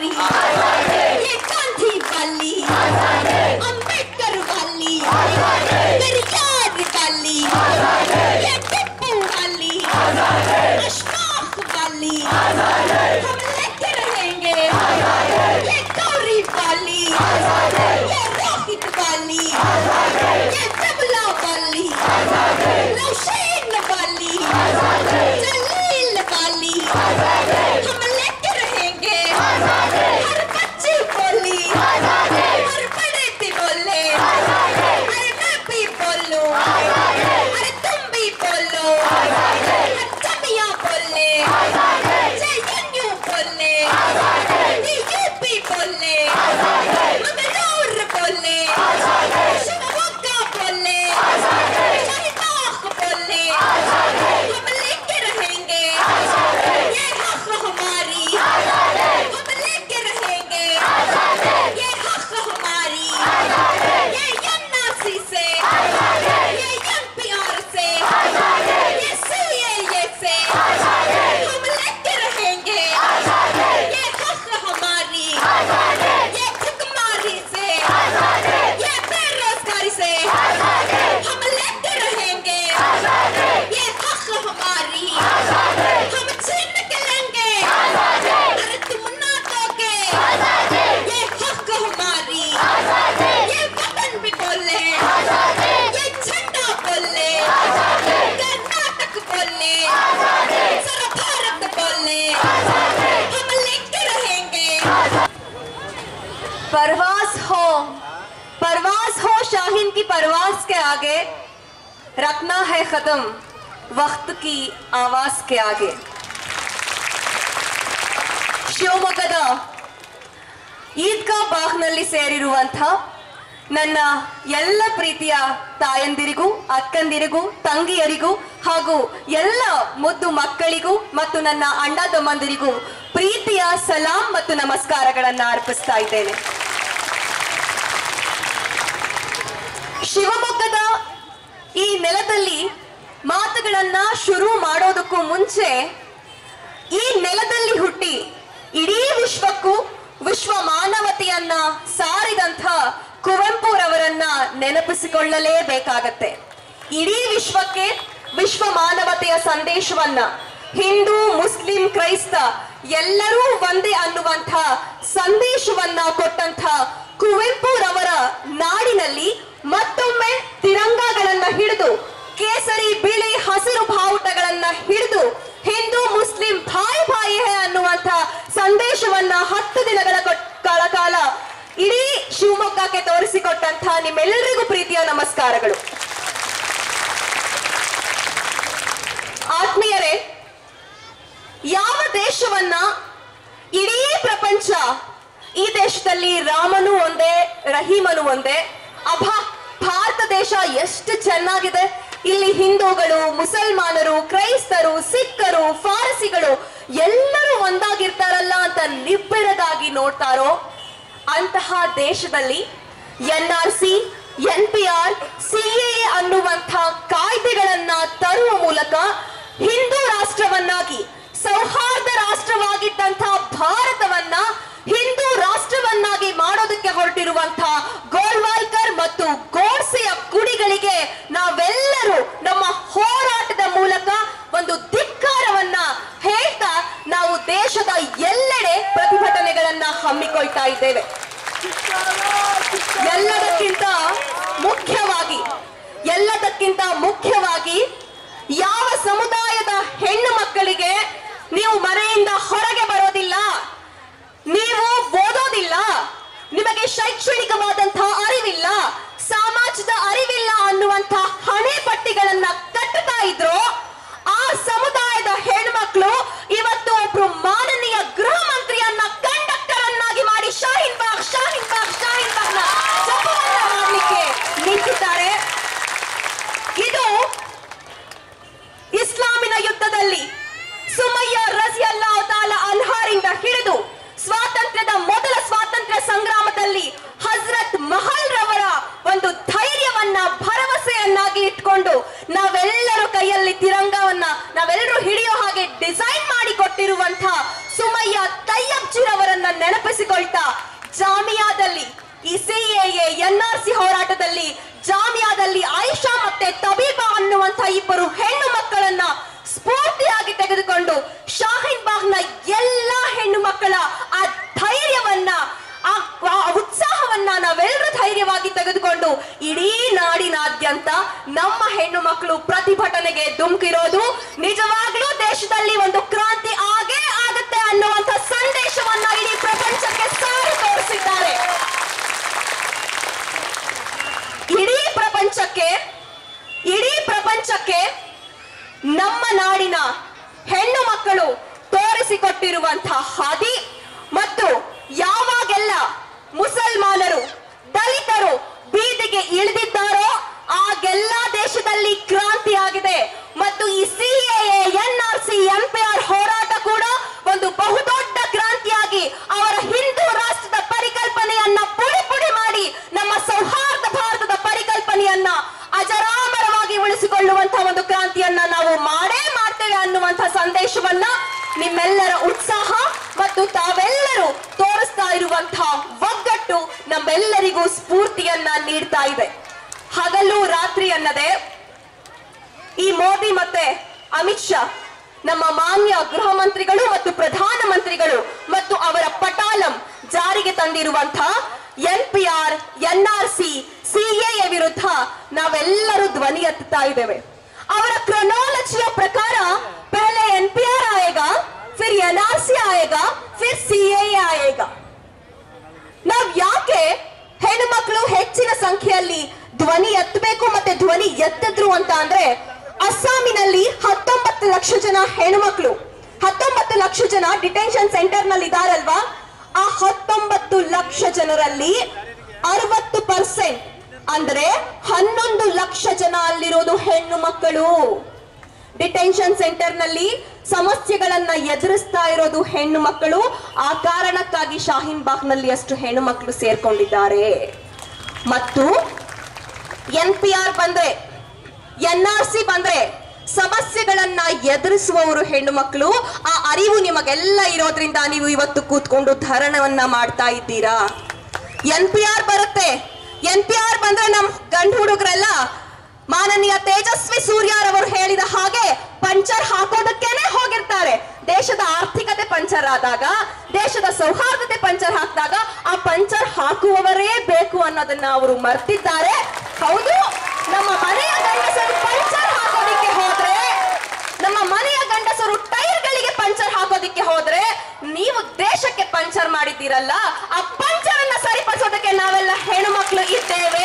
हमारी ये गांधी वाली अंबेडकर वाली पेरियार वाली ये टिप्पू वाली अशफाक वाली हम लेके रहेंगे ये गौरी वाली ये रोहित वाली ये जबला वाली नौशीन वाली जलील वाली हम लेके रहेंगे हर बच्ची बोली हर बड़े भी बोले अरे मैं भी बोलूं अरे तुम भी बोलो जमिया बोले जेएनयू बोले ये यूपी बोले मंगलूर बोले शिवमोगा बोले शाहीबाग बोले हम लेके रहेंगे ये हक हमारी हम लेके रहेंगे ये हक हमारी ये एनआरसी से ये एनपीआर से ये सीएए से हम लेके रहेंगे ये हक हमारी ये भुखमारी से ये बेरोजगारी से हम लेके रहेंगे ये हक हमारी हम छीन के लेंगे अरे तुम ना दोगे ये हक हमारी ये वतन भी बोले ये झंडा बोले कर्नाटक बोले सारा भारत बोले हम लेके रहेंगे परवास हो परवास हो शाहीन की परवास के आगे रखना है खत्म वक्त की आवाज के आगे ಶಿವಮೊಗ್ಗದ ಈದ್ಗಾ ಬಾಗ್ನಲ್ಲಿ ಸೇರಿರುವಂಥ ನನ್ನ ಎಲ್ಲ ಪ್ರೀತಿಯ ತಾಯಂದಿರಿಗೂ ಅಕ್ಕಂದಿರಿಗೂ ತಂಗಿಯರಿಗೂ ಹಾಗೂ ಎಲ್ಲ ಮುದ್ದು ಮಕ್ಕಳಿಗೂ ಮತ್ತು ನನ್ನ ಅಣ್ಣ ತಮ್ಮಂದಿರಿಗೂ ಪ್ರೀತಿಯ ಸಲಾಂ ಮತ್ತು ನಮಸ್ಕಾರಗಳನ್ನು ಅರ್ಪಿಸ್ತಾ ಇದ್ದೇನೆ ಶಿವಮೊಗ್ಗದ ಈ ನೆಲದಲ್ಲಿ ಮಾತುಗಳನ್ನ ಶುರು ಮಾಡೋದಕ್ಕೂ ಮುಂಚೆ ಈ ನೆಲದಲ್ಲಿ ಹುಟ್ಟಿ ಇಡೀ ವಿಶ್ವಕ್ಕೂ ವಿಶ್ವ ಮಾನವತೆಯನ್ನ ಸಾರಿದಂಥ ಕುವೆಂಪುರವರನ್ನ ನೆನಪಿಸಿಕೊಳ್ಳಲೇಬೇಕಾಗತ್ತೆ ಇಡೀ ವಿಶ್ವಕ್ಕೆ ವಿಶ್ವ ಮಾನವತೆಯ ಸಂದೇಶವನ್ನ ಹಿಂದೂ ಮುಸ್ಲಿಂ ಕ್ರೈಸ್ತ ಎಲ್ಲರೂ ಒಂದೇ ಅನ್ನುವಂಥ ಸಂದೇಶವನ್ನ ಕೊಟ್ಟಂಥ ಕುವೆಂಪುರವರ ನಾಡಿನಲ್ಲಿ ಮತ್ತೊಮ್ಮೆ ತಿರಂಗಗಳನ್ನ ಹಿಡಿದು ಕೇಸರಿ ಬಿಳಿ ಹಸಿರು ಬಾವುಟಗಳನ್ನ ಹಿಡಿದು ಹಿಂದೂ ಮುಸ್ಲಿಂ ಭಾಯ್ ಭಾಯಿ ಹೇ ಅನ್ನುವಂಥ ಸಂದೇಶವನ್ನ ಹತ್ತು ದಿನಗಳ ಕೊಟ್- ಕಾಲ ಕಾಲ ಇಡೀ ಶಿವಮೊಗ್ಗಕ್ಕೆ ತೋರಿಸಿಕೊಟ್ಟಂತ ನಿಮ್ಮೆಲ್ಲರಿಗೂ ಪ್ರೀತಿಯ ನಮಸ್ಕಾರಗಳು ಆತ್ಮೀಯರೇ ಯಾವ ದೇಶವನ್ನ ಇಡೀ ಪ್ರಪಂಚ ಈ ದೇಶದಲ್ಲಿ ರಾಮನು ಒಂದೇ ರಹೀಮನು ಒಂದೇ ಅಭಾ ಭಾರತ ದೇಶ ಎಷ್ಟು ಚೆನ್ನಾಗಿದೆ ಇಲ್ಲಿ ಹಿಂದೂಗಳು ಮುಸಲ್ಮಾನರು ಕ್ರೈಸ್ತರು ಸಿಖ್ಖರು ಫಾರಸಿಗಳು ಎಲ್ಲರೂ ಒಂದಾಗಿರ್ತಾರಲ್ಲ ಅಂತ ನಿಬ್ಬೆರಗಾಗಿ ನೋಡ್ತಾರೋ ಅಂತಹ ದೇಶದಲ್ಲಿ N R C N P R CAA ಅನ್ನುವಂಥ ಕಾಯ್ದೆಗಳನ್ನ ತರುವ ಮೂಲಕ ಹಿಂದೂ ರಾಷ್ಟ್ರವನ್ನಾಗಿ ಸೌಹಾರ್ದ ರಾಷ್ಟ್ರವಾಗಿದ್ದಂಥ ಭಾರತವನ್ನ ಹಿಂದೂ ರಾಷ್ಟ್ರವನ್ನಾಗಿ ಮಾಡೋದಕ್ಕೆ ಹೊರಟಿರುವಂಥ ಗೋಲ್ವಾಲ್ಕರ್ ಮತ್ತು ಗೋಡ್ಸೆಯ ಕುಡಿಗಳಿಗೆ ನಾವೆಲ್ಲರೂ ನಮ್ಮ ಹೋರಾಟದ ಮೂಲಕ ಒಂದು ಧಿಕ್ಕಾರವನ್ನ ಹೇಳ್ತಾ ನಾವು ದೇಶದ ಎಲ್ಲೆಡೆ ಪ್ರತಿಭಟನೆಗಳನ್ನ ಹಮ್ಮಿಕೊಳ್ತಾ ಇದ್ದೇವೆ ಎಲ್ಲದಕ್ಕಿಂತ ಮುಖ್ಯವಾಗಿ ಎಲ್ಲದಕ್ಕಿಂತ ಮುಖ್ಯವಾಗಿ ಯಾವ ಸಮುದಾಯದ ಹೆಣ್ಣು ಮಕ್ಕಳಿಗೆ ನೀವು ಮನೆಯಿಂದ ಹೊರಗೆ ಬರೋದಿಲ್ಲ ನೀವು ಓದೋದಿಲ್ಲ ನಿಮಗೆ ಶೈಕ್ಷಣಿಕವಾದಂತಹ ಅರಿವಿಲ್ಲ ಸಮಾಜದ ಅರಿವಿಲ್ಲ ಅನ್ನುವಂಥ ಹಣೆ ಪಟ್ಟಿಗಳನ್ನ ಕಟ್ಟುತ್ತಾ ಇದ್ರು ಆ ಸಮುದಾಯದ ಹೆಣ್ಮಕ್ಳು ಇವತ್ತು ಒಬ್ರು ಮಾನನೀಯ ಗೃಹ ಮಂತ್ರಿಯನ್ನ ಕಂಡಕ್ಟರ್ ಅನ್ನಾಗಿ ಮಾಡಿ ಶಾಹೀನ್ ಬಾಗ್ ಶಾಹೀನ್ ಬಾಗ್ ಶಾಹೀನ್ ಬಾಗ್ನ ಜಪವನ್ನ ಮಾಡ್ಲಿಕ್ಕೆ ನಿಂತಿದ್ದಾರೆ ಇದು ಇಸ್ಲಾಮಿನ ಯುದ್ಧದಲ್ಲಿ ಸುಮಯ್ಯ ರಜಿ ತಾಲ ಸುಮಯ್ಯ ತಯ್ಯಬ್ಜಿರವರನ್ನ ನೆನಪಿಸಿಕೊಳ್ತಾ ಜಾಮಿಯಾದಲ್ಲಿ ಈ ಸಿಎಎ ಎನ್ಆರ್ಸಿ ಹೋರಾಟದಲ್ಲಿ ಜಾಮಿಯಾದಲ್ಲಿ ಆಯಿಷಾ ಮತ್ತೆ ತಬೀಬಾ ಅನ್ನುವಂತ ಇಬ್ಬರು ಹೆಣ್ಣು ಮಕ್ಕಳನ್ನ ಸ್ಫೂರ್ತಿಯಾಗಿ ತೆಗೆದುಕೊಂಡು ಶಾಹೀನ್ ಬಾಗ್ನ ಎಲ್ಲಾ ಹೆಣ್ಣು ಮಕ್ಕಳ ಆ ಧೈರ್ಯವನ್ನ ಆ ಆ ಉತ್ಸಾಹವನ್ನ ನಾವೆಲ್ಲರೂ ಧೈರ್ಯವಾಗಿ ತೆಗೆದುಕೊಂಡು ಇಡೀ ನಾಡಿನಾದ್ಯಂತ ನಮ್ಮ ಹೆಣ್ಣು ಮಕ್ಕಳು ಪ್ರತಿಭಟನೆಗೆ ಧುಮುಕಿರೋದು ನಿಜವಾಗ್ಲೂ ದೇಶದಲ್ಲಿ ಒಂದು ಕ್ರಾಂತಿ ಆಗೇ ಆಗುತ್ತೆ ಅನ್ನುವಂಥ ಸಂದೇಶವನ್ನ ಇಡೀ ಪ್ರಪಂಚಕ್ಕೆ ಸಾರಿ ತೋರಿಸಿದ್ದಾರೆ ಇಡೀ ಪ್ರಪಂಚಕ್ಕೆ ಇಡೀ ಪ್ರಪಂಚಕ್ಕೆ ನಮ್ಮ ನಾಡಿನ ಹೆಣ್ಣು ಮಕ್ಕಳು ತೋರಿಸಿಕೊಟ್ಟಿರುವಂತಹ ಹಾದಿ ಮತ್ತು ಯಾವಾಗೆಲ್ಲ ಮುಸಲ್ಮಾನರು ದಲಿತರು ಬೀದಿಗೆ ಇಳಿದಿದ್ದಾರೋ ಆಗೆಲ್ಲ ದೇಶದಲ್ಲಿ ಕ್ರಾಂತಿ ಆಗಿದೆ ಮತ್ತು ಈ ಸಿಎಎ ಎನ್ಆರ್ಸಿ ಎಂಪಿಆರ್ ಹೋರಾಟ ಕೂಡ ಒಂದು ಬಹುದೊಡ್ಡ ಕ್ರಾಂತಿಯಾಗಿ ಅವರ ಹಿಂದೂ ರಾಷ್ಟ್ರದ ಪರಿಕಲ್ಪನೆಯನ್ನ ಪುಡಿ ಪುಡಿ ಮಾಡಿ ನಮ್ಮ ಸೌಹಾರ್ದ ಭಾರತದ ಪರಿಕಲ್ಪನೆಯನ್ನ ಅಜರಾಮರವಾಗಿ ಉಳಿಸಿಕೊಳ್ಳುವಂತಹ ಒಂದು ಕ್ರಾಂತಿಯನ್ನ ನಾವು ಮಾಡೇ ಮಾಡ್ತೇವೆ ಅನ್ನುವಂತಹ ಸಂದೇಶವನ್ನ ನಿಮ್ಮೆಲ್ಲರ ಉತ್ಸಾಹ ಮತ್ತು ತಾವೆಲ್ಲರೂ ತೋರಿಸ್ತಾ ಇರುವಂತಹ ಒಗ್ಗಟ್ಟು ನಮ್ಮೆಲ್ಲರಿಗೂ ಸ್ಫೂರ್ತಿಯನ್ನ ನೀಡ್ತಾ ಇದೆ ಹಗಲು ರಾತ್ರಿ ಅನ್ನದೆ ಈ ಮೋದಿ ಮತ್ತೆ ಅಮಿತ್ ಶಾ ನಮ್ಮ ಮಾನ್ಯ ಗೃಹ ಮಂತ್ರಿಗಳು ಮತ್ತು ಪ್ರಧಾನ ಮಂತ್ರಿಗಳು ಮತ್ತು ಅವರ ಪಟಾಲಂ ಜಾರಿಗೆ ತಂದಿರುವಂತಹ N P R N R C CAA ವಿರುದ್ಧ ನಾವೆಲ್ಲರೂ ಧ್ವನಿ ಎತ್ತುತ್ತಾ ಇದ್ದೇವೆ ಅವರ ಕ್ರೊನಾಲಜಿಯ ಪ್ರಕಾರ ಪಹಲೆ ಎನ್ ಪಿ ಆರ್ ಆಯೇಗಾ ಫಿರ್ ಎನ್ ಆರ್ ಸಿ ಆಯೇಗಾ ಫಿರ್ ಸಿಎ ಆಯೇಗಾ ನಾವ್ ಯಾಕೆ ಹೆಣ್ಮಕ್ಳು ಹೆಚ್ಚಿನ ಸಂಖ್ಯೆಯಲ್ಲಿ ಧ್ವನಿ ಎತ್ತಬೇಕು ಮತ್ತೆ ಧ್ವನಿ ಎತ್ತಿದ್ರು ಅಂತ ಅಂದ್ರೆ ಅಸ್ಸಾಮಿನಲ್ಲಿ ಹತ್ತೊಂಬತ್ತು ಲಕ್ಷ ಜನ ಹೆಣ್ಮಕ್ಳು ಹತ್ತೊಂಬತ್ತು ಲಕ್ಷ ಜನ ಡಿಟೆನ್ಷನ್ ಸೆಂಟರ್ ನಲ್ಲಿ ಇದಾರಲ್ವಾ ಆ ಹತ್ತೊಂಬತ್ತು ಲಕ್ಷ ಜನರಲ್ಲಿ ಅರವತ್ತು ಪರ್ಸೆಂಟ್ ಅಂದ್ರೆ ಹನ್ನೊಂದು ಲಕ್ಷ ಜನ ಅಲ್ಲಿರೋದು ಹೆಣ್ಣು ಮಕ್ಕಳು ಡಿಟೆನ್ಷನ್ ಸೆಂಟರ್ ನಲ್ಲಿ ಸಮಸ್ಯೆಗಳನ್ನ ಎದುರಿಸ್ತಾ ಇರೋದು ಹೆಣ್ಣು ಮಕ್ಕಳು ಆ ಕಾರಣಕ್ಕಾಗಿ ಶಾಹೀನ್ ಬಾಗ್ ನಲ್ಲಿ ಅಷ್ಟು ಹೆಣ್ಣು ಮಕ್ಕಳು ಸೇರ್ಕೊಂಡಿದ್ದಾರೆ ಮತ್ತು ಎನ್ ಪಿ ಆರ್ ಬಂದ್ರೆ ಎನ್ ಆರ್ ಸಿ ಬಂದ್ರೆ ಸಮಸ್ಯೆಗಳನ್ನ ಎದುರಿಸುವವರು ಹೆಣ್ಣು ಮಕ್ಕಳು ಆ ಅರಿವು ನಿಮಗೆಲ್ಲ ಇರೋದ್ರಿಂದ ನೀವು ಇವತ್ತು ಕೂತ್ಕೊಂಡು ಧರಣವನ್ನ ಮಾಡ್ತಾ ಇದ್ದೀರಾ ಎನ್ ಪಿ ಆರ್ ಬರುತ್ತೆ ಎನ್ ಪಿ ಆರ್ ಬಂದ್ರೆ ನಮ್ ಗಂಡು ಹುಡುಗರೆಲ್ಲ ಮಾನನೀಯ ತೇಜಸ್ವಿ ಸೂರ್ಯರವರು ಹೇಳಿದ ಹಾಗೆ ಪಂಚರ್ ಹಾಕೋದಕ್ಕೇನೆ ಹೋಗಿರ್ತಾರೆ ದೇಶದ ಆರ್ಥಿಕತೆ ಪಂಚರ್ ಆದಾಗ ದೇಶದ ಸೌಹಾರ್ದತೆ ಪಂಚರ್ ಹಾಕಿದಾಗ ಆ ಪಂಚರ್ ಹಾಕುವವರೇ ಬೇಕು ಅನ್ನೋದನ್ನ ಅವರು ಮರ್ತಿದ್ದಾರೆ ಹೌದು ನಮ್ಮ ಮನೆಯ ಗಂಡಸರು ಪಂಚರ್ ಹಾಕೋದಿಕ್ಕೆ ಹೋದ್ರೆ ನಮ್ಮ ಮನೆಯ ಗಂಡಸರು ಟೈರ್ಗಳಿಗೆ ಪಂಚರ್ ಹಾಕೋದಿಕ್ಕೆ ಹೋದ್ರೆ ನೀವು ದೇಶಕ್ಕೆ ಪಂಚರ್ ಮಾಡಿದ್ದೀರಲ್ಲ ಆ ಪಂಚರ್ ಅನ್ನ ಸರಿಪಡಿಸೋದಕ್ಕೆ ನಾವೆಲ್ಲ ಹೆಣ್ಮಕ್ಳು ಇದ್ದೇವೆ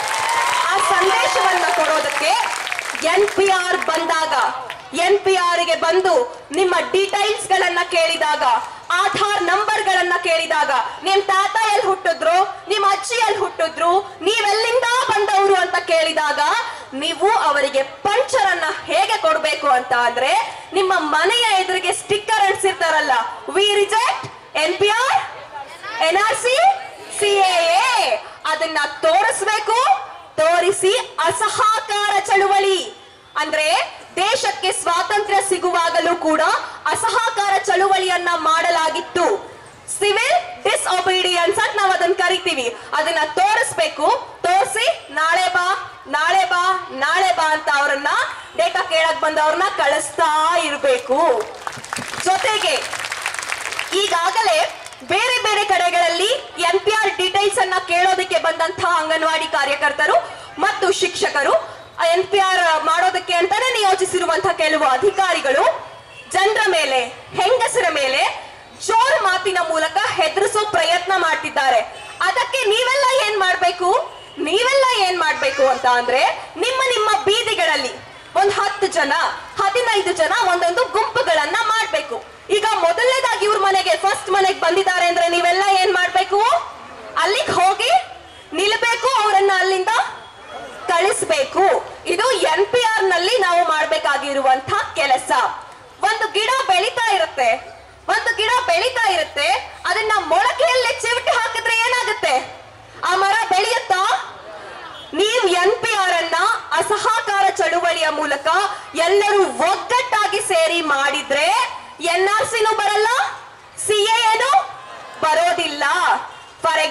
ಆ ಸಂದೇಶವನ್ನ ಕೊಡೋದಕ್ಕೆ ಎನ್ ಪಿ ಆರ್ ಬಂದಾಗ ಎನ್ ಪಿ ಆರ್ ಗೆ ಬಂದು ನಿಮ್ಮ ಡೀಟೈಲ್ಸ್ ಗಳನ್ನ ಕೇಳಿದಾಗ ಆಧಾರ್ ನಂಬರ್ ಗಳನ್ನ ಕೇಳಿದಾಗ ನಿಮ್ ತಾತ ಎಲ್ಲಿ ಹುಟ್ಟಿದ್ರು ನಿಮ್ ಅಜ್ಜಿ ಎಲ್ಲಿ ಹುಟ್ಟಿದ್ರು ನೀವೆಲ್ಲಿಂದ ಬಂದವರು ಅಂತ ಕೇಳಿದಾಗ ನೀವು ಅವರಿಗೆ ಪಂಚರ್ ಅನ್ನ ಹೇಗೆ ಕೊಡ್ಬೇಕು ಅಂತ ಅಂದ್ರೆ ನಿಮ್ಮ ಮನೆಯ ಎದುರಿಗೆ ಸ್ಟಿಕ್ಕರ್ ಅಂಟಿಸಿರ್ತಾರಲ್ಲ we reject N P R N R C CAA ಅದನ್ನ ತೋರಿಸ್ಬೇಕು ತೋರಿಸಿ ಅಸಹಕಾರ ಚಳುವಳಿ ಅಂದ್ರೆ ದೇಶಕ್ಕೆ ಸ್ವಾತಂತ್ರ್ಯ ಸಿಗುವಾಗಲೂ ಕೂಡ ಅಸಹಕಾರ ಚಳುವಳಿಯನ್ನ ಮಾಡಲಾಗಿತ್ತು ಸಿವಿಲ್ ಡಿಸ್ಒಬೀಡಿಯನ್ಸ್ ಅಂತ ನಾವು ಅದನ್ನ ಕರಿತೀವಿ ಅದನ್ನ ತೋರಿಸ್ಬೇಕು ತೋರಿಸಿ ನಾಳೆ ಬಾ ನಾಳೆ ಬಾ ನಾಳೆ ಬಾ ಅಂತ ಅವ್ರನ್ನ ಡೇಟಾ ಕೇಳಕ್ ಬಂದವ್ರನ್ನ ಕಳಿಸ್ತಾ ಇರ್ಬೇಕು ಜೊತೆಗೆ ಈಗಾಗಲೇ ಬೇರೆ ಬೇರೆ ಕಡೆಗಳಲ್ಲಿ ಎನ್ ಪಿ ಆರ್ ಡೀಟೇಲ್ಸ್ ಅನ್ನ ಕೇಳೋದಕ್ಕೆ ಬಂದಂತಹ ಅಂಗನವಾಡಿ ಕಾರ್ಯಕರ್ತರು ಮತ್ತು ಶಿಕ್ಷಕರು ಎನ್ ಪಿ ಆರ್ ಮಾಡೋದಕ್ಕೆ ಅಂತಾನೆ ನಿಯೋಜಿಸಿರುವಂತಹ ಕೆಲವು ಅಧಿಕಾರಿಗಳು ಜನರ ಮೇಲೆ ಹೆಂಗಸರ ಮೇಲೆ ಜೋರ್ ಮಾತಿನ ಮೂಲಕ ಹೆದರಿಸೋ ಪ್ರಯತ್ನ ಮಾಡ್ತಿದ್ದಾರೆ ಅದಕ್ಕೆ ನೀವೆಲ್ಲ ಏನ್ ಮಾಡ್ಬೇಕು ನೀವೆಲ್ಲ ಏನ್ ಮಾಡ್ಬೇಕು ಅಂತ ಅಂದ್ರೆ ನಿಮ್ಮ ನಿಮ್ಮ ಬೀದಿಗಳಲ್ಲಿ ಒಂದ್ ಹತ್ತು ಜನ ಹದಿನೈದು ಜನ ಒಂದೊಂದು ಗುಂಪುಗಳನ್ನ ಮಾಡ್ಬೇಕು ಈಗ ಮೊದಲನೇದಾಗಿ ಇವ್ರ ಮನೆಗೆ ಫಸ್ಟ್ ಮನೆಗೆ ಬಂದಿದ್ದಾರೆ ಅಂದ್ರೆ ನೀವೆಲ್ಲ ಏನ್ ಮಾಡ್ಬೇಕು ಅಲ್ಲಿಗೆ ಹೋಗಿ ನಿಲ್ಬೇಕು ಅವರನ್ನ ಅಲ್ಲಿಂದ ಕಳಿಸ್ಬೇಕು ಇದು ಎನ್ ಪಿ ಆರ್ ನಲ್ಲಿ ನಾವು ಮಾಡ್ಬೇಕಾಗಿರುವಂತ ಕೆಲಸ ಒಂದು ಗಿಡ ಬೆಳಿತಾ ಇರುತ್ತೆ ಒಂದು ಗಿಡ ಬೆಳಿತಾ ಇರುತ್ತೆ ಅದನ್ನ ಮೊಳಕೆಯಲ್ಲಿ ಚಿವಿಟಿ ಹಾಕಿದ್ರೆ ಏನಾಗುತ್ತೆ ಆ ಮರ ಬೆಳೆಯುತ್ತಾ ನೀವು ಎನ್ ಪಿ ಆರ್ ಅನ್ನ ಅಸಹಕಾರ ಚಳುವಳಿಯ ಮೂಲಕ ಎಲ್ಲರೂ ಒಗ್ಗಟ್ಟಾಗಿ ಸೇರಿ ಮಾಡಿದ್ರೆ ಎನ್ ಆರ್ ಸಿನೂ ಬರಲ್ಲ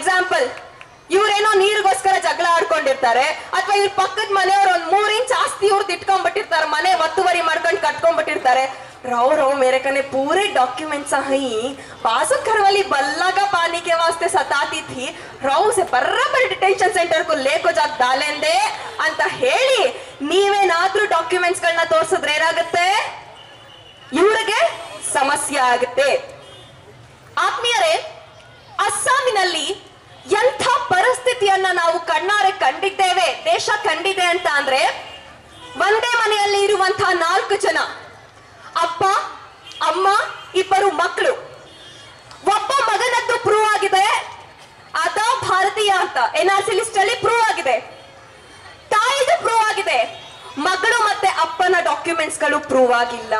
ಎಕ್ಸಾಂಪಲ್ ಇವ್ರೇನೋ ನೀರಿಗೋಸ್ಕರ ಜಗಳ ಆಡ್ಕೊಂಡಿರ್ತಾರೆ ಅಥವಾ ಇವ್ರ ಪಕ್ಕದ ಮನೆಯವ್ರು ಒಂದ್ ಮೂರ್ ಇಂಚ್ ಆಸ್ತಿ ಇವ್ರದ್ದು ಇಟ್ಕೊಂಡ್ಬಿಟ್ಟಿರ್ತಾರೆ ಮನೆ ಒತ್ತುವರಿ ಮಾಡ್ಕೊಂಡು ಕಟ್ಕೊಂಡ್ಬಿಟ್ಟಿರ್ತಾರೆ राव राव मेरे कने पूरे डॉक्यूमेंट्स हई बासठ घर वाली बल्ला का पानी के वास्ते सताती थी राव से बराबर डिटेंशन ಸೆಂಟರ್ ಕು ಲೇಕೋ ಜಾಕ್ ದಾಲೆಂದೆ ಅಂತ ಹೇಳಿ ನೀವೇನಾದ್ರೂ ಡಾಕ್ಯುಮೆಂಟ್ಸ್ ಗಳನ್ನ ತೋರಿಸಿದ್ರೆ ಏನಾಗುತ್ತೆ ಇವ್ರಿಗೆ ಸಮಸ್ಯೆ ಆಗುತ್ತೆ ಆತ್ಮೀಯರೇ ಅಸ್ಸಾಮಿನಲ್ಲಿ ಎಂಥ ಪರಿಸ್ಥಿತಿಯನ್ನ ನಾವು ಕಣ್ಣಾರೆ ಕಂಡಿದ್ದೇವೆ ದೇಶ ಕಂಡಿದೆ ಅಂತ ಅಂದ್ರೆ ಒಂದೇ ಮನೆಯಲ್ಲಿ ಇರುವಂತಹ ನಾಲ್ಕು ಜನ ಅಪ್ಪ ಅಮ್ಮ ಇಬ್ಬರು ಮಕ್ಕಳು ಒಬ್ಬ ಮಗನದ್ದು ಪ್ರೂವ್ ಆಗಿದೆ ಆತ ಭಾರತೀಯ ಅಂತ ಎನ್ ಆರ್ ಸಿ ಲಿಸ್ಟ್ ಅಲ್ಲಿ ಪ್ರೂವ್ ಆಗಿದೆ ತಾಯಿದು ಪ್ರೂವ್ ಆಗಿದೆ ಮಗಳು ಮತ್ತೆ ಅಪ್ಪನ ಡಾಕ್ಯುಮೆಂಟ್ಸ್ ಗಳು ಪ್ರೂವ್ ಆಗಿಲ್ಲ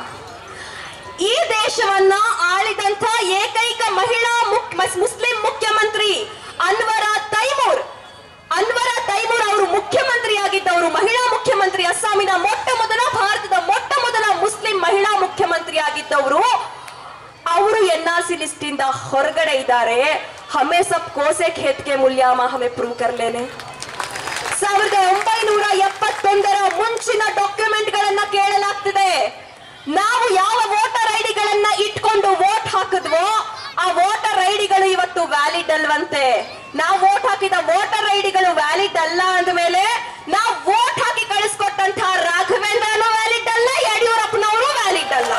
ಈ ದೇಶವನ್ನ ಆಳಿದಂತ ಏಕೈಕ ಮಹಿಳಾ ಮುಕ್- ಮಸ್- ಮುಸ್ಲಿಂ ಮುಖ್ಯಮಂತ್ರಿ ಅನ್ವರ ತೈಮೂರ್ ಅನ್ವರ ತೈಮೂರ್ ಅವರು ಮುಖ್ಯಮಂತ್ರಿ ಆಗಿದ್ದವರು ಮಹಿಳಾ ಮುಖ್ಯಮಂತ್ರಿ ಅಸ್ಸಾಮಿನ ಮೊಟ್ಟ ಮೊದಲ ಭಾರತದ ಮೊಟ್ಟ ಮೊದಲ ಮುಸ್ಲಿಂ ಮಹಿಳಾ ಮುಖ್ಯಮಂತ್ರಿ ಆಗಿದ್ದವರು ಅವರು ಎನ್ ಆರ್ ಸಿ ಲಿಸ್ಟ್ ಇಂದ ಹೊರಗಡೆ ಇದ್ದಾರೆ ಹಮೆ ಸಬ್ ಕೋಸೆ ಖೇತ್ಗೆ ಮೂಲ್ಯಾಮ ಹಮೆ ಪ್ರೂವ್ ಕರ್ಲೇನೆ ಸಾವಿರದ ಒಂಬೈನೂರ ಎಪ್ಪತ್ತೊಂದರ ಮುಂಚಿನ ಡಾಕ್ಯುಮೆಂಟ್ ಗಳನ್ನ ಕೇಳಲಾಗ್ತಿದೆ ನಾವು ಯಾವ ವೋಟರ್ ಐಡಿಗಳನ್ನ ಇಟ್ಕೊಂಡು ವೋಟ್ ಹಾಕಿದ್ವೋ ಆ ವೋಟರ್ ಐಡಿಗಳು ಇವತ್ತು ವ್ಯಾಲಿಡ್ ಅಲ್ವಂತೆ ನಾವು ವೋಟ್ ಹಾಕಿದ ವೋಟರ್ ಐಡಿಗಳು ವ್ಯಾಲಿಡ್ ಅಲ್ಲ ಅಂದ್ಮೇಲೆ ನಾವು ವೋಟ್ ಹಾಕಿ ಕಳಿಸ್ಕೊಟ್ಟಂತಹ ರಾಘವೇಂದ್ರನು ವ್ಯಾಲಿಡ್ ಅಲ್ಲ ಯಡಿಯೂರಪ್ಪನವರು ವ್ಯಾಲಿಡ್ ಅಲ್ಲ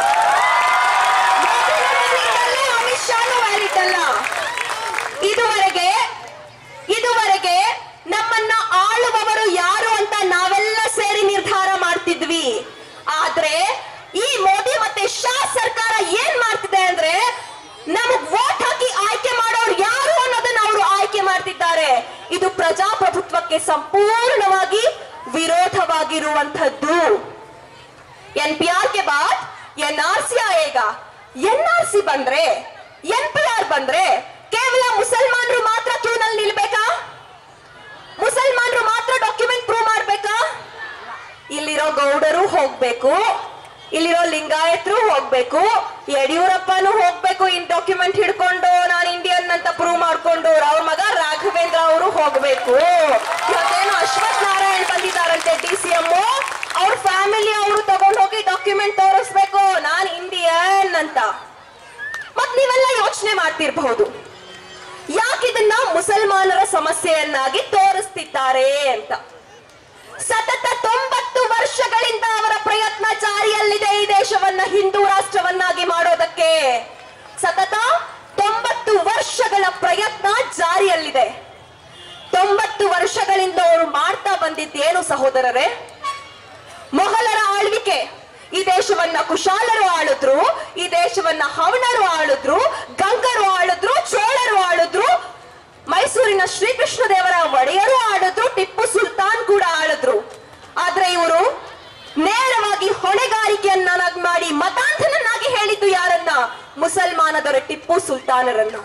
ಮೋದಿನೂ valid ಅಲ್ಲ, ಅಮಿತ್ ಶಾನು ವ್ಯಾಲಿಡ್ ಅಲ್ಲ ಇದುವರೆಗೆ ಇದುವರೆಗೆ ನಮ್ಮನ್ನ ಆಳುವವರು ಯಾರು ಅಂತ ನಾವೆಲ್ಲ ಸೇರಿ ನಿರ್ಧಾರ ಮಾಡ್ತಿದ್ವಿ ಆದ್ರೆ ಈ ಮೋದಿ ಮತ್ತೆ ಶಾ ಸರ್ಕಾರ ಏನ್ ಮಾಡ್ತಿದೆ ಅಂದ್ರೆ ನಮಗ್ ವೋಟ್ ಹಾಕಿ ಆಯ್ಕೆ ಮಾಡೋರು ಯಾರು ಅನ್ನೋದನ್ನ ಅವರು ಆಯ್ಕೆ ಮಾಡ್ತಿದ್ದಾರೆ ಇದು ಪ್ರಜಾಪ್ರಭುತ್ವಕ್ಕೆ ಸಂಪೂರ್ಣವಾಗಿ ವಿರೋಧವಾಗಿರುವಂತದ್ದು ಎನ್ ಪಿ ಆರ್ ಕೆ ಬಾದ್ ಎನ್ ಆರ್ ಸಿ ಆಯೇಗಾ ಎನ್ ಆರ್ ಸಿ ಬಂದ್ರೆ ಎನ್ ಪಿ ಆರ್ ಬಂದ್ರೆ ಕೇವಲ ಮುಸಲ್ಮಾನರು ಮಾತ್ರ ಕ್ಯೂನಲ್ಲಿ ನಿಲ್ಬೇಕಾ ಮುಸಲ್ಮಾನರು ಮಾತ್ರ ಡಾಕ್ಯುಮೆಂಟ್ ಪ್ರೂವ್ ಮಾಡ್ಬೇಕಾ ಇಲ್ಲಿರೋ ಗೌಡರು ಹೋಗ್ಬೇಕು ಇಲ್ಲಿರೋ ಲಿಂಗಾಯತರು ಹೋಗ್ಬೇಕು ಯಡಿಯೂರಪ್ಪನು ಹೋಗ್ಬೇಕು ಇನ್ ಡಾಕ್ಯುಮೆಂಟ್ ಹಿಡ್ಕೊಂಡು ನಾನು ಇಂಡಿಯನ್ ಅಂತ ಪ್ರೂವ್ ಮಾಡ್ಕೊಂಡು ಅವ್ರ ಮಗ ರಾಘವೇಂದ್ರ ಅವರು ಹೋಗ್ಬೇಕು ಇವತ್ತೇನು ಅಶ್ವಥ್ ನಾರಾಯಣ್ ಬಂದಿದ್ದಾರಂತೆ ಡಿ ಸಿ ಎಂ ಅವ್ರ ಫ್ಯಾಮಿಲಿ ಅವರು ತಗೊಂಡ್ ಹೋಗಿ ಡಾಕ್ಯುಮೆಂಟ್ ತೋರಿಸ್ಬೇಕು ನಾನ್ ಇಂಡಿಯನ್ ಅಂತ ಮತ್ ನೀವೆಲ್ಲ ಯೋಚನೆ ಮಾಡ್ತಿರ್ಬಹುದು ಯಾಕಿದನ್ನ ಮುಸಲ್ಮಾನರ ಸಮಸ್ಯೆಯನ್ನಾಗಿ ತೋರಿಸ್ತಿದ್ದಾರೆ ಅಂತ ಸತತ ತೊಂಬತ್ತು ವರ್ಷಗಳಿಂದ ಅವರ ಪ್ರಯತ್ನ ಜಾರಿಯಲ್ಲಿದೆ ಈ ದೇಶವನ್ನ ಹಿಂದೂ ರಾಷ್ಟ್ರವನ್ನಾಗಿ ಮಾಡೋದಕ್ಕೆ ಸತತ ತೊಂಬತ್ತು ವರ್ಷಗಳ ಪ್ರಯತ್ನ ಜಾರಿಯಲ್ಲಿದೆ ತೊಂಬತ್ತು ವರ್ಷಗಳಿಂದ ಅವರು ಮಾಡ್ತಾ ಬಂದಿದ್ದೇನು ಸಹೋದರರೇ ಮೊಘಲರ ಆಳ್ವಿಕೆ ಈ ದೇಶವನ್ನ ಕುಶಾಲರು ಆಳಿದ್ರು ಈ ದೇಶವನ್ನ ಹವಣರು ಆಳಿದ್ರು ಗಂಗರು ಆಳಿದ್ರು ಚೋಳರು ಆಳಿದ್ರು ಮೈಸೂರಿನ ಶ್ರೀಕೃಷ್ಣ ದೇವರ ಒಡೆಯರು ಆಳಿದ್ರು ಟಿಪ್ಪು ಸುಲ್ತಾನ್ ಕೂಡ ಆಳಿದ್ರು ಆದ್ರೆ ಇವರು ನೇರವಾಗಿ ಹೊಣೆಗಾರಿಕೆಯನ್ನಾಗಿ ಮಾಡಿ ಮತಾಂಧನನ್ನಾಗಿ ಹೇಳಿದ್ದು ಯಾರನ್ನ ಮುಸಲ್ಮಾನದರ ಟಿಪ್ಪು ಸುಲ್ತಾನರನ್ನ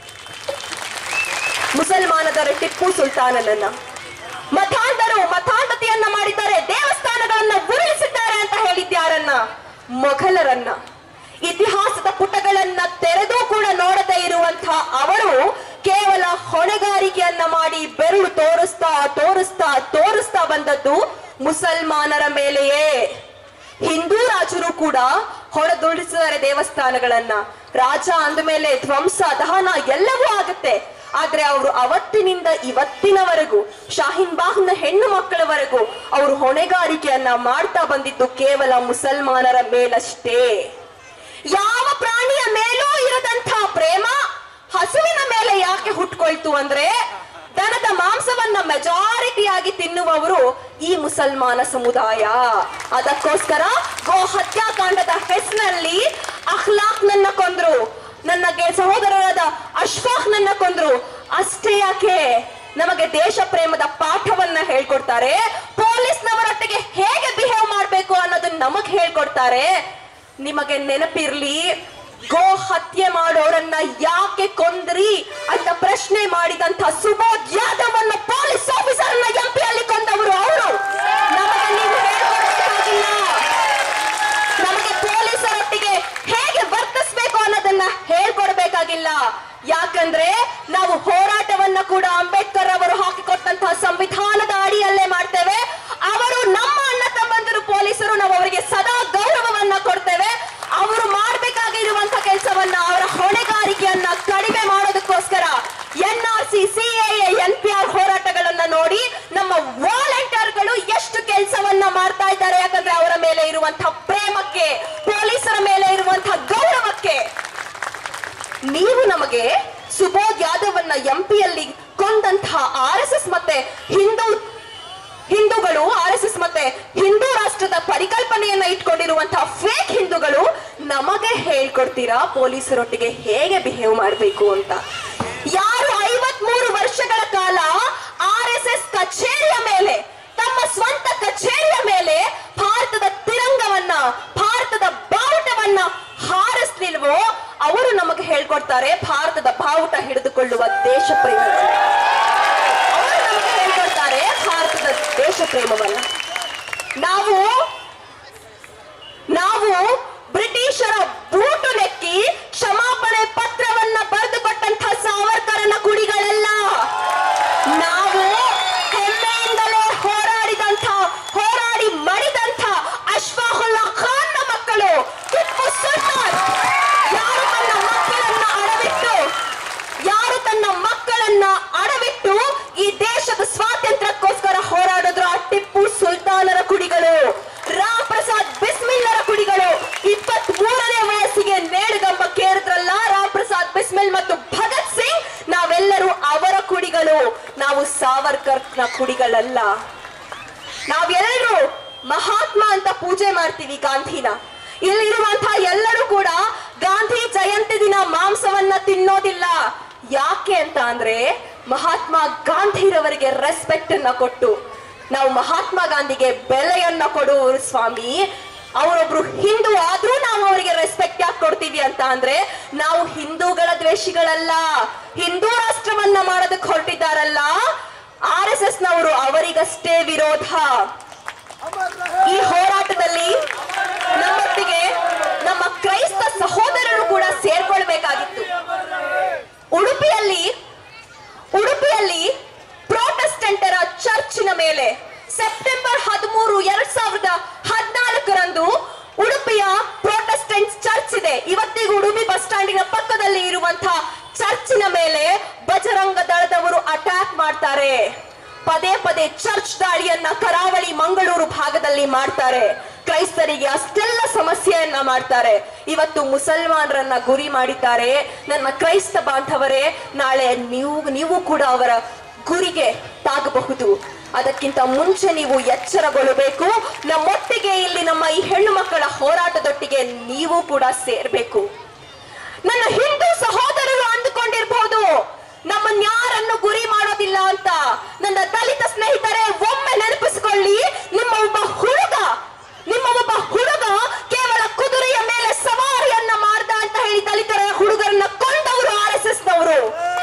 ಮುಸಲ್ಮಾನದರ ಟಿಪ್ಪು ಸುಲ್ತಾನನನ್ನ ಮತಾಂಧರು ಮತಾಂಧತೆಯನ್ನ ಮಾಡಿದ್ದಾರೆ ದೇವಸ್ಥಾನಗಳನ್ನ ಉರುಳಿಸಿದ್ದಾರೆ ಅಂತ ಹೇಳಿದ್ಯಾರನ್ನ ಮೊಘಲರನ್ನ ಇತಿಹಾಸದ ಪುಟಗಳನ್ನ ತೆರೆದು ಕೂಡ ನೋಡದೇ ಇರುವಂತಹ ಅವರು ಕೇವಲ ಹೊಣೆಗಾರಿಕೆಯನ್ನ ಮಾಡಿ ಬೆರಳು ತೋರಿಸ್ತಾ ತೋರಿಸ್ತಾ ತೋರಿಸ್ತಾ ಬಂದದ್ದು ಮುಸಲ್ಮಾನರ ಮೇಲೆಯೇ ಹಿಂದೂ ರಾಜರು ಕೂಡ ಹೊಡೆದುಳಿಸಿದ್ದಾರೆ ದೇವಸ್ಥಾನಗಳನ್ನ ರಾಜ ಅಂದಮೇಲೆ ಧ್ವಂಸ ದಹನ ಎಲ್ಲವೂ ಆಗುತ್ತೆ ಆದ್ರೆ ಅವರು ಅವತ್ತಿನಿಂದ ಇವತ್ತಿನವರೆಗೂ ಶಾಹಿನ್ ಬಾಹ್ನ ಹೆಣ್ಣು ಮಕ್ಕಳವರೆಗೂ ಅವರು ಹೊಣೆಗಾರಿಕೆಯನ್ನ ಮಾಡ್ತಾ ಬಂದಿದ್ದು ಕೇವಲ ಮುಸಲ್ಮಾನರ ಮೇಲಷ್ಟೇ ಯಾವ ಪ್ರಾಣಿಯ ಮೇಲೂ ಇರದಂತ ಪ್ರೇಮ ಹಸುವಿನ ಮೇಲೆ ಯಾಕೆ ಹುಟ್ಕೊಳ್ತು ಅಂದ್ರೆ ದನದ ಮಾಂಸವನ್ನ ಮೆಜಾರಿಟಿಯಾಗಿ ತಿನ್ನುವವರು ಈ ಮುಸಲ್ಮಾನ ಸಮುದಾಯ ಅದಕ್ಕೋಸ್ಕರ ಗೋ ಹತ್ಯಾಕಾಂಡದ ಹೆಸರಿನಲ್ಲಿ ಅಖ್ಲಾಕ್ ನನ್ನ ಕೊಂದ್ರು ನನ್ನ ಗೆ- ಸಹೋದರರಾದ ಅಶ್ಫಾಕ್ ನನ್ನ ಕೊಂದ್ರು ಅಷ್ಟೇ ಯಾಕೆ ನಮಗೆ ದೇಶ ಪ್ರೇಮದ ಪಾಠವನ್ನ ಹೇಳ್ಕೊಡ್ತಾರೆ ಪೊಲೀಸ್ನವರೊಟ್ಟಿಗೆ ಹೇಗೆ ಬಿಹೇವ್ ಮಾಡ್ಬೇಕು ಅನ್ನೋದನ್ನ ನಮಗ್ ಹೇಳ್ಕೊಡ್ತಾರೆ ನಿಮಗೆ ನೆನಪಿರ್ಲಿ ಗೋ ಹತ್ಯೆ ಮಾಡೋರನ್ನ ಯಾಕೆ ಕೊಂದ್ರಿ ಅಂತ ಪ್ರಶ್ನೆ ಮಾಡಿದಂತ ಸುಬೋಧ್ ಯಾದವ್ ಅನ್ನ ಪೊಲೀಸ್ ಆಫೀಸರ್ ಎಂ ಪಿ ಅಲ್ಲಿ ಕೊಂದವರು ಅವರು ನಮಗೆ ನೀವು ಹೇಳ್ಕೊಡ್ಬೇಕಾಗಿಲ್ಲ ನಮಗೆ ಪೊಲೀಸರೊಟ್ಟಿಗೆ ಹೇಗೆ ವರ್ತಿಸ್ಬೇಕು ಅನ್ನೋದನ್ನ ಹೇಳ್ಕೊಡ್ಬೇಕಾಗಿಲ್ಲ ಯಾಕಂದ್ರೆ ನಾವು ಹೋರಾಟವನ್ನ ನೀವು ನಮಗೆ ಸುಬೋಧ್ ಯಾದವನ್ನ ಎಂಪಿಯಲ್ಲಿ ಕೊಂದಂತಹ ಆರ್ ಎಸ್ ಎಸ್ ಮತ್ತೆ ಹಿಂದೂ ಹಿಂದೂಗಳು ಆರ್ ಎಸ್ ಎಸ್ ಮತ್ತೆ ಹಿಂದೂ ರಾಷ್ಟ್ರದ ಪರಿಕಲ್ಪನೆಯನ್ನ ಇಟ್ಕೊಂಡಿರುವಂತಹ ಫೇಕ್ ಹಿಂದೂಗಳು ನಮಗೆ ಹೇಳ್ಕೊಡ್ತೀರಾ ಪೊಲೀಸರೊಟ್ಟಿಗೆ ಹೇಗೆ ಬಿಹೇವ್ ಮಾಡಬೇಕು ಅಂತ ಯಾರು ಐವತ್ಮೂರು ವರ್ಷಗಳ ಕಾಲ ಆರ್ ಎಸ್ ಎಸ್ ಕಚೇರಿಯ ಮೇಲೆ ತಮ್ಮ ಸ್ವಂತ ಕಚೇರಿಯ ಮೇಲೆ ಭಾರತದ ತಿರಂಗವನ್ನ ಭಾರತದ ಬಾವುಟವನ್ನ ಹಾರಿಸ್ಲಿಲ್ವೋ ಅವರು ನಮಗೆ ಹೇಳ್ಕೊಡ್ತಾರೆ ಭಾರತದ ಬಾವುಟ ಹಿಡಿದುಕೊಳ್ಳುವ ದೇಶ ಪ್ರೇಮ ಅವರು ನಮಗೆ ಹೇಳ್ಕೊಡ್ತಾರೆ ಭಾರತದ ದೇಶ ಪ್ರೇಮವನ್ನ ನಾವು ನಾವು ಬ್ರಿಟಿಷರ ಬೂಟು ನೆಕ್ಕಿ ಕ್ಷಮಾಪಣೆ ಪತ್ರವನ್ನ ಬರೆದುಕೊಟ್ಟಂತ ಸಾವರ್ಕರನ ಕುಡಿಗಳಲ್ಲ ನಾವು ಹೆಮ್ಮೆಯಿಂದಲೇ ಹೋರಾಡಿದಂಥ ಹೋರಾಡಿ ಮಡಿದಂಥ ಅಶ್ಫಾಹುಲ್ಲಾ ಖಾನ್ನ ಮಕ್ಕಳು ಟಿಪ್ಪು ಸುಲ್ತಾನ್ ಯಾರು ತನ್ನ ಮಕ್ಕಳನ್ನ ಅಡವಿಟ್ಟು ಯಾರು ತನ್ನ ಮಕ್ಕಳನ್ನ ಅಡವಿಟ್ಟು ಈ ದೇಶದ ಸ್ವಾತಂತ್ರ್ಯಕ್ಕೋಸ್ಕರ ಹೋರಾಡಿದ್ರು ಆ ಟಿಪ್ಪು ಸುಲ್ತಾನರ ಕುಡಿಗಳು ರಾಮ್ ಪ್ರಸಾದ್ ಬಿಸ್ಮಿಲ್ಲರ ಕುಡಿಗಳು ಇಪ್ಪತ್ತ್ ಮೂರನೇ ವಯಸ್ಸಿಗೆ ನೇಡುಗಂಬ ಕೇರಿದ್ರಲ್ಲ ರಾಮ್ ಪ್ರಸಾದ್ ಬಿಸ್ಮಿಲ್ ಮತ್ತು ಭಗತ್ ಸಿಂಗ್ ನಾವೆಲ್ಲರೂ ಅವರ ಕುಡಿಗಳು ನಾವು ಸಾವರ್ಕರ್ನ ಕುಡಿಗಳಲ್ಲ ನಾವೆಲ್ಲರೂ ಮಹಾತ್ಮ ಅಂತ ಪೂಜೆ ಮಾಡ್ತೀವಿ ಗಾಂಧಿನ ಇಲ್ಲಿರುವಂತಹ ಎಲ್ಲರೂ ಕೂಡ ಗಾಂಧಿ ಜಯಂತಿ ದಿನ ಮಾಂಸವನ್ನ ತಿನ್ನೋದಿಲ್ಲ ಯಾಕೆ ಅಂತ ಅಂದ್ರೆ ಮಹಾತ್ಮ ಗಾಂಧಿರವರಿಗೆ ರೆಸ್ಪೆಕ್ಟ್ ಅನ್ನ ಕೊಟ್ಟು ನಾವು ಮಹಾತ್ಮ ಗಾಂಧಿಗೆ ಬೆಲೆಯನ್ನ ಕೊಡುವರು ಸ್ವಾಮಿ ಅವರೊಬ್ರು ಹಿಂದೂ ಆದ್ರೂ ನಾವು ಅವರಿಗೆ ರೆಸ್ಪೆಕ್ಟ್ ಯಾಕೆ ಕೊಡ್ತೀವಿ ಅಂತ ಅಂದ್ರೆ ನಾವು ಹಿಂದೂಗಳ ದ್ವೇಷಿಗಳಲ್ಲ ಹಿಂದೂ ರಾಷ್ಟ್ರವನ್ನ ಮಾಡೋದಕ್ಕೆ ಹೊರಟಿದ್ದಾರಲ್ಲ ಆರ್ ಎಸ್ ಎಸ್ ನವರು ಅವರಿಗಷ್ಟೇ ವಿರೋಧ ಈ ಹೋರಾಟದಲ್ಲಿ ನಮ್ಮೊಟ್ಟಿಗೆ ನಮ್ಮ ಕ್ರೈಸ್ತ ಸಹೋದರರು ಕೂಡ ಸೇರ್ಕೊಳ್ಬೇಕಾಗಿತ್ತು ಉಡುಪಿಯಲ್ಲಿ ಉಡುಪಿಯಲ್ಲಿ ಪ್ರೊಟೆಸ್ಟೆಂಟರ ಚರ್ಚಿನ ಮೇಲೆ ಸೆಪ್ಟೆಂಬರ್ ಹದಿಮೂರು ಎರಡ್ ಸಾವಿರದ ಹದಿನಾಲ್ಕರಂದು ಉಡುಪಿಯ ಪ್ರೊಟೆಸ್ಟೆಂಟ್ ಚರ್ಚ್ ಇದೆ ಇವತ್ತಿಗೂ ಉಡುಪಿ ಬಸ್ ಸ್ಟ್ಯಾಂಡಿನ ಪಕ್ಕದಲ್ಲಿ ಇರುವಂತಹ ಚರ್ಚಿನ ಮೇಲೆ ಬಜರಂಗ ದಳದವರು ಅಟ್ಯಾಕ್ ಮಾಡ್ತಾರೆ ಪದೇ ಪದೇ ಚರ್ಚ್ ದಾಳಿಯನ್ನ ಕರಾವಳಿ ಮಂಗಳೂರು ಭಾಗದಲ್ಲಿ ಮಾಡ್ತಾರೆ ಕ್ರೈಸ್ತರಿಗೆ ಅಷ್ಟೆಲ್ಲ ಸಮಸ್ಯೆಯನ್ನ ಮಾಡ್ತಾರೆ ಇವತ್ತು ಮುಸಲ್ಮಾನರನ್ನ ಗುರಿ ಮಾಡಿದ್ದಾರೆ ನನ್ನ ಕ್ರೈಸ್ತ ಬಾಂಧವರೇ ನಾಳೆ ನೀವು ನೀವು ಕೂಡ ಅವರ ಗುರಿಗೆ ತಾಗಬಹುದು ಅದಕ್ಕಿಂತ ಮುಂಚೆ ನೀವು ಎಚ್ಚರಗೊಳ್ಳಬೇಕು ನಮ್ಮೊಟ್ಟಿಗೆ ಇಲ್ಲಿ ನಮ್ಮ ಈ ಹೆಣ್ಣು ಮಕ್ಕಳ ಹೋರಾಟದೊಟ್ಟಿಗೆ ನೀವು ಕೂಡ ಸೇರ್ಬೇಕು ನನ್ನ ಹಿಂದೂ ಸಹೋದರರು ಅಂದುಕೊಂಡಿರ್ಬಹುದು ನಮ್ಮನ್ಯಾರನ್ನು ಗುರಿ ಮಾಡೋದಿಲ್ಲ ಅಂತ ನನ್ನ ದಲಿತ ಸ್ನೇಹಿತರೆ ಒಮ್ಮೆ ನೆನಪಿಸಿಕೊಳ್ಳಿ ನಿಮ್ಮ ಒಬ್ಬ ಹುಡುಗ ನಿಮ್ಮ ಒಬ್ಬ ಹುಡುಗ ಕೇವಲ ಕುದುರೆಯ ಮೇಲೆ ಸವಾರಿಯನ್ನ ಮಾಡ್ದ ಅಂತ ಹೇಳಿ ದಲಿತರ ಹುಡುಗರನ್ನ ಕೊಂದವರು ಆರ್ ಎಸ್ ಎಸ್ ನವರು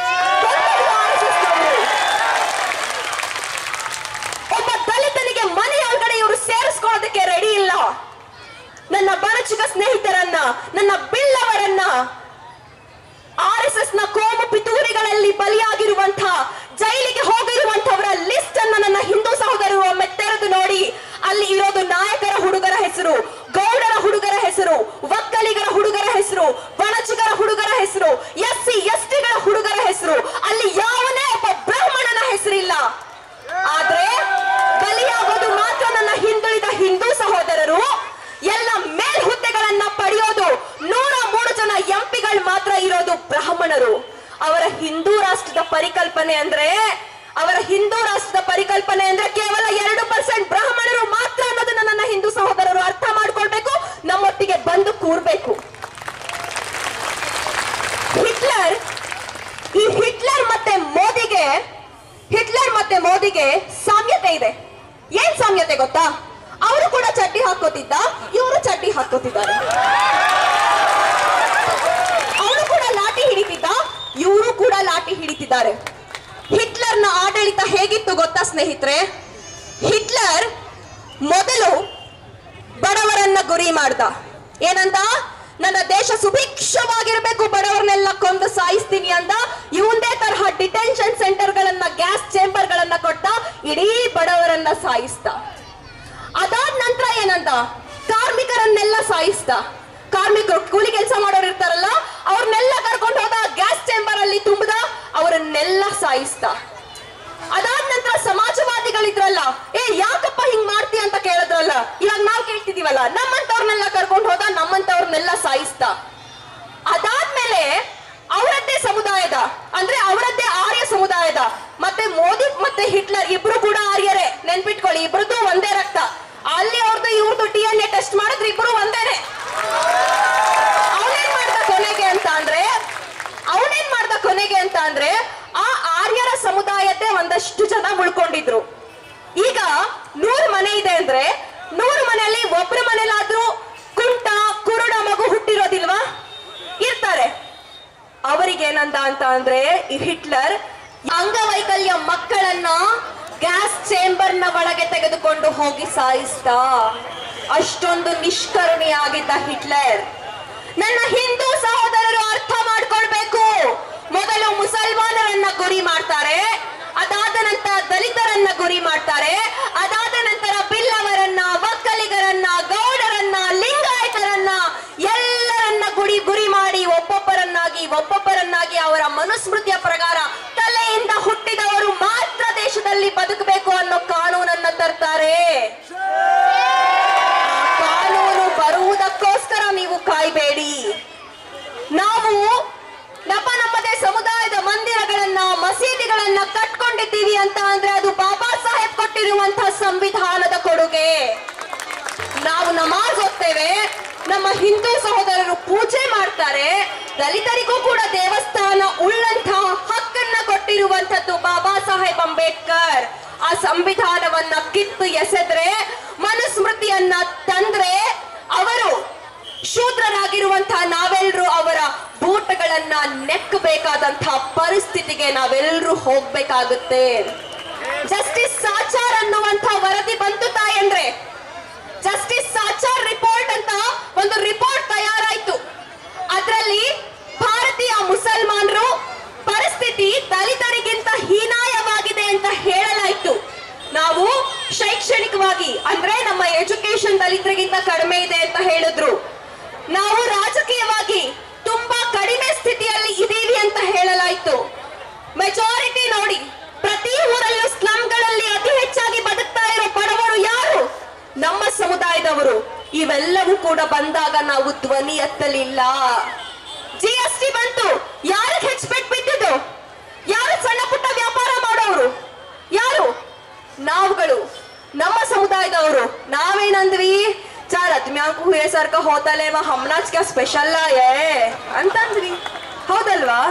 ಒಬ್ಬ ದಲಿತನಿಗೆ ಮನೆಯೊಳಗಡೆ ಇವರು ಸೇರಿಸ್ಕೊಳ್ಳೋದಕ್ಕೆ ರೆಡಿ ಇಲ್ಲ ನನ್ನ ಬಣಚಿಗ ಸ್ನೇಹಿತರನ್ನ ನನ್ನ ಬಿಲ್ಲವರನ್ನ ಆರ್ ಎಸ್ ಎಸ್ ನ ಕೋಮು ಪಿತೂರಿಗಳಲ್ಲಿ ಬಲಿಯಾಗಿರುವಂತಹ ಜೈಲಿಗೆ ಹೋಗಿರುವಂತವರ ಲಿಸ್ಟ್ ಅನ್ನ ನನ್ನ ಹಿಂದೂ ಸಹೋದರರು ಒಮ್ಮೆ ತೆರೆದು ನೋಡಿ ಅಲ್ಲಿ ಇರೋದು ನಾಯಕರ ಹುಡುಗರ ಹೆಸರು ಗೌಡರ ಹುಡುಗರ ಹೆಸರು ಒಕ್ಕಲಿಗರ ಹುಡುಗರ ಹೆಸರು ಬಣಚಿಗರ ಹುಡುಗರ ಹೆಸರು ಎಸ್ ಸಿ ಎಸ್ ಟಿಗಳ ಹುಡುಗರ ಹೆಸರು ಅಲ್ಲಿ ಯಾವನೇ ಒಬ್ಬ ಬ್ರಾಹ್ಮಣನ ಹೆಸರಿಲ್ಲ ಆದ್ರೆ ಬಲಿಯಾಗೋದು ಮಾತ್ರ ನನ್ನ ಹಿಂದುಳಿದ ಹಿಂದೂ ಸಹೋದರರು ಎಲ್ಲ ಮೇಲ್ ಹುದ್ದೆಗಳನ್ನ ಪಡೆಯೋದು ನೂರ ಮೂರು ಜನ ಎಂಪಿಗಳು ಮಾತ್ರ ಇರೋದು ಬ್ರಾಹ್ಮಣರು ಅವರ ಹಿಂದೂ ರಾಷ್ಟ್ರದ ಪರಿಕಲ್ಪನೆ ಅಂದ್ರೆ ಅವರ ಹಿಂದೂ ರಾಷ್ಟ್ರದ ಪರಿಕಲ್ಪನೆ ಅಂದ್ರೆ ಕೇವಲ ಎರಡು ಪರ್ಸೆಂಟ್ ಬ್ರಾಹ್ಮಣರು ಮಾತ್ರ ಅನ್ನೋದನ್ನ ನನ್ನ ಹಿಂದೂ ಸಹೋದರರು ಅರ್ಥ ಮಾಡ್ಕೊಳ್ಬೇಕು ನಮ್ಮೊಟ್ಟಿಗೆ ಬಂದು ಕೂರ್ಬೇಕು ಹಿಟ್ಲರ್ ಈ ಹಿಟ್ಲರ್ ಮತ್ತೆ ಮೋದಿಗೆ ಹಿಟ್ಲರ್ ಮತ್ತೆ ಮೋದಿಗೆ ಸಾಮ್ಯತೆ ಇದೆ ಏನ್ ಸಾಮ್ಯತೆ ಗೊತ್ತಾ ಅವರು ಕೂಡ ಚಡ್ಡಿ ಹಾಕೋತಿದ್ದ ಇವರು ಚಡ್ಡಿ ಹಾಕೋತಿದ್ದಾರೆ ಅವನು ಕೂಡ ಲಾಠಿ ಹಿಡಿತಿದ್ದ ಇವರು ಕೂಡ ಲಾಠಿ ಹಿಡಿತಿದ್ದಾರೆ ಹಿಟ್ಲರ್ನ ಆಡಳಿತ ಹೇಗಿತ್ತು ಗೊತ್ತಾ ಸ್ನೇಹಿತರೆ ಹಿಟ್ಲರ್ ಮೊದಲು ಬಡವರನ್ನ ಗುರಿ ಮಾಡ್ದ ಏನಂತ ನನ್ನ ದೇಶ ಸುಭಿಕ್ಷವಾಗಿರ್ಬೇಕು ಬಡವರನ್ನೆಲ್ಲ ಕೊಂದು ಸಾಯಿಸ್ತೀನಿ ಅಂತ ಇವಂದೇ ತರಹ ಡಿಟೆನ್ಷನ್ ಸೆಂಟರ್ ಗಳನ್ನ ಗ್ಯಾಸ್ ಚೇಂಬರ್ ಗಳನ್ನ ಕೊಟ್ಟ ಇಡೀ ಬಡವರನ್ನ ಸಾಯಿಸ್ತ ಅದಾದ ನಂತರ ಏನಂತ ಕಾರ್ಮಿಕರನ್ನೆಲ್ಲ ಸಾಯಿಸ್ತ ಕಾರ್ಮಿಕರು ಕೂಲಿ ಕೆಲಸ ಮಾಡೋರು ಇರ್ತಾರಲ್ಲ ಅವ್ರನ್ನೆಲ್ಲ ಕರ್ಕೊಂಡು ಹೋದ ಗ್ಯಾಸ್ ಚೇಂಬರ್ ಅಲ್ಲಿ ತುಂಬದ ಅವರನ್ನೆಲ್ಲ ಸಾಯಿಸ್ತ ಅದಾದ ನಂತರ ಸಮಾಜವಾದಿಗಳಿದ್ರಲ್ಲ ಏ ಯಾಕಪ್ಪ ಹಿಂಗ್ ಮಾಡ್ತಿ ಅಂತ ಕೇಳಿದ್ರಲ್ಲ ಇವಾಗ ನಾವ್ ಕೇಳ್ತಿದೀವಲ್ಲ ನಮ್ಮಂತವ್ರನ್ನೆಲ್ಲ ಕರ್ಕೊಂಡು ಹೋದ ನಮ್ಮಂತವ್ರನ್ನೆಲ್ಲ ಸಾಯಿಸ್ತ ಅದಾದ್ಮೇಲೆ ಅವ್ರ ಹೇಗೆ ಅಂತ ಅಂದ್ರೆ ಆ ಆರ್ಯರ ಸಮುದಾಯದ್ದೇ ಒಂದಷ್ಟು ಜನ ಉಳ್ಕೊಂಡಿದ್ರು ಈಗ ನೂರು ಮನೆ ಇದೆ ಅಂದ್ರೆ ನೂರು ಮನೆಯಲ್ಲಿ ಒಬ್ಬರ ಮನೇಲಾದ್ರೂ ಕುಂಟ ಕುರುಡ ಮಗು ಹುಟ್ಟಿರೋದಿಲ್ವಾ ಇರ್ತಾರೆ ಅವರಿಗೇನಂದ ಅಂತ ಅಂದ್ರೆ ಈ ಹಿಟ್ಲರ್ ಅಂಗವೈಕಲ್ಯ ಮಕ್ಕಳನ್ನ ಗ್ಯಾಸ್ ಚೇಂಬರ್ ನ ಒಳಗೆ ತೆಗೆದುಕೊಂಡು ಹೋಗಿ ಸಾಯಿಸ್ದ ಅಷ್ಟೊಂದು ನಿಷ್ಕರುಣಿಯಾಗಿದ್ದ ಹಿಟ್ಲರ್ ನನ್ನ ಹಿಂದೂ ಸಹೋದರರು ಅರ್ಥ ಮಾಡ್ಕೊಳ್ಬೇಕು ಮೊದಲು ಮುಸಲ್ಮಾನರನ್ನ ಗುರಿ ಮಾಡ್ತಾರೆ ಅದಾದ ನಂತರ ದಲಿತರನ್ನ ಗುರಿ ಮಾಡ್ತಾರೆ ಅದಾದ ನಂತರ ಬಿಲ್ಲವರನ್ನ ಒಕ್ಕಲಿಗರನ್ನ ಗೌಡರನ್ನ ಲಿಂಗಾಯತರನ್ನ ಎಲ್ಲರನ್ನ ಗುಡಿ ಗುರಿ ಮಾಡಿ ಒಬ್ಬೊಬ್ಬರನ್ನಾಗಿ ಒಬ್ಬೊಬ್ಬರನ್ನಾಗಿ ಅವರ ಮನುಸ್ಮೃತಿಯ ಪ್ರಕಾರ ತಲೆಯಿಂದ ಹುಟ್ಟಿದವರು ಮಾತ್ರ ದೇಶದಲ್ಲಿ ಬದುಕಬೇಕು ಅನ್ನೋ ಕಾನೂನನ್ನ ತರ್ತಾರೆ ಆ ಕಾನೂನು ಬರುವುದಕ್ಕೋಸ್ಕರ ನೀವು ಕಾಯ್ಬೇಡಿ ನಾವು ನಮ್ಮ ನಮ್ಮದೇ ಸಮುದಾಯದ ಮಂದಿರಗಳನ್ನ ಮಸೀದಿಗಳನ್ನ ಕಟ್ಕೊಂಡಿದ್ದೀವಿ ಅಂತ ಅಂದ್ರೆ ಅದು ಬಾಬಾ ಸಾಹೇಬ್ ಕೊಟ್ಟಿರುವಂತಹ ಸಂವಿಧಾನದ ಕೊಡುಗೆ ನಾವು ನಮಾಜ್ ಓದ್ತೇವೆ ನಮ್ಮ ಹಿಂದೂ ಸಹೋದರರು ಪೂಜೆ ಮಾಡ್ತಾರೆ ದಲಿತರಿಗೂ ಕೂಡ ದೇವಸ್ಥಾನ ಉಳ್ಳಂತಹ ಹಕ್ಕನ್ನ ಕೊಟ್ಟಿರುವಂತದ್ದು ಬಾಬಾ ಸಾಹೇಬ್ ಅಂಬೇಡ್ಕರ್ ಆ ಸಂವಿಧಾನವನ್ನ ಕಿತ್ತು ಎಸೆದ್ರೆ ಮನುಸ್ಮೃತಿಯನ್ನ ತಂದ್ರೆ ಅವರು ಶೂದ್ರರಾಗಿರುವಂತಹ ನಾವೆಲ್ಲರೂ ಅವರ ಬೂಟಗಳನ್ನ ನೆಕ್ಕಬೇಕಾದಂತಹ ಪರಿಸ್ಥಿತಿಗೆ ನಾವೆಲ್ಲರೂ ಹೋಗ್ಬೇಕಾಗುತ್ತೆ ಜಸ್ಟಿಸ್ ಸಾಚಾರ್ ಅನ್ನುವಂತ ವರದಿ ಬಂತು ತಾಯಂದ್ರೆ ಜಸ್ಟಿಸ್ ಸಾಚಾರ್ ರಿಪೋರ್ಟ್ ಅಂತ ಒಂದು ರಿಪೋರ್ಟ್ ತಯಾರಾಯ್ತು ಅದರಲ್ಲಿ ಭಾರತೀಯ ಮುಸಲ್ಮಾನರು ಪರಿಸ್ಥಿತಿ ದಲಿತರಿಗಿಂತ ಹೀನಾಯವಾಗಿದೆ ಅಂತ ಹೇಳಲಾಯ್ತು ನಾವು ಶೈಕ್ಷಣಿಕವಾಗಿ ಅಂದ್ರೆ ನಮ್ಮ ಎಜುಕೇಶನ್ ದಲಿತರಿಗಿಂತ ಕಡಿಮೆ ಇದೆ ಅಂತ ಹೇಳಿದ್ರು ನಾವು ರಾಜಕೀಯವಾಗಿ ತುಂಬಾ ಕಡಿಮೆ ಸ್ಥಿತಿಯಲ್ಲಿ ಇದೀವಿ ಅಂತ ಹೇಳಲಾಯ್ತು ಮೆಜಾರಿಟಿ ನೋಡಿ ಪ್ರತಿ ಊರಲ್ಲೂ ಸ್ಲಂಗಳಲ್ಲಿ ಅತಿ ಹೆಚ್ಚಾಗಿ ಬದುಕ್ತಾ ಇರೋ ಬಡವರು ಯಾರು ನಮ್ಮ ಸಮುದಾಯದವರು ಇವೆಲ್ಲವೂ ಕೂಡ ಬಂದಾಗ ನಾವು ಧ್ವನಿ ಎತ್ತಲಿಲ್ಲ ಜಿ ಎಸ್ ಟಿ ಬಂತು ಯಾರಿಗೆ ಹೆಚ್ಚು ಬಿದ್ದಿದ್ದು ಯಾರು ಸಣ್ಣ ಪುಟ್ಟ ವ್ಯಾಪಾರ ಮಾಡೋರು ಯಾರು ನಾವುಗಳು ನಮ್ಮ ಸಮುದಾಯದವರು ನಾವೇನಂದ್ವಿ ಚಾರ್ ಅದ್ಮ್ಯಾಕು ಹುಯೇಸರ್ಕ ಹೋತಲೇವ ಹಮ್ನಾಚ್ ಕ್ಯಾ ಸ್ಪೆಷಲ್ ಏ ಅಂತಂದ್ವಿ ಹೌದಲ್ವಾ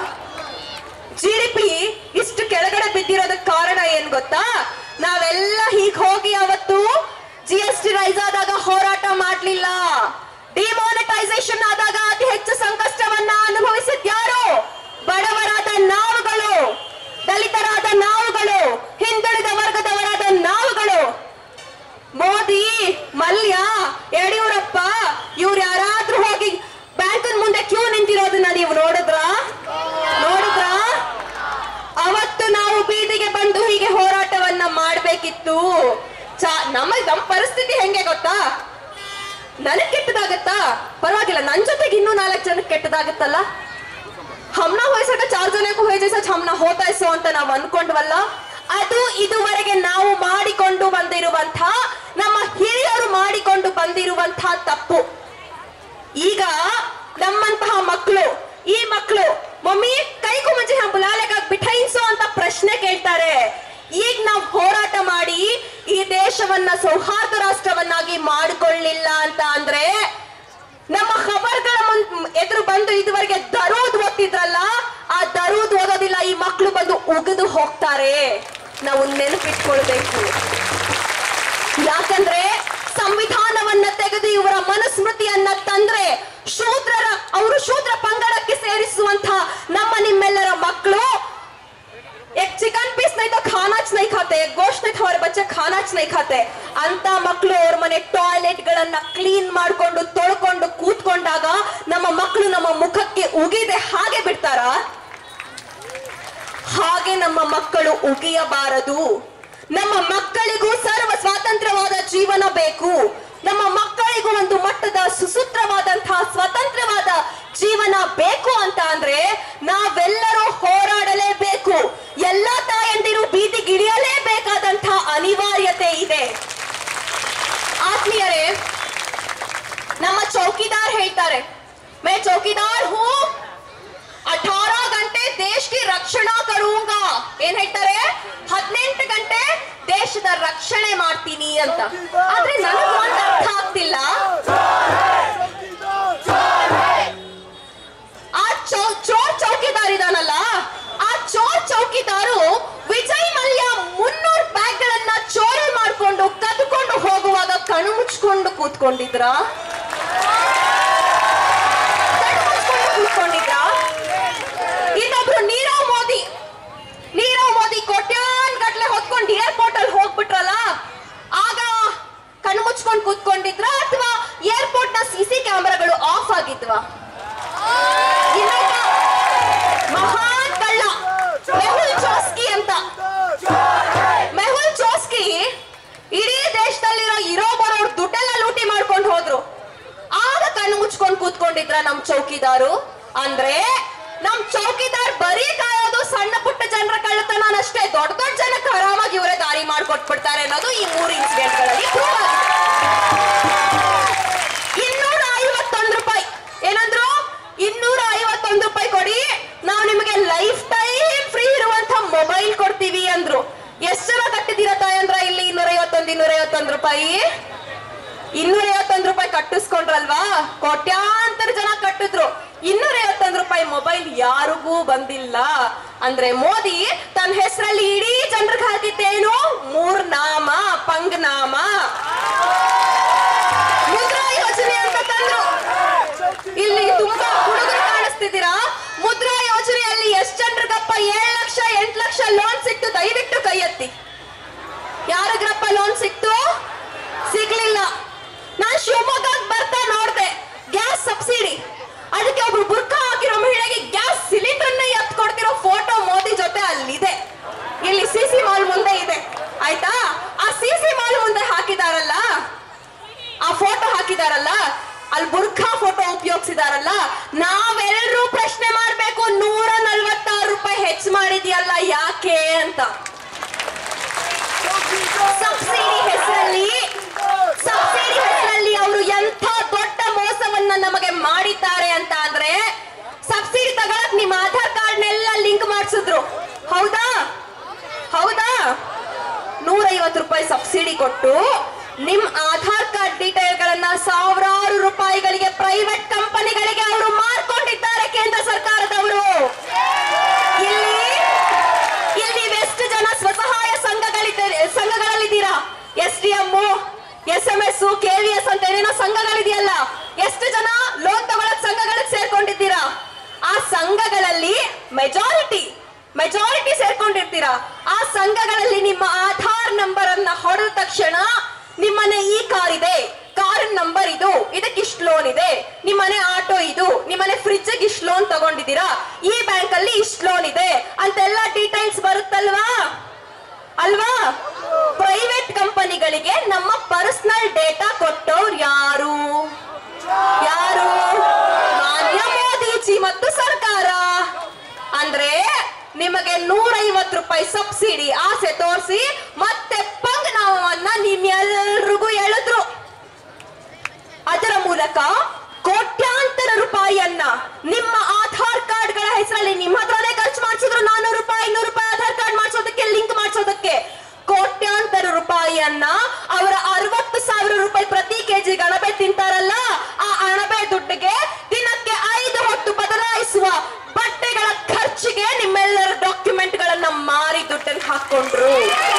ಜಿ ಡಿ ಪಿ ಇಷ್ಟು ಕೆಳಗಡೆ ಬಿದ್ದಿರೋದಕ್ಕೆ ಕಾರಣ ಏನ್ ಗೊತ್ತಾ ನಾವೆಲ್ಲ ಹೀಗ್ ಹೋಗಿ ಅವತ್ತು ಜಿ ಎಸ್ ಟಿ ರೈಸ್ ಆದಾಗ ಹೋರಾಟ ಮಾಡ್ಲಿಲ್ಲ ಡಿಮಾನಿಟೈಸೇಷನ್ ಆದಾಗ ಅತಿ ಹೆಚ್ಚು ಸಂಕಷ್ಟವನ್ನ ಅನುಭವಿಸಿದ್ಯಾರು ಬಡವರಾದ ನಾವುಗಳು ದಲಿತರಾದ ನಾವುಗಳು ಹಿಂದುಳಿದ ವರ್ಗದವರಾದ ನಾವುಗಳು ಮೋದಿ ಮಲ್ಯ ಯಡಿಯೂರಪ್ಪ ಇವ್ರು ಯಾರಾದ್ರೂ ಹೋಗಿ ಬ್ಯಾಂಕಿನ ಮುಂದೆ ಕ್ಯೂ ನಿಂತಿರೋದನ್ನ ನೀವು ನೋಡಿದ್ರಾ ನೋಡಿದ್ರಾ ಅವತ್ತು ನಾವು ಬೀದಿಗೆ ಬಂದು ಹೀಗೆ ಹೋರಾಟವನ್ನ ಮಾಡ್ಬೇಕಿತ್ತು ಚಾ ನಮ್ಮ ನಮ್ಮ ಪರಿಸ್ಥಿತಿ ಹೆಂಗೆ ಗೊತ್ತಾ ನನಗ್ ಕೆಟ್ಟದಾಗತ್ತಾ ಪರವಾಗಿಲ್ಲ ನನ್ ಜೊತೆಗೆ ಇನ್ನೂ ನಾಲ್ಕು ಜನಕ್ಕೆ ಕೆಟ್ಟದಾಗತ್ತಲ್ಲ ಹಮ್ನ ಹೋಯ್ಸಕ ಚಾರ್ ಜನಕ್ಕೂ ಹೋಯ್ ಜೈಸ ಹಮ್ನ ಹೋತಾಯ್ಸೋ ಅಂತ ನಾವು ಅನ್ಕೊಂಡ್ವಲ್ಲ ಅದು ಇದುವರೆಗೆ ನಾವು ಮಾಡಿಕೊಂಡು ಬಂದಿರುವಂತ ನಮ್ಮ ಹಿರಿಯರು ಮಾಡಿಕೊಂಡು ಬಂದಿರುವಂತ ತಪ್ಪು ಈಗ ನಮ್ಮಂತಹ ಮಕ್ಕಳು ಈ ಮಕ್ಕಳು ಮಮ್ಮಿ ಕೈಗೂ ಮುಂಚೆ ಹಾ ಬುಲಾಲೆಗ ಬಿಠೈನ್ಸು ಅಂತ ಪ್ರಶ್ನೆ ಕೇಳ್ತಾರೆ ಈಗ ನಾವು ಹೋರಾಟ ಮಾಡಿ ಈ ದೇಶವನ್ನ ಸೌಹಾರ್ದ ರಾಷ್ಟ್ರವನ್ನಾಗಿ ಮಾಡಿಕೊಳ್ಳಿಲ್ಲ ಅಂತ ಅಂದ್ರೆ ನಮ್ಮ ಖಬರ್ಗಳ ಮುಂದ್ ಎದುರು ಬಂದು ಇದುವರೆಗೆ ದರೂದ್ ಓದ್ತಿದ್ರಲ್ಲ ಆ ದರೂದ್ ಓದೋದಿಲ್ಲ ಈ ಮಕ್ಕಳು ಬಂದು ಉಗಿದು ಹೋಗ್ತಾರೆ ನಾವು ನೆನಪಿಟ್ಕೊಳ್ಬೇಕು ಯಾಕಂದ್ರೆ ಸಂವಿಧಾನವನ್ನ ತೆಗೆದು ಇವರ ಮನುಸ್ಮೃತಿಯನ್ನ ತಂದ್ರೆ ಶೂದ್ರರ ಅವರು ಶೂದ್ರ ಪಂಗಡಕ್ಕೆ ಸೇರಿಸುವಂತ ನಮ್ಮ ನಿಮ್ಮೆಲ್ಲರ ಮಕ್ಕಳು एक चिकन पीस नहीं तो खाना च नहीं खाते एक गोश्त नहीं हमारे बच्चे खाना च नहीं खाते ಅಂತ ಮಕ್ಕಳು ಅವ್ರ ಮನೆ ಟಾಯ್ಲೆಟ್ ಗಳನ್ನ ಕ್ಲೀನ್ ಮಾಡ್ಕೊಂಡು ತೊಳ್ಕೊಂಡು ಕೂತ್ಕೊಂಡಾಗ ನಮ್ಮ ಮಕ್ಕಳು ನಮ್ಮ ಮುಖಕ್ಕೆ ಉಗಿದೆ ಹಾಗೆ ಬಿಡ್ತಾರ ಹಾಗೆ ನಮ್ಮ ಮಕ್ಕಳು ಉಗಿಯಬಾರದು ನಮ್ಮ ಮಕ್ಕಳಿಗೂ ಸರ್ವ ಸ್ವಾತಂತ್ರ್ಯವಾದ ಜೀವನ ಬೇಕು ನಮ್ಮ ಮಕ್ಕಳಿಗೂ ಒಂದು ಮಟ್ಟದ ಸುಸೂತ್ರವಾದಂತಹ ಸ್ವತಂತ್ರವಾದ ಜೀವನ ಬೇಕು ಅಂತ ಅಂದ್ರೆ ನಾವೆಲ್ಲರೂ ಹೋರಾಡಲೇಬೇಕು ಎಲ್ಲಾ ತಾಯಂದಿರು ಬೀದಿಗಿಳಿಯಲೇಬೇಕಾದಂತಹ ಅನಿವಾರ್ಯತೆ ಇದೆ ಆತ್ಮೀಯರೇ ನಮ್ಮ ಚೌಕಿದಾರ್ ಹೇಳ್ತಾರೆ ಮೇ ಚೌಕಿದಾರ್ ಹೂ ಅಠಾರಾ ಗಂಟೆ ದೇಶ ಕಿ ರಕ್ಷಣಾ ಕರೂಂಗಾ ಏನ್ ಹೇಳ್ತಾರೆ ಹದಿನೆಂಟು ಗಂಟೆ ದೇಶದ ರಕ್ಷಣೆ ಮಾಡ್ತೀನಿ ಅಂತ ಆದ್ರೆ ನನಗೆ ಒಂದು ಅರ್ಥ ಆಗ್ತಿಲ್ಲ ಆ ಚೌ ಚೋರ್ ಚೌಕಿದಾರ್ ಇದಾನಲ್ಲ ಕೂತ್ಕೊಂಡಿದ್ರಾ ಕಣ್ಣು ಮುಚ್ಕೊಂಡು ಕೂತ್ಕೊಂಡಿದ್ರಾ ಇನ್ನೊಬ್ರು ನೀರವ್ ಮೋದಿ ನೀರವ್ ಮೋದಿ ಕೋಟ್ಯಾನ್ ಗಟ್ಲೆ ಹೊತ್ಕೊಂಡು ಏರ್ಪೋರ್ಟ್ ಅಲ್ಲಿ ಹೋಗ್ಬಿಟ್ರಲ್ಲ ಆಗ ಕಣ್ಣು ಮುಚ್ಕೊಂಡು ಕೂತ್ಕೊಂಡಿದ್ರ ಅಥವಾ ಏರ್ಪೋರ್ಟ್ ನ ಸಿಸಿ ಕ್ಯಾಮೆರಾಗಳು ಆಫ್ ಆಗಿದ್ವಾ ಇನ್ನೊಬ್ಬ ಮಹಾನ್ ಕಳ್ಳ ಮೆಹುಲ್ ಚೋಸ್ಕಿ ಅಂತ ಮೆಹುಲ್ ಚೋಸ್ಕಿ ಇಡೀ ದೇಶದಲ್ಲಿರೋ ಇರೋ ಬರೋರ್ ದುಡ್ಡೆಲ್ಲ ಲೂಟಿ ಮಾಡ್ಕೊಂಡು ಹೋದ್ರು ಆಗ ಕಣ್ಣು ಮುಚ್ಕೊಂಡು ಕೂತ್ಕೊಂಡಿದ್ರ ನಮ್ ಚೌಕಿದಾರು ಅಂದ್ರೆ ನಮ್ ಚೌಕಿದಾರ್ ಬರೀ ಕಾಯೋದು ಸಣ್ಣ ಪುಟ್ಟ ಜನರ ಕಳ್ಳತನ ಅಷ್ಟೇ ದೊಡ್ಡ ದೊಡ್ಡ ಜನಕ್ಕೆ ಆರಾಮಾಗಿ ಇವರೇ ದಾರಿ ಮಾಡ್ಕೊಟ್ಬಿಡ್ತಾರೆ ಅನ್ನೋದು ಈ ಮೂರು ಇನ್ಸಿಡೆಂಟ್ ಗಳಲ್ಲಿ ಪ್ರೂವ್ ಆಗಿದೆ ಇನ್ನೂರ ಐವತ್ತೊಂದು ರೂಪಾಯಿ ಏನಂದ್ರು ಇನ್ನೂರ ಐವತ್ತೊಂದು ರೂಪಾಯಿ ಕೊಡಿ ನಾವು ನಿಮಗೆ ಲೈಫ್ ಟೈಮ್ ಫ್ರೀ ಇರುವಂತ ಮೊಬೈಲ್ ಕೊಡ್ತೀವಿ ಅಂದ್ರು ಎಷ್ಟು ಜನ ಕಟ್ಟಿದ್ದೀರಾ ತಾಯಂದ್ರ ಇಲ್ಲಿ ಇನ್ನೂರ ಐವತ್ತೊಂದು ಇನ್ನೂರ ಐವತ್ತೊಂದು ರೂಪಾಯಿ ಇನ್ನೂರ ಐವತ್ತೊಂದು ರೂಪಾಯಿ ಕಟ್ಟಿಸ್ಕೊಂಡ್ರಲ್ವಾ ಕೋಟ್ಯಾಂತರ ಜನ ಕಟ್ಟಿದ್ರು ಇನ್ನೂರ ಐವತ್ತೊಂದು ರೂಪಾಯಿ ಮೊಬೈಲ್ ಯಾರಿಗೂ ಬಂದಿಲ್ಲ ಅಂದ್ರೆ ಮೋದಿ ತನ್ನ ಹೆಸರಲ್ಲಿ ಇಡೀ ಜನರಿಗೆ ಹಾಕಿದ್ದೇನು ಮೂರ್ ನಾಮ ಪಂಗ್ ನಾಮ ಮುದ್ರಾ ಯೋಜನೆ ಅಂತ ತಂದ್ರು ಇಲ್ಲಿ ತುಂಬಾ ಹುಡುಗರು ಕಾಣಿಸ್ತಿದ್ದೀರಾ ಮುದ್ರಾ ಯೋಜನೆಯಲ್ಲಿ ಎಷ್ಟ್ ಜನರಿಗಪ್ಪ ಏಳು ಲಕ್ಷ ಎಂಟು ಲಕ್ಷ ಲೋನ್ ಸಿಕ್ತು ದಯವಿಟ್ಟು ಕೈ ಎತ್ತಿ ಯಾರಿಗ್ರಪ್ಪ ಲೋನ್ ಸಿಕ್ತು ಸಿಗ್ಲಿಲ್ಲ ನಾನ್ ಶಿವಮೊಗ್ಗಕ್ಕೆ ಬರ್ತಾ ನೋಡ್ದೆ ಗ್ಯಾಸ್ ಸಬ್ಸಿಡಿ ಅದಕ್ಕೆ ಒಬ್ರು ಬುರ್ಕ ಹಾಕಿರೋ ಮಹಿಳೆಗೆ ಗ್ಯಾಸ್ ಸಿಲಿಂಡರ್ನ ಎತ್ ಕೊಡ್ತಿರೋ ಫೋಟೋ ಮೋದಿ ಜೊತೆ ಅಲ್ಲಿದೆ ಇಲ್ಲಿ ಸಿ ಸಿ ಮಾಲ್ ಮುಂದೆ ಇದೆ ಆಯ್ತಾ ಆ ಸಿ ಸಿ ಮಾಲ್ ಮುಂದೆ ಹಾಕಿದಾರಲ್ಲ ಆ ಫೋಟೋ ಹಾಕಿದಾರಲ್ಲ ಅಲ್ಲಿ ಬುರ್ಖಾ ಫೋಟೋ ಉಪಯೋಗಿಸಿದಾರಲ್ಲ ನಾವೆಲ್ಲರೂ ಪ್ರಶ್ನೆ ಮಾಡ್ಬೇಕು ನೂರ ನಲ್ವತ್ತಾರು ರೂಪಾಯಿ ಹೆಚ್ಚು ಮಾಡಿದ್ಯಲ್ಲ ಯಾಕೆ ಅಂತ ಸಬ್ಸಿಡಿ ಹೆಸರಲ್ಲಿ ಸಬ್ಸಿಡಿ ಹೆಸರಲ್ಲಿ ಅವರು ಎಂಥ ದೊಡ್ಡ ಮೋಸವನ್ನ ನಮಗೆ ಮಾಡಿದ್ದಾರೆ ಅಂತ ಅಂದ್ರೆ ಸಬ್ಸಿಡಿ ತಗೊಳಕ್ ನಿಮ್ ಆಧಾರ್ ಕಾರ್ಡ್ನೆಲ್ಲ ಲಿಂಕ್ ಮಾಡಿಸಿದ್ರು ಹೌದಾ ಹೌದಾ ನೂರೈವತ್ತು ರೂಪಾಯಿ ಸಬ್ಸಿಡಿ ಕೊಟ್ಟು ನಿಮ್ ಆಧಾರ್ ಕಾರ್ಡ್ ಡೀಟೇಲ್ ಗಳನ್ನ ಸಾವಿರಾರು ರೂಪಾಯಿಗಳಿಗೆ ಪ್ರೈವೇಟ್ ಕಂಪನಿಗಳಿಗೆ ಅವರು ಮಾರ್ಕೊಂಡಿದ್ದಾರೆ ಕೇಂದ್ರ ಸರ್ಕಾರದವರು ಇಲ್ಲಿ ಇಲ್ಲಿ ನೀವೆಷ್ಟು ಜನ ಸ್ವಸಹಾಯ ಸಂಘಗಳಿದ್ದೀರಿ ಸಂಘಗಳಲ್ಲಿದ್ದೀರಾ S D M S M S K V S ಅಂತ ಏನೇನೋ ಸಂಘಗಳಿದೆಯಲ್ಲ ಎಷ್ಟು ಜನ ಲೋನ್ ತಗೊಳಕ್ ಸಂಘಗಳಿಗೆ ಸೇರ್ಕೊಂಡಿದ್ದೀರಾ ಆ ಸಂಘಗಳಲ್ಲಿ ಮೆಜಾರಿಟಿ ಮೆಜಾರಿಟಿ ಸೇರ್ಕೊಂಡಿರ್ತೀರಾ ಆ ಸಂಘಗಳಲ್ಲಿ ನಿಮ್ಮ ಆಧಾರ್ ನಂಬರ್ ಅನ್ನ ಹೊಡೆದ ತಕ್ಷಣ ನಿಮ್ಮನೆ ಈ ಕಾರ್ ಇದೆ ಕಾರಿನ ನಂಬರ್ ಇದು ಇದಕ್ಕೆ ಇಷ್ಟು ಲೋನ್ ಇದೆ ನಿಮ್ಮನೆ ಆಟೋ ಇದು ನಿಮ್ಮನೆ ಫ್ರಿಜ್ ಇಷ್ಟು ಲೋನ್ ತಗೊಂಡಿದ್ದೀರಾ ಈ ಬ್ಯಾಂಕ್ ಅಲ್ಲಿ ಇಷ್ಟು ಲೋನ್ ಇದೆ ಅಂತೆಲ್ಲ ಡೀಟೇಲ್ಸ್ ಬರುತ್ತಲ್ವಾ ಅಲ್ವಾ ಪ್ರೈವೇಟ್ ಕಂಪನಿಗಳಿಗೆ ನಮ್ಮ ಪರ್ಸನಲ್ ಡೇಟಾ ಕೊಟ್ಟವ್ರು ಯಾರು ಯಾರು ಮಾನ್ಯ ಮೋದಿಜಿ ಮತ್ತು ಸರ್ಕಾರ ಅಂದ್ರೆ ನಿಮಗೆ ನೂರೈವತ್ತು ರೂಪಾಯಿ ಸಬ್ಸಿಡಿ ಆಸೆ ತೋರಿಸಿ ಮತ್ತೆ ಪಂಗನಾಮವನ್ನ ನಿಮ್ಮೆಲ್ರಿಗೂ ಎಳೆದ್ರು ಅದರ ಮೂಲಕ ಕೋಟ್ಯಾಂತರ ರೂಪಾಯಿಯನ್ನ ನಿಮ್ಮ ಆಧಾರ್ ಕಾರ್ಡ್ಗಳ ಹೆಸರಲ್ಲಿ ನಿಮ್ಮ ಹತ್ರನೇ ಖರ್ಚು ಮಾಡಿಸಿದ್ರು ನಾನೂರು ರೂಪಾಯಿ ಇನ್ನೂರು ರೂಪಾಯಿ ಆಧಾರ್ ಕಾರ್ಡ್ ಮಾಡಿಸೋದಕ್ಕೆ ಲಿಂಕ್ ಮಾಡಿಸೋದಕ್ಕೆ ಕೋಟ್ಯಾಂತರ ರೂಪಾಯಿಯನ್ನ ಅವರ ಅರವತ್ತು ಸಾವಿರ ರೂಪಾಯಿ ಪ್ರತಿ ಕೆಜಿ ಅಣಬೆ ತಿಂತಾರಲ್ಲ ಆ ಅಣಬೆ ದುಡ್ಡಿಗೆ ದಿನಕ್ಕೆ ಐದು ಹೊತ್ತು ಬದಲಾಯಿಸುವ ಬಟ್ಟೆಗಳ ಖರ್ಚಿಗೆ ನಿಮ್ಮೆಲ್ಲರ ಡಾಕ್ಯುಮೆಂಟ್ ಗಳನ್ನ ಮಾರಿ ದುಡ್ಡನ್ನು ಹಾಕೊಂಡ್ರು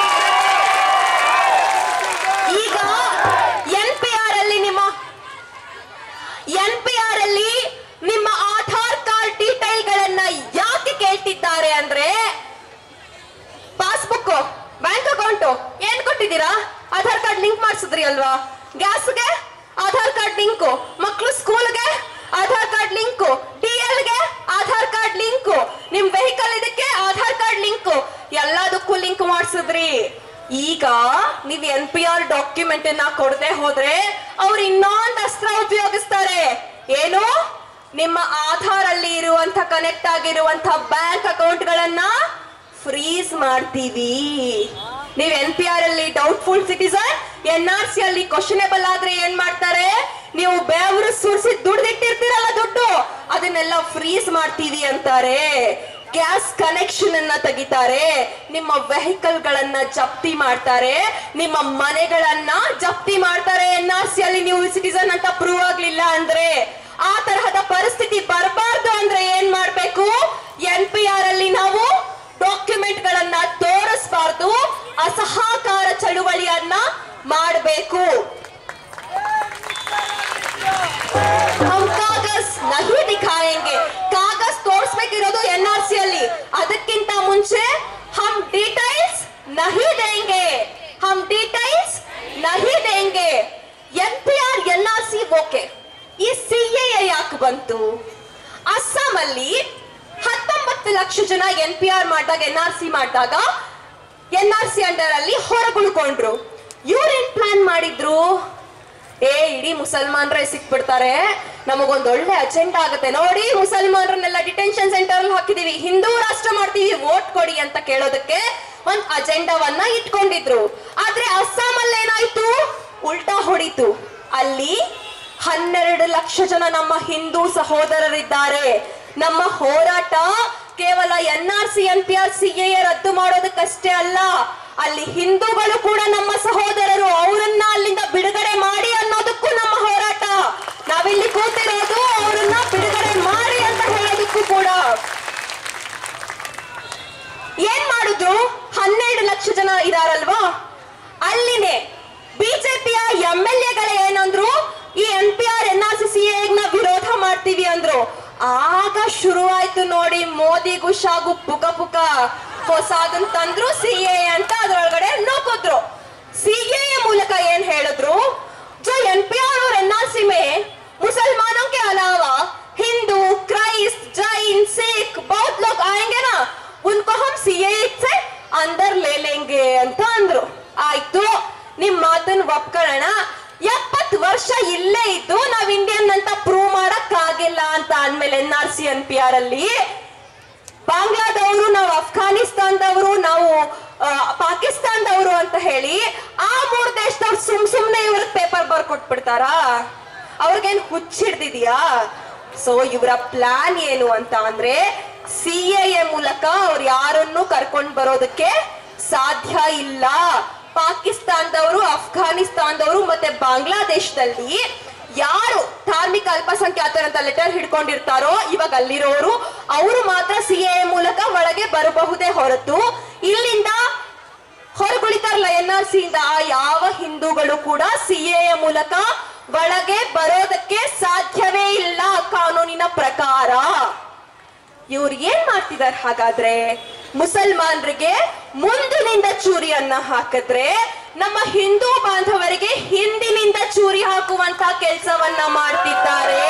ಈಗ ಎನ್ ಪಿ ಆರ್ ಅಲ್ಲಿ ನಿಮ್ಮ ಎನ್ ಪಿ ಆರ್ ಅಲ್ಲಿ ನಿಮ್ಮ ಆಧಾರ್ ಕಾರ್ಡ್ ಡೀಟೇಲ್ ಗಳನ್ನ ಯಾಕೆ ಕೇಳ್ತಿದ್ದಾರೆ ಅಂದ್ರೆ ಪಾಸ್ಬುಕ್ ಬ್ಯಾಂಕ್ ಅಕೌಂಟ್ ಏನ್ ಕೊಟ್ಟಿದ್ದೀರಾ ಆಧಾರ್ ಕಾರ್ಡ್ ಲಿಂಕ್ ಮಾಡಿಸಿದ್ರಿ ಅಲ್ವಾ ಗ್ಯಾಸ್ಗೆ ಆಧಾರ್ ಕಾರ್ಡ್ ಲಿಂಕ್ ಮಕ್ಕಳು ಸ್ಕೂಲ್ಗೆ ಆಧಾರ್ ಕಾರ್ಡ್ ಲಿಂಕ್ ಟಿ ಗೆ ಆಧಾರ್ ಕಾರ್ಡ್ ಲಿಂಕ್ ನಿಮ್ ವೆಹಿಕಲ್ ಇದಕ್ಕೆ ಆಧಾರ್ ಕಾರ್ಡ್ ಲಿಂಕ್ ಎಲ್ಲದಕ್ಕೂ ಲಿಂಕ್ ಮಾಡಿಸಿದ್ರಿ ಈಗ ನೀವ್ ಎನ್ ಪಿ ಆರ್ ಡಾಕ್ಯುಮೆಂಟ್ ಅನ್ನ ಕೊಡದೆ ಹೋದ್ರೆ ಅವ್ರು ಇನ್ನೊಂದು ಅಸ್ತ್ರ ಉಪಯೋಗಿಸ್ತಾರೆ ಏನು ನಿಮ್ಮ ಆಧಾರ್ ಅಲ್ಲಿ ಇರುವಂತ ಕನೆಕ್ಟ್ ಆಗಿರುವಂತ ಬ್ಯಾಂಕ್ ಅಕೌಂಟ್ ಗಳನ್ನ ಫ್ರೀಸ್ ಮಾಡ್ತೀವಿ ನೀವ್ ಎನ್ ಪಿ ಆರ್ ಅಲ್ಲಿ doubtful citizen N R C ಅಲ್ಲಿ ಕ್ವಶನೇಬಲ್ ಆದ್ರೆ ಏನ್ ಮಾಡ್ತಾರೆ ನೀವು ಬೆವರು ಸುರಿಸಿ ದುಡ್ದಿಟ್ಟಿರ್ತೀರಲ್ಲ ದುಡ್ಡು ಅದನ್ನೆಲ್ಲ ಫ್ರೀಸ್ ಮಾಡ್ತೀವಿ ಅಂತಾರೆ ಗ್ಯಾಸ್ ಕನೆಕ್ಷನ್ ಅನ್ನ ತೆಗಿತಾರೆ ನಿಮ್ಮ ವೆಹಿಕಲ್ ಗಳನ್ನ ಜಪ್ತಿ ಮಾಡ್ತಾರೆ ನಿಮ್ಮ ಮನೆಗಳನ್ನ ಜಪ್ತಿ ಮಾಡ್ತಾರೆ ಎನ್ ಆರ್ ಸಿ ಅಲ್ಲಿ ನೀವು ಸಿಟಿಸನ್ ಅಂತ ಪ್ರೂವ್ ಆಗ್ಲಿಲ್ಲ ಅಂದ್ರೆ ಆ ತರಹದ ಪರಿಸ್ಥಿತಿ ಬರಬಾರ್ದು ಅಂದ್ರೆ ಏನ್ ಮಾಡ್ಬೇಕು ಎನ್ ಪಿ ಆರ್ ಅಲ್ಲಿ ನಾವು ಡಾಕ್ಯುಮೆಂಟ್ ಗಳನ್ನ ತೋರಿಸಬಾರ್ದು ಅಸಹಕಾರ ಚಳುವಳಿಯನ್ನ ಮಾಡಬೇಕು नहीं देंगे हम डिटेल्स नहीं देंगे N P R N R C okay ಈ ಸಿ ಎ ಯಾಕೆ ಬಂತು ಅಸ್ಸಾಂ ಅಲ್ಲಿ ಹತ್ತೊಂಬತ್ತು ಲಕ್ಷ ಜನ ಎನ್ ಪಿ ಆರ್ ಮಾಡಿದಾಗ ಎನ್ ಆರ್ ಸಿ ಮಾಡಿದಾಗ ಎನ್ ಆರ್ ಸಿ ಅಂಡರ್ ಅಲ್ಲಿ ಹೊರಗುಳ್ಕೊಂಡ್ರು ಇವ್ರೇನ್ ಪ್ಲಾನ್ ಮಾಡಿದ್ರು ಏ ಇಡೀ ಮುಸಲ್ಮಾನ್ರೇ ಸಿಕ್ಬಿಡ್ತಾರೆ ನಮಗೊಂದ್ ಒಳ್ಳೆ ಅಜೆಂಡಾ ಆಗುತ್ತೆ ನೋಡಿ ಮುಸಲ್ಮಾನರನ್ನೆಲ್ಲ ಡಿಟೆನ್ಷನ್ ಸೆಂಟರ್ ಅಲ್ಲಿ ಹಾಕಿದೀವಿ ಹಿಂದೂ ರಾಷ್ಟ್ರ ಮಾಡ್ತೀವಿ ವೋಟ್ ಕೊಡಿ ಅಂತ ಕೇಳೋದಕ್ಕೆ ಒಂದ್ ಅಜೆಂಡಾವನ್ನ ಇಟ್ಕೊಂಡಿದ್ರು ಆದ್ರೆ ಅಸ್ಸಾಂ ಅಲ್ಲಿ ಏನಾಯ್ತು ಉಲ್ಟಾ ಹೊಡಿತು ಅಲ್ಲಿ ಹನ್ನೆರಡು ಲಕ್ಷ ಜನ ನಮ್ಮ ಹಿಂದೂ ಸಹೋದರರಿದ್ದಾರೆ ನಮ್ಮ ಹೋರಾಟ ಕೇವಲ N R C N P R C A ರದ್ದು ಮಾಡೋದಕ್ಕಷ್ಟೇ ಅಲ್ಲ ಅಲ್ಲಿ ಹಿಂದೂಗಳು ಕೂಡ ನಮ್ಮ ಸಹೋದರರು ಅವರನ್ನ ಅಲ್ಲಿಂದ ಬಿಡುಗಡೆ ಮಾಡಿ ಅನ್ನೋದಕ್ಕೂ ನಮ್ಮ ಹೋರಾಟ ನಾವಿಲ್ಲಿ ಕೂತಿರೋದು ಅವರನ್ನ ಬಿಡುಗಡೆ ಮಾಡಿ ಅಂತ ಹೇಳೋದಕ್ಕೂ ಕೂಡ ಏನ್ ಮಾಡುದು ಹನ್ನೆರಡು ಲಕ್ಷ ಜನ ಇದಾರಲ್ವಾ ಅಲ್ಲಿನೇ ಬಿಜೆಪಿಯ ಎಂ ಎಲ್ ಎಗಳೇ ಏನಂದ್ರು ಈ N P R N R C C ನ ವಿರೋಧ ಮಾಡ್ತೀವಿ ಅಂದ್ರು ಆಗ ಶುರುವಾಯ್ತು ನೋಡಿ ಮೋದಿ ಗುಷಾಗು ಪುಕ ಪುಕ ಹೊಸಾದನ್ ತಂದ್ರು ಸಿ ಎ ಅಂತ ಅದ್ರೊಳಗಡೆ ನುಗ್ಗಿದ್ರು ಸಿ ಎ ಮೂಲಕ ಏನ್ ಹೇಳಿದ್ರು जो एनपीआर और एनआरसी में मुसलमानों के अलावा हिंदू क्राइस्ट जैन सिख बहुत लोग आएंगे ना उनको हम सीए से अंदर ले लेंगे ಅಂತ ಅಂದ್ರು ಆಯ್ತು ನಿಮ್ ಮಾತನ್ನ ಒಪ್ಕೊಳ್ಳೋಣ ಎಪ್ಪತ್ತು ವರ್ಷ ಇಲ್ಲೇ ಇದ್ದು ನಾವ್ ಇಂಡಿಯನ್ ಅಂತ ಪ್ರೂವ್ ಮಾಡಕ್ ಆಗಿಲ್ಲ ಅಂತ ಅಂದ್ಮೇಲೆ N R C N P R ಅಲ್ಲಿ ಬಾಂಗ್ಲಾದವರು ನಾವು ಅಫ್ಘಾನಿಸ್ತಾನದವರು ನಾವು ಆ, ಪಾಕಿಸ್ತಾನದವರು ಅಂತ ಹೇಳಿ ಆ ಮೂರ್ ದೇಶದವ್ರು ಸುಮ್ ಸುಮ್ನೆ ಇವ್ರಿಗೆ ಪೇಪರ್ ಬರ್ಕೊಟ್ಬಿಡ್ತಾರಾ ಅವ್ರಿಗೇನ್ ಹುಚ್ಚಿಡ್ದಿದ್ಯಾ ಸೊ ಇವರ ಪ್ಲಾನ್ ಏನು ಅಂತ ಅಂದ್ರೆ ಸಿ ಎ ಮೂಲಕ ಅವ್ರು ಯಾರನ್ನು ಕರ್ಕೊಂಡ್ ಬರೋದಕ್ಕೆ ಸಾಧ್ಯ ಇಲ್ಲ ಪಾಕಿಸ್ತಾನದವರು ಅಫ್ಘಾನಿಸ್ತಾನದವರು ಮತ್ತೆ ಬಾಂಗ್ಲಾದೇಶದಲ್ಲಿ ಯಾರು ಧಾರ್ಮಿಕ ಅಲ್ಪಸಂಖ್ಯಾತರಂತ ಲೆಟರ್ ಹಿಡ್ಕೊಂಡಿರ್ತಾರೋ ಇವಾಗ ಅಲ್ಲಿರೋರು ಅವರು ಮಾತ್ರ ಸಿ ಎ ಮೂಲಕ ಒಳಗೆ ಬರಬಹುದೇ ಹೊರತು ಇಲ್ಲಿಂದ ಹೊರಗುಳಿತಾರಲ್ಲ ಎನ್ ಆರ್ ಸಿ ಇಂದ ಆ ಯಾವ ಹಿಂದೂಗಳು ಕೂಡ ಸಿ ಎ ಮೂಲಕ ಒಳಗೆ ಬರೋದಕ್ಕೆ ಸಾಧ್ಯವೇ ಇಲ್ಲ ಕಾನೂನಿನ ಪ್ರಕಾರ ಇವ್ರು ಏನ್ ಮಾಡ್ತಿದಾರೆ ಹಾಗಾದ್ರೆ ಮುಸಲ್ಮಾನರಿಗೆ ಮುಂದಿನಿಂದ ಚೂರಿಯನ್ನ ಹಾಕಿದ್ರೆ ನಮ್ಮ ಹಿಂದೂ ಬಾಂಧವರಿಗೆ ಹಿಂದಿನಿಂದ ಚೂರಿ ಹಾಕುವಂತ ಕೆಲಸವನ್ನ ಮಾಡ್ತಿದ್ದಾರೆ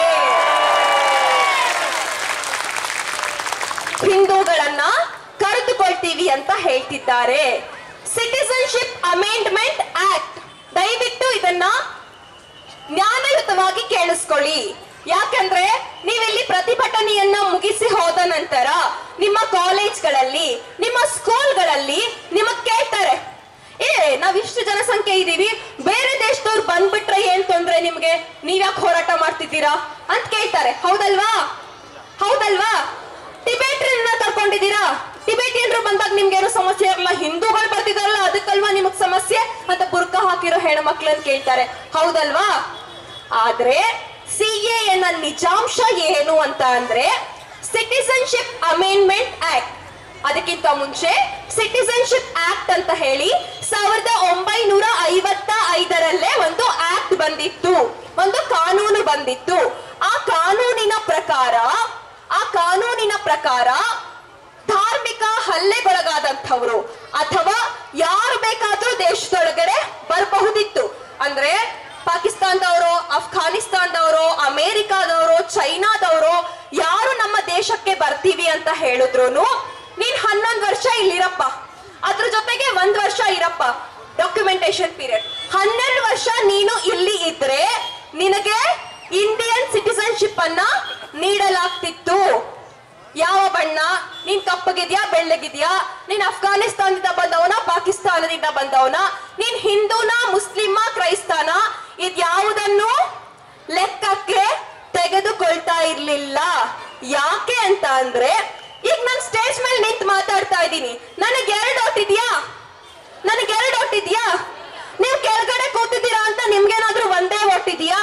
ಹಿಂದೂಗಳನ್ನ ಕರೆದುಕೊಳ್ತೀವಿ ಅಂತ ಹೇಳ್ತಿದ್ದಾರೆ ಸಿಟಿಸನ್ಶಿಪ್ ಅಮೆಂಡ್ಮೆಂಟ್ ಆಕ್ಟ್ ದಯವಿಟ್ಟು ಇದನ್ನ ಜ್ಞಾನಯುತವಾಗಿ ಕೇಳಿಸ್ಕೊಳ್ಳಿ ಯಾಕಂದ್ರೆ ನೀವಿಲ್ಲಿ ಪ್ರತಿಭಟನೆಯನ್ನ ಮುಗಿಸಿ ಹೋದ ನಂತರ ನಿಮ್ಮ ಕಾಲೇಜ್ಗಳಲ್ಲಿ ನಿಮ್ಮ ಸ್ಕೂಲ್ಗಳಲ್ಲಿ ನಿಮಗ್ ಕೇಳ್ತಾರೆ ಏ ನಾವ್ ಇಷ್ಟು ಜನಸಂಖ್ಯೆ ಇದೀವಿ ಬೇರೆ ದೇಶದವ್ರು ಬಂದ್ಬಿಟ್ರೆ ಏನ್ ತೊಂದ್ರೆ ನಿಮ್ಗೆ ನೀವ್ಯಾಕೆ ಹೋರಾಟ ಮಾಡ್ತಿದ್ದೀರಾ ಅಂತ ಕೇಳ್ತಾರೆ ಹೌದಲ್ವಾ ಹೌದಲ್ವಾ ಟಿಬೇಟ್ರನ್ನ ಕರ್ಕೊಂಡಿದ್ದೀರಾ ಟಿಬೇಟಿಯನ್ರು ಬಂದಾಗ ನಿಮ್ಗೆ ಏನೋ ಸಮಸ್ಯೆ ಇರಲ್ಲ ಹಿಂದೂಗಳು ಬರ್ತಿದಾರಲ್ಲ ಅದಕ್ಕಲ್ವಾ ನಿಮಗ್ ಸಮಸ್ಯೆ ಅಂತ ಬುರ್ಕ ಹಾಕಿರೋ ಹೆಣ್ಮಕ್ಳನ್ನ ಕೇಳ್ತಾರೆ ಹೌದಲ್ವಾ ಆದ್ರೆ ಸಿ ಎನ ನಿಜಾಂಶ ಏನು ಅಂತ ಅಂದ್ರೆ ಸಿಟಿಸನ್ಶಿಪ್ ಅಮೆಂಡ್ಮೆಂಟ್ ಆಕ್ಟ್ ಅದಕ್ಕಿಂತ ಮುಂಚೆ ಸಿಟಿಸನ್ಶಿಪ್ ಆಕ್ಟ್ ಅಂತ ಹೇಳಿ ಸಾವಿರದ ಒಂಬೈನೂರ ಐವತ್ತ ಐದರಲ್ಲೇ ಒಂದು ಆಕ್ಟ್ ಬಂದಿತ್ತು ಒಂದು ಕಾನೂನು ಬಂದಿತ್ತು ಆ ಕಾನೂನಿನ ಪ್ರಕಾರ ಆ ಕಾನೂನಿನ ಪ್ರಕಾರ ಧಾರ್ಮಿಕ ಹಲ್ಲೆಗೊಳಗಾದಂಥವ್ರು ಅಥವಾ ಯಾರು ಬೇಕಾದ್ರೂ ದೇಶದೊಳಗಡೆ ಬರಬಹುದಿತ್ತು ಅಂದ್ರೆ ಪಾಕಿಸ್ತಾನದವರು ಅಫ್ಘಾನಿಸ್ತಾನದವರು ಅಮೇರಿಕಾದವರು ಚೈನಾದವರು ಯಾರು ನಮ್ಮ ದೇಶಕ್ಕೆ ಬರ್ತೀವಿ ಅಂತ ಹೇಳಿದ್ರು ನೀನ್ ಹನ್ನೊಂದು ವರ್ಷ ಇಲ್ಲಿರಪ್ಪ ಅದ್ರ ಜೊತೆಗೆ ಒಂದ್ ವರ್ಷ ಇರಪ್ಪ ಡಾಕ್ಯುಮೆಂಟೇಶನ್ ಪೀರಿಯಡ್ ಹನ್ನೆರಡು ವರ್ಷ ನೀನು ಇಲ್ಲಿ ಇದ್ರೆ ನಿನಗೆ ಇಂಡಿಯನ್ ಸಿಟಿಸನ್ಶಿಪ್ ಅನ್ನ ನೀಡಲಾಗ್ತಿತ್ತು ಯಾವ ಬಣ್ಣ ನೀನ್ ಕಪ್ಪಗಿದ್ಯಾ ಬೆಳ್ಳಗಿದ್ಯಾ ನೀನ್ ಅಫ್ಘಾನಿಸ್ತಾನದಿಂದ ಬಂದವನ ಪಾಕಿಸ್ತಾನದಿಂದ ಬಂದವನ ನೀನ್ ಹಿಂದೂನ ಮುಸ್ಲಿಮ ಕ್ರೈಸ್ತನ ಇದ್ಯಾವುದನ್ನು ಲೆಕ್ಕಕ್ಕೆ ತೆಗೆದುಕೊಳ್ತಾ ಇರ್ಲಿಲ್ಲ ಯಾಕೆ ಅಂತ ಅಂದ್ರೆ ಈಗ ನಾನು ಸ್ಟೇಜ್ ಮೇಲೆ ನಿಂತು ಮಾತಾಡ್ತಾ ಇದ್ದೀನಿ ನನಗೆ ಎರಡು ಓಟ್ ಇದೆಯಾ ನನಗೆ ಎರಡು ಓಟ್ ಇದೆಯಾ ನೀವು ಕೆಳಗಡೆ ಕೂತಿದ್ದೀರಾ ಅಂತ ನಿಮ್ಗೇನಾದ್ರೂ ಒಂದೇ ಓಟ್ ಇದೆಯಾ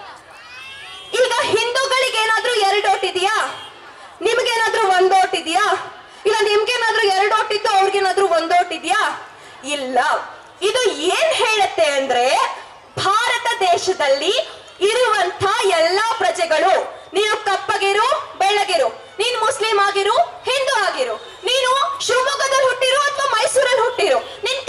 ಈಗ ಹಿಂದೂಗಳಿಗೆ ಏನಾದ್ರೂ ಎರಡು ಓಟ್ ಇದೆಯಾ ನಿಮ್ಗೇನಾದ್ರೂ ಒಂದ್ ಓಟ್ ಇದೆಯಾ ಇಲ್ಲ ನಿಮ್ಗೇನಾದ್ರೂ ಎರಡು ಓಟ್ ಇತ್ತು ಅವ್ರಿಗೇನಾದ್ರೂ ಒಂದ್ ಓಟ್ ಇದೆಯಾ ಇಲ್ಲ ಇದು ಏನ್ ಹೇಳುತ್ತೆ ಅಂದ್ರೆ ಭಾರತ ದೇಶದಲ್ಲಿ ಇರುವಂತ ಎಲ್ಲಾ ಪ್ರಜೆಗಳು ನೀನು ಕಪ್ಪಗಿರು ಬೆಳ್ಳಗಿರು ನೀನು ಮುಸ್ಲಿಂ ಆಗಿರು ಹಿಂದೂ ಆಗಿರು ನೀನು ಶಿವಮೊಗ್ಗದಲ್ಲಿ ಹುಟ್ಟಿರು ಅಥವಾ ಮೈಸೂರಲ್ಲಿ ಹುಟ್ಟಿರು ನಿನ್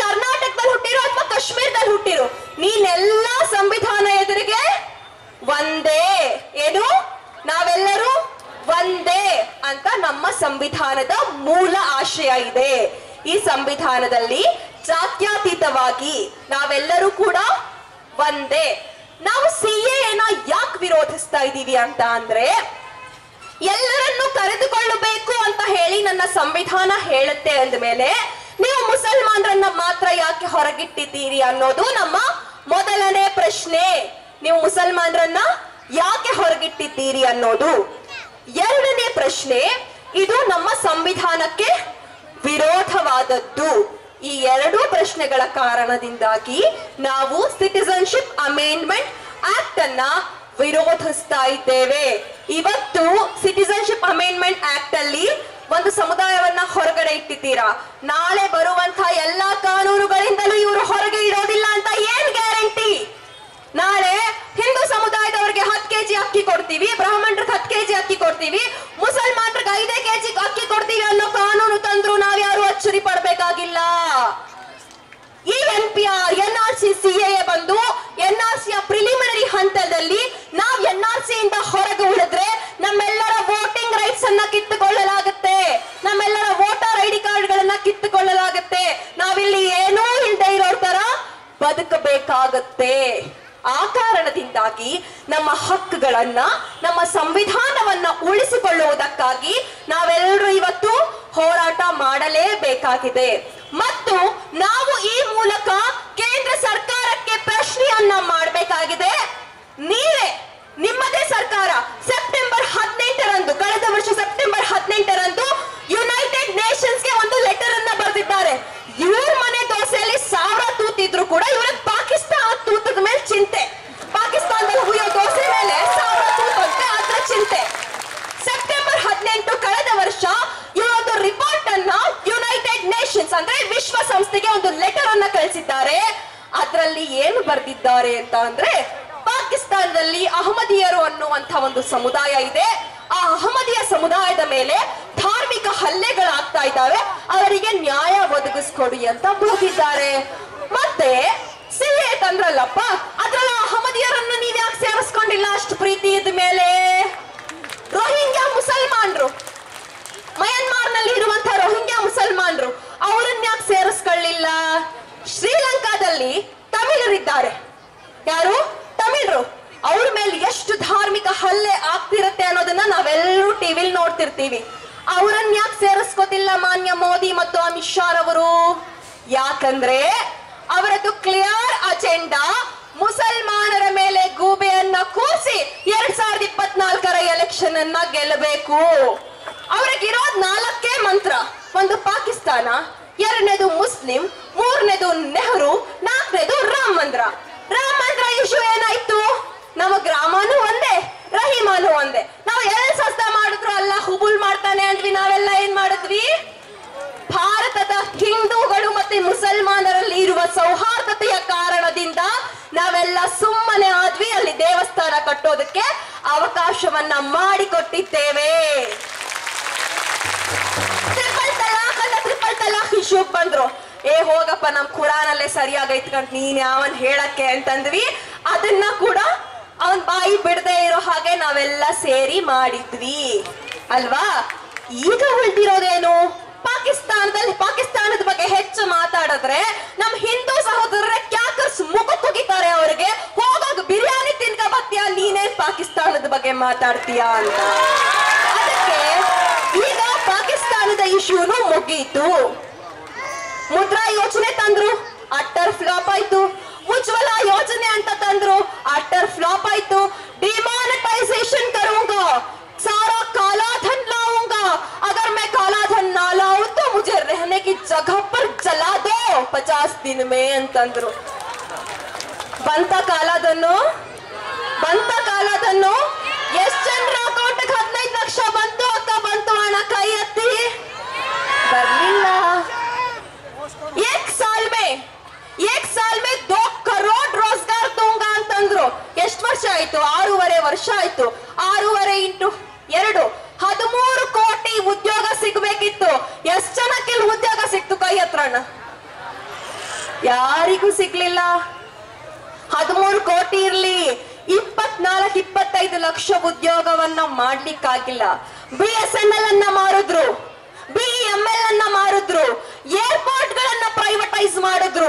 ಸಂವಿಧಾನದ ಮೂಲ ಆಶಯ ಇದೆ ಈ ಸಂವಿಧಾನದಲ್ಲಿ ಜಾತ್ಯತೀತವಾಗಿ ನಾವೆಲ್ಲರೂ ಕೂಡ ಒಂದೇ ನಾವು ಸಿ ಎನ ಯಾಕೆ ವಿರೋಧಿಸ್ತಾ ಇದ್ದೀವಿ ಅಂತ ಅಂದ್ರೆ ಎಲ್ಲರನ್ನು ಕರೆದುಕೊಳ್ಳಬೇಕು ಅಂತ ಹೇಳಿ ನನ್ನ ಸಂವಿಧಾನ ಹೇಳುತ್ತೆ ಅಂದಮೇಲೆ ನೀವು ಮುಸಲ್ಮಾನರನ್ನ ಮಾತ್ರ ಯಾಕೆ ಹೊರಗಿಟ್ಟಿದ್ದೀರಿ ಅನ್ನೋದು ನಮ್ಮ ಮೊದಲನೇ ಪ್ರಶ್ನೆ ನೀವು ಮುಸಲ್ಮಾನರನ್ನ ಯಾಕೆ ಹೊರಗಿಟ್ಟಿದ್ದೀರಿ ಅನ್ನೋದು ಎರಡನೇ ಪ್ರಶ್ನೆ ಇದು ನಮ್ಮ ಸಂವಿಧಾನಕ್ಕೆ ವಿರೋಧವಾದದ್ದು ಈ ಎರಡೂ ಪ್ರಶ್ನೆಗಳ ಕಾರಣದಿಂದಾಗಿ ನಾವು ಸಿಟಿಸನ್ಶಿಪ್ ಅಮೇಂಡ್ಮೆಂಟ್ ಆಕ್ಟ್ ಅನ್ನ ವಿರೋಧಿಸ್ತಾ ಇದ್ದೇವೆ ಇವತ್ತು ಸಿಟಿಸನ್ಶಿಪ್ ಅಮೇಂಡ್ಮೆಂಟ್ ಆಕ್ಟ್ ಅಲ್ಲಿ ಒಂದು ಸಮುದಾಯವನ್ನ ಹೊರಗಡೆ ಇಟ್ಟಿದ್ದೀರಾ ನಾಳೆ ಬರುವಂತ ಎಲ್ಲಾ ಕಾನೂನುಗಳಿಂದಲೂ ಇವರು ಹೊರಗೆ ಇಡೋದಿಲ್ಲ ಅಂತ ಏನ್ ಗ್ಯಾರಂಟಿ ನಾಳೆ ಹಿಂದೂ ಸಮುದಾಯದವರಿಗೆ ಹತ್ತು ಕೆಜಿ ಅಕ್ಕಿ ಕೊಡ್ತೀವಿ ಬ್ರಾಹ್ಮಣರಿಗೆ ಹತ್ತು ಕೆಜಿ ಅಕ್ಕಿ ಕೊಡ್ತೀವಿ ಮುಸಲ್ಮಾನರಿಗೆ ಐದೇ ಕೆಜಿ ಅಕ್ಕಿ ಕೊಡ್ತೀವಿ ಅನ್ನೋ ಕಾನೂನು ತಂದ್ರು ನಾವ್ಯಾರು ಅಚ್ಚರಿ ಪಡ್ಬೇಕಾಗಿಲ್ಲ ಈ N P R N R C C A ಬಂದು ಎನ್ ಆರ್ ಸಿ ಪ್ರಿಲಿಮಿನರಿ ಹಂತದಲ್ಲಿ ನಾವ್ ಎನ್ ಆರ್ ಸಿ ಇಂದ ಹೊರಗೆ ಉಳಿದ್ರೆ ನಮ್ಮೆಲ್ಲರ ವೋಟಿಂಗ್ ರೈಟ್ಸ್ ಅನ್ನ ಕಿತ್ತುಕೊಳ್ಳಲಾಗುತ್ತೆ ನಮ್ಮೆಲ್ಲರ ವೋಟರ್ ಐ ಡಿ ಕಾರ್ಡ್ ಗಳನ್ನ ಕಿತ್ತುಕೊಳ್ಳಲಾಗುತ್ತೆ ನಾವಿಲ್ಲಿ ಏನೂ ಇಲ್ಲದೆ ಇರೋ ತರ ಬದುಕಬೇಕಾಗತ್ತೆ ಆ ಕಾರಣದಿಂದಾಗಿ ನಮ್ಮ ಹಕ್ಕುಗಳನ್ನ ನಮ್ಮ ಸಂವಿಧಾನವನ್ನ ಉಳಿಸಿಕೊಳ್ಳುವುದಕ್ಕಾಗಿ ನಾವೆಲ್ಲರೂ ಇವತ್ತು ಹೋರಾಟ ಮಾಡಲೇಬೇಕಾಗಿದೆ ಮತ್ತು ನಾವು ಈ ಮೂಲಕ ಕೇಂದ್ರ ಸರ್ಕಾರಕ್ಕೆ ಪ್ರಶ್ನೆಯನ್ನ ಮಾಡಬೇಕಾಗಿದೆ ನೀವೇ ನಿಮ್ಮದೇ ಸರ್ಕಾರ ಸೆಪ್ಟೆಂಬರ್ ಹದಿನೆಂಟರಂದು ಕಳೆದ ವರ್ಷ ಸೆಪ್ಟೆಂಬರ್ ಹದಿನೆಂಟರಂದು ಯುನೈಟೆಡ್ ನೇಷನ್ಸ್ಗೆ ಒಂದು ಲೆಟರ್ ಅನ್ನ ಬರೆದಿದ್ದಾರೆ ಇವ್ರ ಮನೆ ದೋಸೆಯಲ್ಲಿ ಸಾವಿರ ತೂತಿದ್ರು ಕೂಡ ಇವ್ರಿಗೆ ಪಾಕಿಸ್ತಾನ ತೂತದ ಮೇಲೆ ಚಿಂತೆ ಪಾಕಿಸ್ತಾನದಲ್ಲಿ ಹುಯ್ಯೋ ದೋಸೆ ಮೇಲೆ ಸಾವಿರ ತೂತಂತೆ ಅದ್ರ ಚಿಂತೆ ಸೆಪ್ಟೆಂಬರ್ ಹದಿನೆಂಟು ಕಳೆದ ವರ್ಷ ಇವತ್ತು ರಿಪೋರ್ಟ್ ಅನ್ನ ಯುನೈಟೆಡ್ ನೇಷನ್ಸ್ ಅಂದ್ರೆ ವಿಶ್ವಸಂಸ್ಥೆಗೆ ಒಂದು ಲೆಟರ್ ಅನ್ನ ಕಳಿಸಿದ್ದಾರೆ ಅದರಲ್ಲಿ ಏನು ಬರೆದಿದ್ದಾರೆ ಅಂತ ಅಂದ್ರೆ ಪಾಕಿಸ್ತಾನದಲ್ಲಿ ಅಹಮದಿಯರು ಅನ್ನುವಂತ ಒಂದು ಸಮುದಾಯ ಇದೆ ಆ ಅಹಮದಿಯ ಸಮುದಾಯದ ಮೇಲೆ ಧಾರ್ಮಿಕ ಹಲ್ಲೆಗಳಾಗ್ತಾ ಇದ್ದಾವೆ ಅವರಿಗೆ ನ್ಯಾಯ ಒದಗಿಸ್ಕೊಡಿ ಅಂತ ಬರೆದಿದ್ದಾರೆ ಮತ್ತೆ ಸಿಎ ತಂದ್ರಲ್ಲಪ್ಪ ಅದ್ರಲ್ಲ ಅಹಮದಿಯರನ್ನು ನೀವ್ ಯಾಕೆ ಸೇರಿಸ್ಕೊಂಡಿಲ್ಲ ಅಷ್ಟು ಪ್ರೀತಿ ಇದ್ದ ಮೇಲೆ ರೋಹಿಂಗ್ಯಾ ಮುಸಲ್ಮಾನ್ರು ಮಯನ್ಮಾರ್ನಲ್ಲಿ ಇರುವಂತಹ ರೋಹಿಂಗ್ಯಾ ಮುಸಲ್ಮಾನ್ರು ಅವರನ್ನ ಯಾಕೆ ಸೇರಿಸ್ಕೊಳ್ಳಿಲ್ಲ ಶ್ರೀಲಂಕಾದಲ್ಲಿ ತಮಿಳರಿದ್ದಾರೆ ಯಾರು ತಮಿಳರು ಅವ್ರ ಮೇಲೆ ಎಷ್ಟು ಧಾರ್ಮಿಕ ಹಲ್ಲೆ ಆಗ್ತಿರತ್ತೆ ಅನ್ನೋದನ್ನ ನಾವೆಲ್ಲರೂ ಟಿವಿಲ್ ನೋಡ್ತಿರ್ತೀವಿ ಅವರನ್ನ ಯಾಕೆ ಸೇರಿಸ್ಕೋತಿಲ್ಲ ಮಾನ್ಯ ಮೋದಿ ಮತ್ತು ಅಮಿತ್ ಶಾ ರವರು ಯಾಕಂದ್ರೆ ಅವರದ್ದು ಕ್ಲಿಯರ್ ಅಜೆಂಡಾ ಮುಸಲ್ಮಾನರ ಮೇಲೆ ಗೂಬೆಯನ್ನ ಕೂರಿಸಿ ಎರಡ್ ಸಾವಿರದ ಇಪ್ಪತ್ನಾಲ್ಕರ ಎಲೆಕ್ಷನ್ ಅನ್ನ ಗೆಲ್ಲಬೇಕು ಅವ್ರಿಗಿರೋದ್ ನಾಲ್ಕೇ ಮಂತ್ರ ಒಂದು ಪಾಕಿಸ್ತಾನ ಎರಡನೇದು ಮುಸ್ಲಿಂ ಮೂರನೇದು ನೆಹರು ನಾಲ್ಕನೇದು ರಾಮ್ ಮಂದ್ರ ರಾಮ್ ಮಂದ್ರ ಇಶ್ಯೂ ಏನಾಯ್ತು ನಮ್ಮ ಗ್ರಾಮನೂ ಒಂದೇ ರಹಿಮಾನು ಒಂದೇ ನಾವು ಎಲ್ ಸಸ್ತ ಮಾಡಿದ್ರು ಅಲ್ಲ ಹುಬುಲ್ ಮಾಡ್ತಾನೆ ಅಂದ್ವಿ ನಾವೆಲ್ಲ ಏನ್ ಮಾಡಿದ್ವಿ ಭಾರತದ ಹಿಂದೂಗಳು ಮತ್ತೆ ಮುಸಲ್ಮಾನರಲ್ಲಿ ಇರುವ ಸೌಹಾರ್ದತೆಯ ಕಾರಣದಿಂದ ನಾವೆಲ್ಲ ಸುಮ್ಮನೆ ಆದ್ವಿ ಅಲ್ಲಿ ದೇವಸ್ಥಾನ ಕಟ್ಟೋದಕ್ಕೆ ಅವಕಾಶವನ್ನ ಮಾಡಿಕೊಟ್ಟಿದ್ದೇವೆ ಟ್ರಿಪಲ್ ತಲಾಕ್ ಅಲ್ಲ ಟ್ರಿಪಲ್ ತಲಾಕ್ ಇಶ್ಯೂಗ್ ಬಂದ್ರು ಏ ಹೋಗಪ್ಪ ನಮ್ ಕುರಾನಲ್ಲೇ ಸರಿಯಾಗೈತ್ ಕಂಟ್ ನೀನ್ ಯಾವನ್ ಹೇಳಕ್ಕೆ ಅಂತಂದ್ವಿ ಅದನ್ನ ಕೂಡ ಅವನ್ ಬಾಯಿ ಬಿಡದೆ ಇರೋ ಹಾಗೆ ನಾವೆಲ್ಲ ಸೇರಿ ಮಾಡಿದ್ವಿ ಅಲ್ವಾ ಈಗ ಉಳ್ದಿರೋದೇನು ಪಾಕಿಸ್ತಾನದಲ್ಲಿ ಪಾಕಿಸ್ತಾನದ ಬಗ್ಗೆ ಹೆಚ್ಚು ಮಾತಾಡಿದ್ರೆ ನಮ್ ಹಿಂದೂ ಸಹೋದರರ ಕ್ಯಾಕರ್ಸ್ ಮುಖ ಕುಗಿತಾರೆ ಅವ್ರಿಗೆ ಹೋಗಾಗ ಬಿರಿಯಾನಿ ತಿನ್ಕ ಬತ್ತೀಯ ನೀನೇನ್ ಪಾಕಿಸ್ತಾನದ ಬಗ್ಗೆ ಮಾತಾಡ್ತೀಯಾ ಅಂತ ಅದಕ್ಕೆ ಈಗ ಪಾಕಿಸ್ತಾನದ ಇಶ್ಯೂನು ಮುಗೀತು ಮುದ್ರಾ ಯೋಜನೆ ತಂದ್ರು ಅಟ್ಟರ್ ಫ್ಲಾಪ್ ಆಯ್ತು ಉಜ್ವಲ ಯೋಜನೆ ಅಂತ ತಂದ್ರು ಅಟ್ಟರ್ ಫ್ಲಾಪ್ ಆಯ್ತು ಡಿಮಾನಿಟೈಸೇಷನ್ करूंगा सारा काला धन लाऊंगा अगर मैं काला धन ना लाऊं तो मुझे रहने की जगह पर जला दो पचास दिन में ಅಂತಂದ್ರು ಬಂತ ಕಾಲದನ್ನು ಬಂತ ಕಾಲದನ್ನು ಎಷ್ಟ್ ಜನರ ಅಕೌಂಟ್ ಹದಿನೈದು ಲಕ್ಷ ಬಂತು ಅಕ್ಕ ಬಂತು ಹಣ ಕೈ ಎತ್ತಿ ಬರ್ಲಿಲ್ಲ एक साल में एक साल में दो करोड़ रोजगार दूंगा ಅಂತಂದ್ರು ಎಷ್ಟು ವರ್ಷ ಆಯ್ತು ಆರೂವರೆ ವರ್ಷ ಆಯ್ತು ಆರೂವರೆ ಇಂಟು ಎರಡು ಹದಿಮೂರು ಕೋಟಿ ಉದ್ಯೋಗ ಸಿಗ್ಬೇಕಿತ್ತು ಎಷ್ಟ್ ಜನಕ್ಕೆ ಇಲ್ಲಿ ಉದ್ಯೋಗ ಸಿಕ್ತು ಕೈ ಹತ್ರಣ್ಣ ಯಾರಿಗೂ ಸಿಗ್ಲಿಲ್ಲ ಹದಿಮೂರು ಕೋಟಿ ಇರ್ಲಿ ಇಪ್ಪತ್ನಾಲ್ಕು ಇಪ್ಪತ್ತೈದು ಲಕ್ಷ ಉದ್ಯೋಗವನ್ನ ಮಾಡ್ಲಿಕ್ಕಾಗಿಲ್ಲ ಬಿ ಎಸ್ ಎನ್ ಎಲ್ ಅನ್ನ ಮಾರಿದ್ರು ಬಿ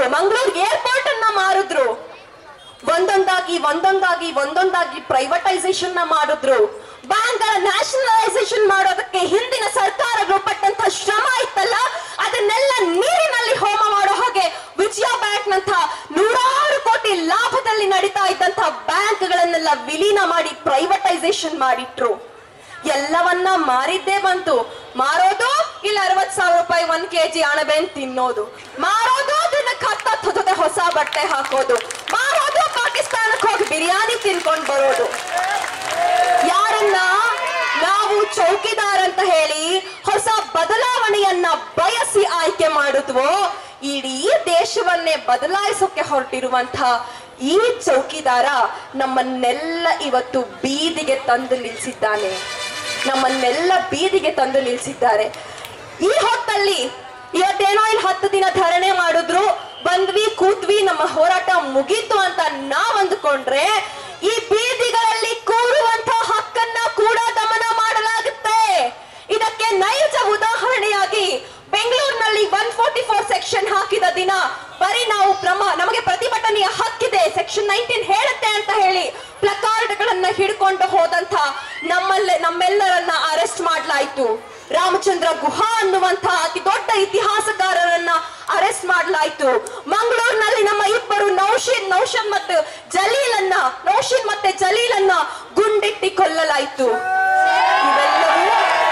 ಮಂಗಳೂರು ಏರ್ಪೋರ್ಟ್ ಅನ್ನ ಮಾರಿದ್ರು ಒಂದೊಂದಾಗಿ ಒಂದೊಂದಾಗಿ ಒಂದೊಂದಾಗಿ ಪ್ರೈವೇಟೈಸೇಷನ್ ನ ಮಾಡಿದ್ರು ಬ್ಯಾಂಕ್ ಗಳ ನ್ಯಾಷನಲೈಸೇಷನ್ ಮಾಡೋದಕ್ಕೆ ಹಿಂದಿನ ಸರ್ಕಾರಗಳು ಪಟ್ಟಂತ ಶ್ರಮ ಇತ್ತಲ್ಲ ಅದನ್ನೆಲ್ಲ ನೀರಿನಲ್ಲಿ ಹೋಮ ಮಾಡೋ ಹಾಗೆ ವಿಜಯ ಬ್ಯಾಂಕ್ ನಂತ ನೂರಾರು ಕೋಟಿ ಲಾಭದಲ್ಲಿ ನಡೀತಾ ಇದ್ದಂತ ಬ್ಯಾಂಕ್ ಗಳನ್ನೆಲ್ಲ ವಿಲೀನ ಮಾಡಿ ಪ್ರೈವೇಟೈಸೇಷನ್ ಮಾಡಿಟ್ರು ಎಲ್ಲವನ್ನ ಮಾರಿದ್ದೇ ಬಂತು ಮಾರೋದು ಇಲ್ಲ ಅರವತ್ ಸಾವಿರ ರೂಪಾಯಿ ಒಂದ್ ಕೆಜಿ ಅಣಬೆನ್ ತಿನ್ನೋದು ಮಾರೋದು ದಿನಕ್ಕೆ ಹತ್ತತ್ತು ಜೊತೆ ಹೊಸ ಬಟ್ಟೆ ಹಾಕೋದು ಮಾರೋದು ಪಾಕಿಸ್ತಾನಕ್ಕೆ ಹೋಗಿ ಬಿರಿಯಾನಿ ತಿನ್ಕೊಂಡ್ ಬರೋದು ಯಾರನ್ನ ನಾವು ಚೌಕಿದಾರ್ ಅಂತ ಹೇಳಿ ಹೊಸ ಬದಲಾವಣೆಯನ್ನ ಬಯಸಿ ಆಯ್ಕೆ ಮಾಡಿದ್ವೋ ಇಡೀ ದೇಶವನ್ನೇ ಬದಲಾಯಿಸೋಕೆ ಹೊರಟಿರುವಂತ ಈ ಚೌಕಿದಾರ ನಮ್ಮನ್ನೆಲ್ಲ ಇವತ್ತು ಬೀದಿಗೆ ತಂದು ನಿಲ್ಸಿದ್ದಾನೆ ನಮ್ಮನ್ನೆಲ್ಲ ಬೀದಿಗೆ ತಂದು ನಿಲ್ಸಿದ್ದಾರೆ ಈ ಹೊತ್ತಲ್ಲಿ ಇವತ್ತೇನೋ ಇಲ್ಲಿ ಹತ್ತು ದಿನ ಧರಣೆ ಮಾಡಿದ್ರು ಬಂದ್ವಿ ಕೂತ್ವಿ ನಮ್ಮ ಹೋರಾಟ ಮುಗೀತು ಅಂತ ನಾವ್ ಅಂದ್ಕೊಂಡ್ರೆ ಈ ಬೀದಿಗಳಲ್ಲಿ ಕೂರುವಂತ ಹಕ್ಕನ್ನ ಕೂಡ ದಮನ ಮಾಡಲಾಗುತ್ತೆ ಇದಕ್ಕೆ ನೈಜ ಉದಾಹರಣೆಯಾಗಿ ಬೆಂಗಳೂರಿನಲ್ಲಿ ಒನ್ ಫೋರ್ಟಿ ಫೋರ್ ಸೆಕ್ಷನ್ ಹಾಕಿದ ದಿನ ಬರೀ ನಾವು ಪ್ರಮ ನಮಗೆ ಪ್ರತಿಭಟನೆಯ ಹಕ್ಕಿದೆ ಸೆಕ್ಷನ್ ನೈನ್ಟೀನ್ ಹೇಳುತ್ತೆ ಅಂತ ಹೇಳಿ ಪ್ಲಕಾರ್ಡ್ ಗಳನ್ನ ಹಿಡ್ಕೊಂಡು ಹೋದಂತ ನಮ್ಮಲ್ಲೇ ನಮ್ಮೆಲ್ಲರನ್ನ ಅರೆಸ್ಟ್ ಮಾಡಲಾಯ್ತು ರಾಮಚಂದ್ರ ಗುಹಾ ಅನ್ನುವಂತ ಅತಿ ದೊಡ್ಡ ಇತಿಹಾಸಕಾರರನ್ನ ಅರೆಸ್ಟ್ ಮಾಡಲಾಯ್ತು ಮಂಗಳೂರಿನಲ್ಲಿ ನಮ್ಮ ಇಬ್ಬರು ನೌಶೀನ್ ನೌಶನ್ ಮತ್ತು ಜಲೀಲನ್ನ ನೌಶೀನ್ ಮತ್ತೆ ಜಲೀಲನ್ನ ಗುಂಡಿಟ್ಟಿ ಕೊಲ್ಲಲಾಯ್ತು ಇವೆಲ್ಲವೂ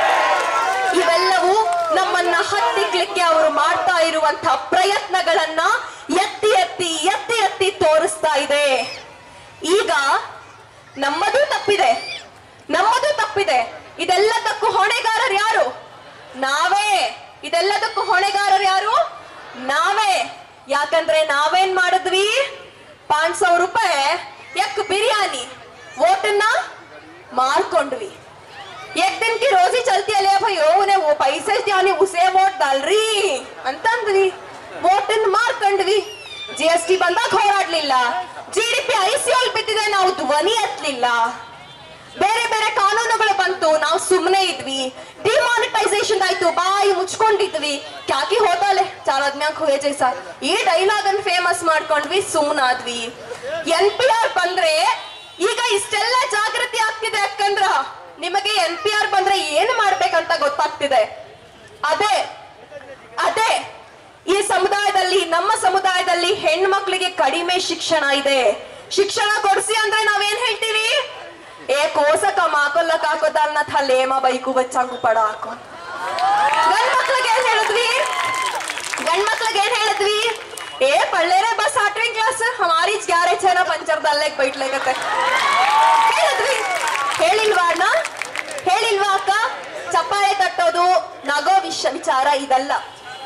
ಇವೆಲ್ಲವೂ ನಮ್ಮನ್ನ ಹತ್ತಿಕ್ಲಿಕ್ಕೆ ಅವರು ಮಾಡ್ತಾ ಇರುವಂತ ಪ್ರಯತ್ನಗಳನ್ನ ಎತ್ತಿ ಎತ್ತಿ ಎತ್ತಿ ಎತ್ತಿ ತೋರಿಸ್ತಾ ಇದೆ ಈಗ ನಮ್ಮದು ತಪ್ಪಿದೆ ನಮ್ಮದು ತಪ್ಪಿದೆ ಇದೆಲ್ಲದಕ್ಕೂ ಹೊಣೆಗಾರರು ಯಾರು ನಾವೇ ಇದೆಲ್ಲದಕ್ಕೂ ಹೊಣೆಗಾರರು ಯಾರು ನಾವೇ ಯಾಕಂದ್ರೆ ನಾವೇನ್ ಮಾಡಿದ್ವಿ ಪಾಂಚ್ ಸಾವಿರ ರೂಪಾಯಿ ಎಕ್ ಬಿರಿಯಾನಿ ಓಟನ್ನ ಮಾರ್ಕೊಂಡ್ವಿ एक दिन की रोजी चलती है ले भाई उन्हें वो पैसे जाने उसे वोट डाल रही ಅಂತಂದ್ವಿ ವೋಟನ್ ಮಾರ್ಕೊಂಡ್ವಿ ಜಿ ಎಸ್ ಟಿ ಬಂದಾಗ ಹೋರಾಡ್ಲಿಲ್ಲ ಜಿ ಡಿ ಪಿ ಐಸಿಯೋಲ್ ಬಿದ್ದಿದೆ ನಾವು ಧ್ವನಿ ಎತ್ತಲಿಲ್ಲ ಬೇರೆ ಬೇರೆ ಕಾನೂನುಗಳು ಬಂತು ನಾವು ಸುಮ್ಮನೆ ಇದ್ವಿ ಡಿಮಾನಿಟೈಸೇಷನ್ ಆಯ್ತು ಬಾಯಿ ಮುಚ್ಕೊಂಡಿದ್ವಿ ಕ್ಯಾಕಿ ಹೋತಾಲೆ ಚಾಲಾದ್ಮ್ಯಾಕ್ ಹೋಯೆ ಜೈಸ ಈ ಡೈಲಾಗ್ ಅನ್ನು ಫೇಮಸ್ ಮಾಡ್ಕೊಂಡ್ವಿ ಸುಮ್ಮನಾದ್ವಿ ಎನ್ ಪಿ ಆರ್ ಬಂದ್ರೆ ಈಗ ಇಷ್ಟೆಲ್ಲ ಜಾಗೃತಿ ಆಗ್ತಿದೆ ಯಾಕಂದ್ರ ನಿಮಗೆ ಎನ್ ಪಿ ಆರ್ ಬಂದ್ರೆ ಏನ್ ಮಾಡ್ಬೇಕಂತ ಗೊತ್ತಾಗ್ತಿದೆ ಅದೇ ಅದೇ ಈ ಸಮುದಾಯದಲ್ಲಿ ನಮ್ಮ ಸಮುದಾಯದಲ್ಲಿ ಹೆಣ್ಮಕ್ಳಿಗೆ ಕಡಿಮೆ ಶಿಕ್ಷಣ ಇದೆ ಶಿಕ್ಷಣ ಕೊಡ್ಸಿ ಅಂದ್ರೆ ನಾವೇನ್ ಹೇಳ್ತೀವಿ ಏ ಕೋಸಕ ಮಾಕೊಲ್ಲಕ್ ಹಾಕೋದಲ್ನ ಥಲೇಮ ಬೈಕು ಬಚ್ಚಾಕು ಪಡ ಹಾಕೋ ಗಂಡ್ ಮಕ್ಳಿಗೆ ಏನ್ ಹೇಳಿದ್ವಿ ಗಂಡ್ ಮಕ್ಳಿಗೆ ಏನ್ ಹೇಳಿದ್ವಿ ಏ ಪಳ್ಳೆರೆ ಬಸ್ ಆಟ್ವಿಂಗ್ ಕ್ಲಾಸ್ ಹಮಾರಿ ಗ್ಯಾರೇಜ್ ಏನೋ ಪಂಚರ್ ದಲ್ಲೆಗ್ ಬೈಟ್ಲೇಕತ್ತೆ ಹೇಳಿದ್ವಿ ಹೇಳಿಲ್ವಾ ಅಣ್ಣ ಹೇಳಿಲ್ವಾ ಅಕ್ಕ ಚಪ್ಪಾಳೆ ತಟ್ಟೋದು ನಗೋ ವಿಷ ವಿಚಾರ ಇದಲ್ಲ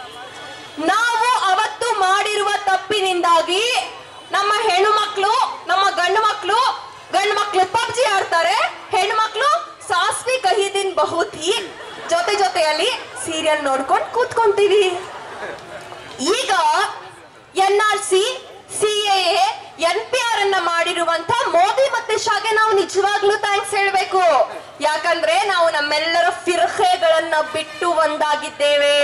ನಾವು ಅವತ್ತು ಮಾಡಿರುವ ತಪ್ಪಿನಿಂದಾಗಿ ನಮ್ಮ ಹೆಣ್ಣು ಮಕ್ಕಳು ನಮ್ಮ ಗಂಡು ಮಕ್ಕಳು ಗಂಡು ಮಕ್ಕಳು ಪಬ್ಜಿ ಆಡ್ತಾರೆ ಹೆಣ್ಣು ಮಕ್ಕಳು ಸಾಸ್ವಿ ಕಹಿದಿನ್ ಬಹುತಿ ಜೊತೆ ಜೊತೆಯಲ್ಲಿ ಸೀರಿಯಲ್ ನೋಡ್ಕೊಂಡು ಕೂತ್ಕೊಂತೀವಿ ಈಗ N R C C N P R ಅನ್ನ ಮಾಡಿರುವಂತ ಮೋದಿ ಮತ್ತೆ ಶಾಗೆ ನಾವು ನಿಜವಾಗ್ಲೂ ಥ್ಯಾಂಕ್ಸ್ ಹೇಳ್ಬೇಕು ಯಾಕಂದ್ರೆ ನಾವು ನಮ್ಮೆಲ್ಲರ ಫಿರ್ಹೆಗಳನ್ನ ಬಿಟ್ಟು ಒಂದಾಗಿದ್ದೇವೆ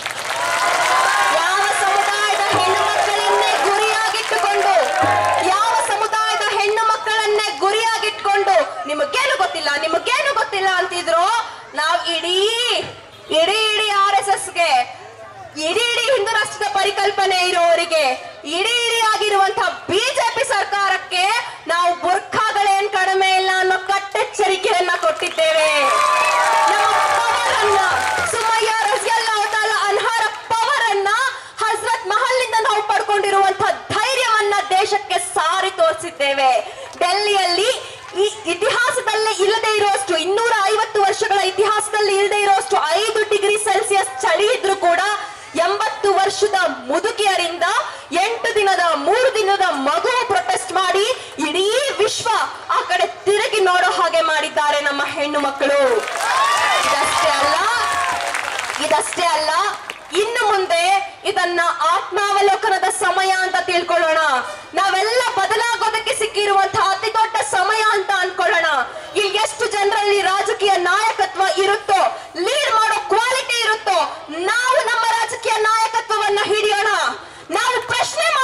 ಯಾವ ಸಮುದಾಯದ ಹೆಣ್ಣು ಮಕ್ಕಳನ್ನೇ ಗುರಿಯಾಗಿಟ್ಟುಕೊಂಡು ಯಾವ ಸಮುದಾಯದ ಹೆಣ್ಣು ಮಕ್ಕಳನ್ನೇ ಗುರಿಯಾಗಿಟ್ಕೊಂಡು ನಿಮಗೇನು ಗೊತ್ತಿಲ್ಲ ನಿಮಗೇನು ಗೊತ್ತಿಲ್ಲ ಅಂತಿದ್ರು ನಾವ್ ಇಡೀ ಇಡೀ ಇಡೀ ಆರ್ ಎಸ್ ಎಸ್ಗೆ ಇಡೀ ಇಡೀ ಹಿಂದೂ ರಾಷ್ಟ್ರದ ಪರಿಕಲ್ಪನೆ ಇರೋರಿಗೆ ಇಡೀ ಇಡೀ ಆಗಿರುವಂತಹ ಬಿಜೆಪಿ ಸರ್ಕಾರಕ್ಕೆ ನಾವು ಬುರ್ಖಾಗಳೇನ್ ಕಡಿಮೆ ಇಲ್ಲ ಅನ್ನೋ ಕಟ್ಟೆಚ್ಚರಿಕೆಯನ್ನ ಕೊಟ್ಟಿದ್ದೇವೆ ನಮ್ಮ ಪವರ್ ಅನ್ನ ಸುಮಯ್ಯ ರಜಿಯಲ್ಲಾಹು ತಾಲಾ ಅನ್ಹಾರ ಪವರ್ ಅನ್ನ ಹಜ್ರತ್ ಮಹಲ್ನಿಂದ ನಾವು ಪಡ್ಕೊಂಡಿರುವಂತಹ ಧೈರ್ಯವನ್ನ ದೇಶಕ್ಕೆ ಸಾರಿ ತೋರಿಸಿದ್ದೇವೆ ಡೆಲ್ಲಿಯಲ್ಲಿ ಈ ಇತಿಹಾಸದಲ್ಲೇ ಇಲ್ಲದೆ ಇರುವಷ್ಟು ಇನ್ನೂರ ಐವತ್ತು ವರ್ಷಗಳ ಇತಿಹಾಸದಲ್ಲಿ ಇಲ್ಲದೆ ಇರುವಷ್ಟು ಐದು ಡಿಗ್ರಿ ಸೆಲ್ಸಿಯಸ್ ಚಳಿ ಇದ್ರೂ ಕೂಡ ಎಂಬತ್ತು ವರ್ಷದ ಮುದುಕಿಯರಿಂದ ಎಂಟು ದಿನದ ಮೂರು ದಿನದ ಮಗು ಪ್ರೊಟೆಸ್ಟ್ ಮಾಡಿ ಇಡೀ ವಿಶ್ವ ಆ ಕಡೆ ತಿರುಗಿ ನೋಡೋ ಹಾಗೆ ಮಾಡಿದ್ದಾರೆ ನಮ್ಮ ಹೆಣ್ಣು ಮಕ್ಕಳು ಇದಷ್ಟೇ ಅಲ್ಲ ಇದಷ್ಟೇ ಅಲ್ಲ ಇನ್ನು ಮುಂದೆ ಇದನ್ನ ಆತ್ಮಾವಲೋಕನದ ಸಮಯ ಅಂತ ತಿಳ್ಕೊಳ್ಳೋಣ ನಾವೆಲ್ಲ ಬದಲಾಗೋದಕ್ಕೆ ಸಿಕ್ಕಿರುವಂತಹ ಅತಿ ದೊಡ್ಡ ಸಮಯ ಅಂತ ಅನ್ಕೊಳ್ಳೋಣ ಇಲ್ಲಿ ಎಷ್ಟು ಜನರಲ್ಲಿ ರಾಜಕೀಯ ನಾಯಕತ್ವ ಇರುತ್ತೋ ಲೀಡ್ ಮಾಡೋ ಕ್ವಾಲಿಟಿ ಇರುತ್ತೋ ನಾವು ನಮ್ಮ ರಾಜಕೀಯ ನಾಯಕತ್ವವನ್ನ ಹಿಡಿಯೋಣ ನಾವು ಪ್ರಶ್ನೆ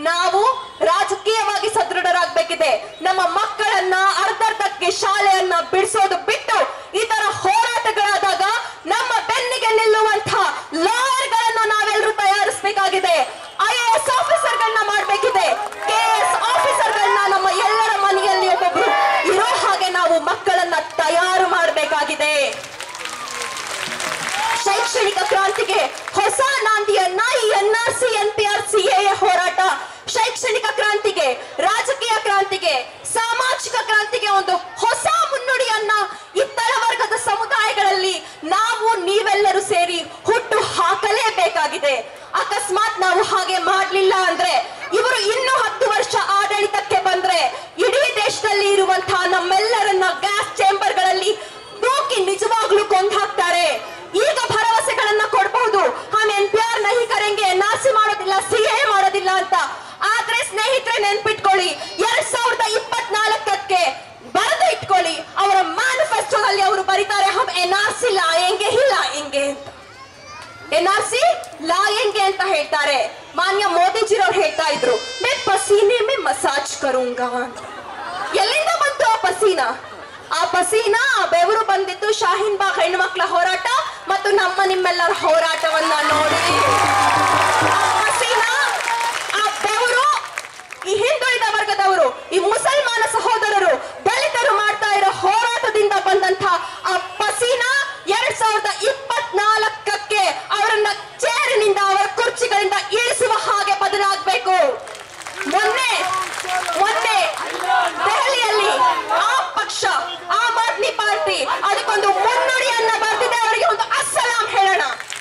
ನಾವು ರಾಜಕೀಯವಾಗಿ ಸದೃಢರಾಗಬೇಕಿದೆ ನಮ್ಮ ಮಕ್ಕಳನ್ನ ಅರ್ಧರ್ಧಕ್ಕೆ ಶಾಲೆಯನ್ನ ಬಿಡಿಸೋದು ಬಿಟ್ಟು ಈ ತರ ಹೋರಾಟಗಳಾದಾಗ ನಮ್ಮ ಬೆನ್ನಿಗೆ ನಿಲ್ಲುವಂತ ಲಾಯರ್ಗಳನ್ನ ನಾವೆಲ್ಲರೂ ತಯಾರಿಸಬೇಕಾಗಿದೆ ಐ ಎ ಎಸ್ ಆಫೀಸರ್ಗಳನ್ನ ಮಾಡಬೇಕಿದೆ ಕೆ ಎಸ್ ಆಫೀಸರ್ಗಳನ್ನ ನಮ್ಮ ಎಲ್ಲರ ಮನೆಯಲ್ಲಿ ಒಬ್ಬೊಬ್ರು ಇರೋ ಹಾಗೆ ನಾವು ಮಕ್ಕಳನ್ನ ತಯಾರು ಮಾಡಬೇಕಾಗಿದೆ ಶೈಕ್ಷಣಿಕ ಕ್ರಾಂತಿಗೆ ಹೊಸ ನಾಂದಿಯನ್ನ ಈ N R C N P R C A ಹೋರಾಟ ಶೈಕ್ಷಣಿಕ ಕ್ರಾಂತಿಗೆ ರಾಜಕೀಯ ಕ್ರಾಂತಿಗೆ ಸಾಮಾಜಿಕ ಕ್ರಾಂತಿಗೆ ಒಂದು ಹೊಸ ಮುನ್ನುಡಿಯನ್ನ ಈ ತಳವರ್ಗದ ಸಮುದಾಯಗಳಲ್ಲಿ ನಾವು ನೀವೆಲ್ಲರೂ ಸೇರಿ ಹುಟ್ಟು ಹಾಕಲೇಬೇಕಾಗಿದೆ ಅಕಸ್ಮಾತ್ ನಾವು ಹಾಗೆ ಮಾಡ್ಲಿಲ್ಲ ಅಂದ್ರೆ ಇವರು ಇನ್ನು ಹತ್ತು ವರ್ಷ ಆಡಳಿತಕ್ಕೆ ಬಂದ್ರೆ ಇಡೀ ದೇಶದಲ್ಲಿ ಇರುವಂತಹ ನಮ್ಮೆಲ್ಲರನ್ನ ಗ್ಯಾಸ್ ಚೇಂಬರ್ಗಳಲ್ಲಿ ನೂಕಿ ನಿಜವಾಗ್ಲೂ ಕೊಂದು ಹಾಕ್ತಾರೆ ಈಗ ಭರವಸೆಗಳನ್ನ ಕೊಡಬಹುದು ಹಮ್ ಎನ್ ಪಿ ಆರ್ ನಹಿ ಕರೆಂಗೆ ನಾಸಿ ಮಾಡೋದಿಲ್ಲ ಸಿ ಎ ಮಾಡೋದಿಲ್ಲ ಅಂತ ಆದ್ರೆ ಸ್ನೇಹಿತರೆ ನೆನ್ಪಿಟ್ಕೊಳ್ಳಿ ಎರಡ್ ಸಾವಿರದ ಇಪ್ಪತ್ನಾಲ್ಕಕ್ಕೆ ಬರೆದು ಇಟ್ಕೊಳ್ಳಿ ಅವರ ಮ್ಯಾನಿಫೆಸ್ಟೋದಲ್ಲಿ ಅವರು ಬರೀತಾರೆ ಹಮ್ ಎನ್ ಆರ್ ಸಿ ಲಾಯಂಗೆ ಹಿ ಲಾಯಂಗೆ ಅಂತ ಎನ್ ಆರ್ ಸಿ ಲಾಯಂಗೆ ಅಂತ ಹೇಳ್ತಾರೆ ಮಾನ್ಯ ಮೋದಿಜಿರವ್ರು ಹೇಳ್ತಾ ಇದ್ರು ಮೇ ಪಸೀನೆ ಮೇ ಮಸಾಜ್ ಕರುಂಗ ಅಂತ ಎಲ್ಲಿಂದ ಬಂತು ಆ ಪಸೀನ ಆ ಪಸೀನ ಆ ಬೆವರು ಬಂದಿದ್ದು ಶಾಹೀನ್ ಬಾಗ್ ಹೆಣ್ಮಕ್ಳ ಹೋರಾಟ ಮತ್ತು ನಮ್ಮ ನಿಮ್ಮೆಲ್ಲರ ಹೋರಾಟವನ್ನ ನೋಡಿ ಆ ಪಸೀನ ಆ ಬೆವರು ಈ ಹಿಂದುಳಿದ ವರ್ಗದವರು ಈ ಮುಸಲ್ಮಾನ ಸಹೋದರರು ದಲಿತರು ಮಾಡ್ತಾ ಇರೋ ಹೋರಾಟದಿಂದ ಬಂದಂತ ಆ ಪಸೀನ ಎರಡ್ ಸಾವಿರದ ಇಪ್ಪತ್ನಾಲ್ಕಕ್ಕೆ ಅವರನ್ನ ಚೇರಿನಿಂದ ಅವರ ಕುರ್ಚಿಗಳಿಂದ ಇಳಿಸುವ ಹಾಗೆ ಬದಲಾಗಬೇಕು ಮೊನ್ನೆ ಮೊನ್ನೆ ದೆಹಲಿಯಲ್ಲಿ ಆ ಪಕ್ಷ ಆಮ್ ಆದ್ಮಿ ಪಾರ್ಟಿ ಅದಕ್ಕೊಂದು ಮುನ್ನುಡಿಯನ್ನ ಬರೆದಿದೆ ಅವರಿಗೆ ಒಂದು ಅಸ್ಸಲಾಂ ಹೇಳೋಣ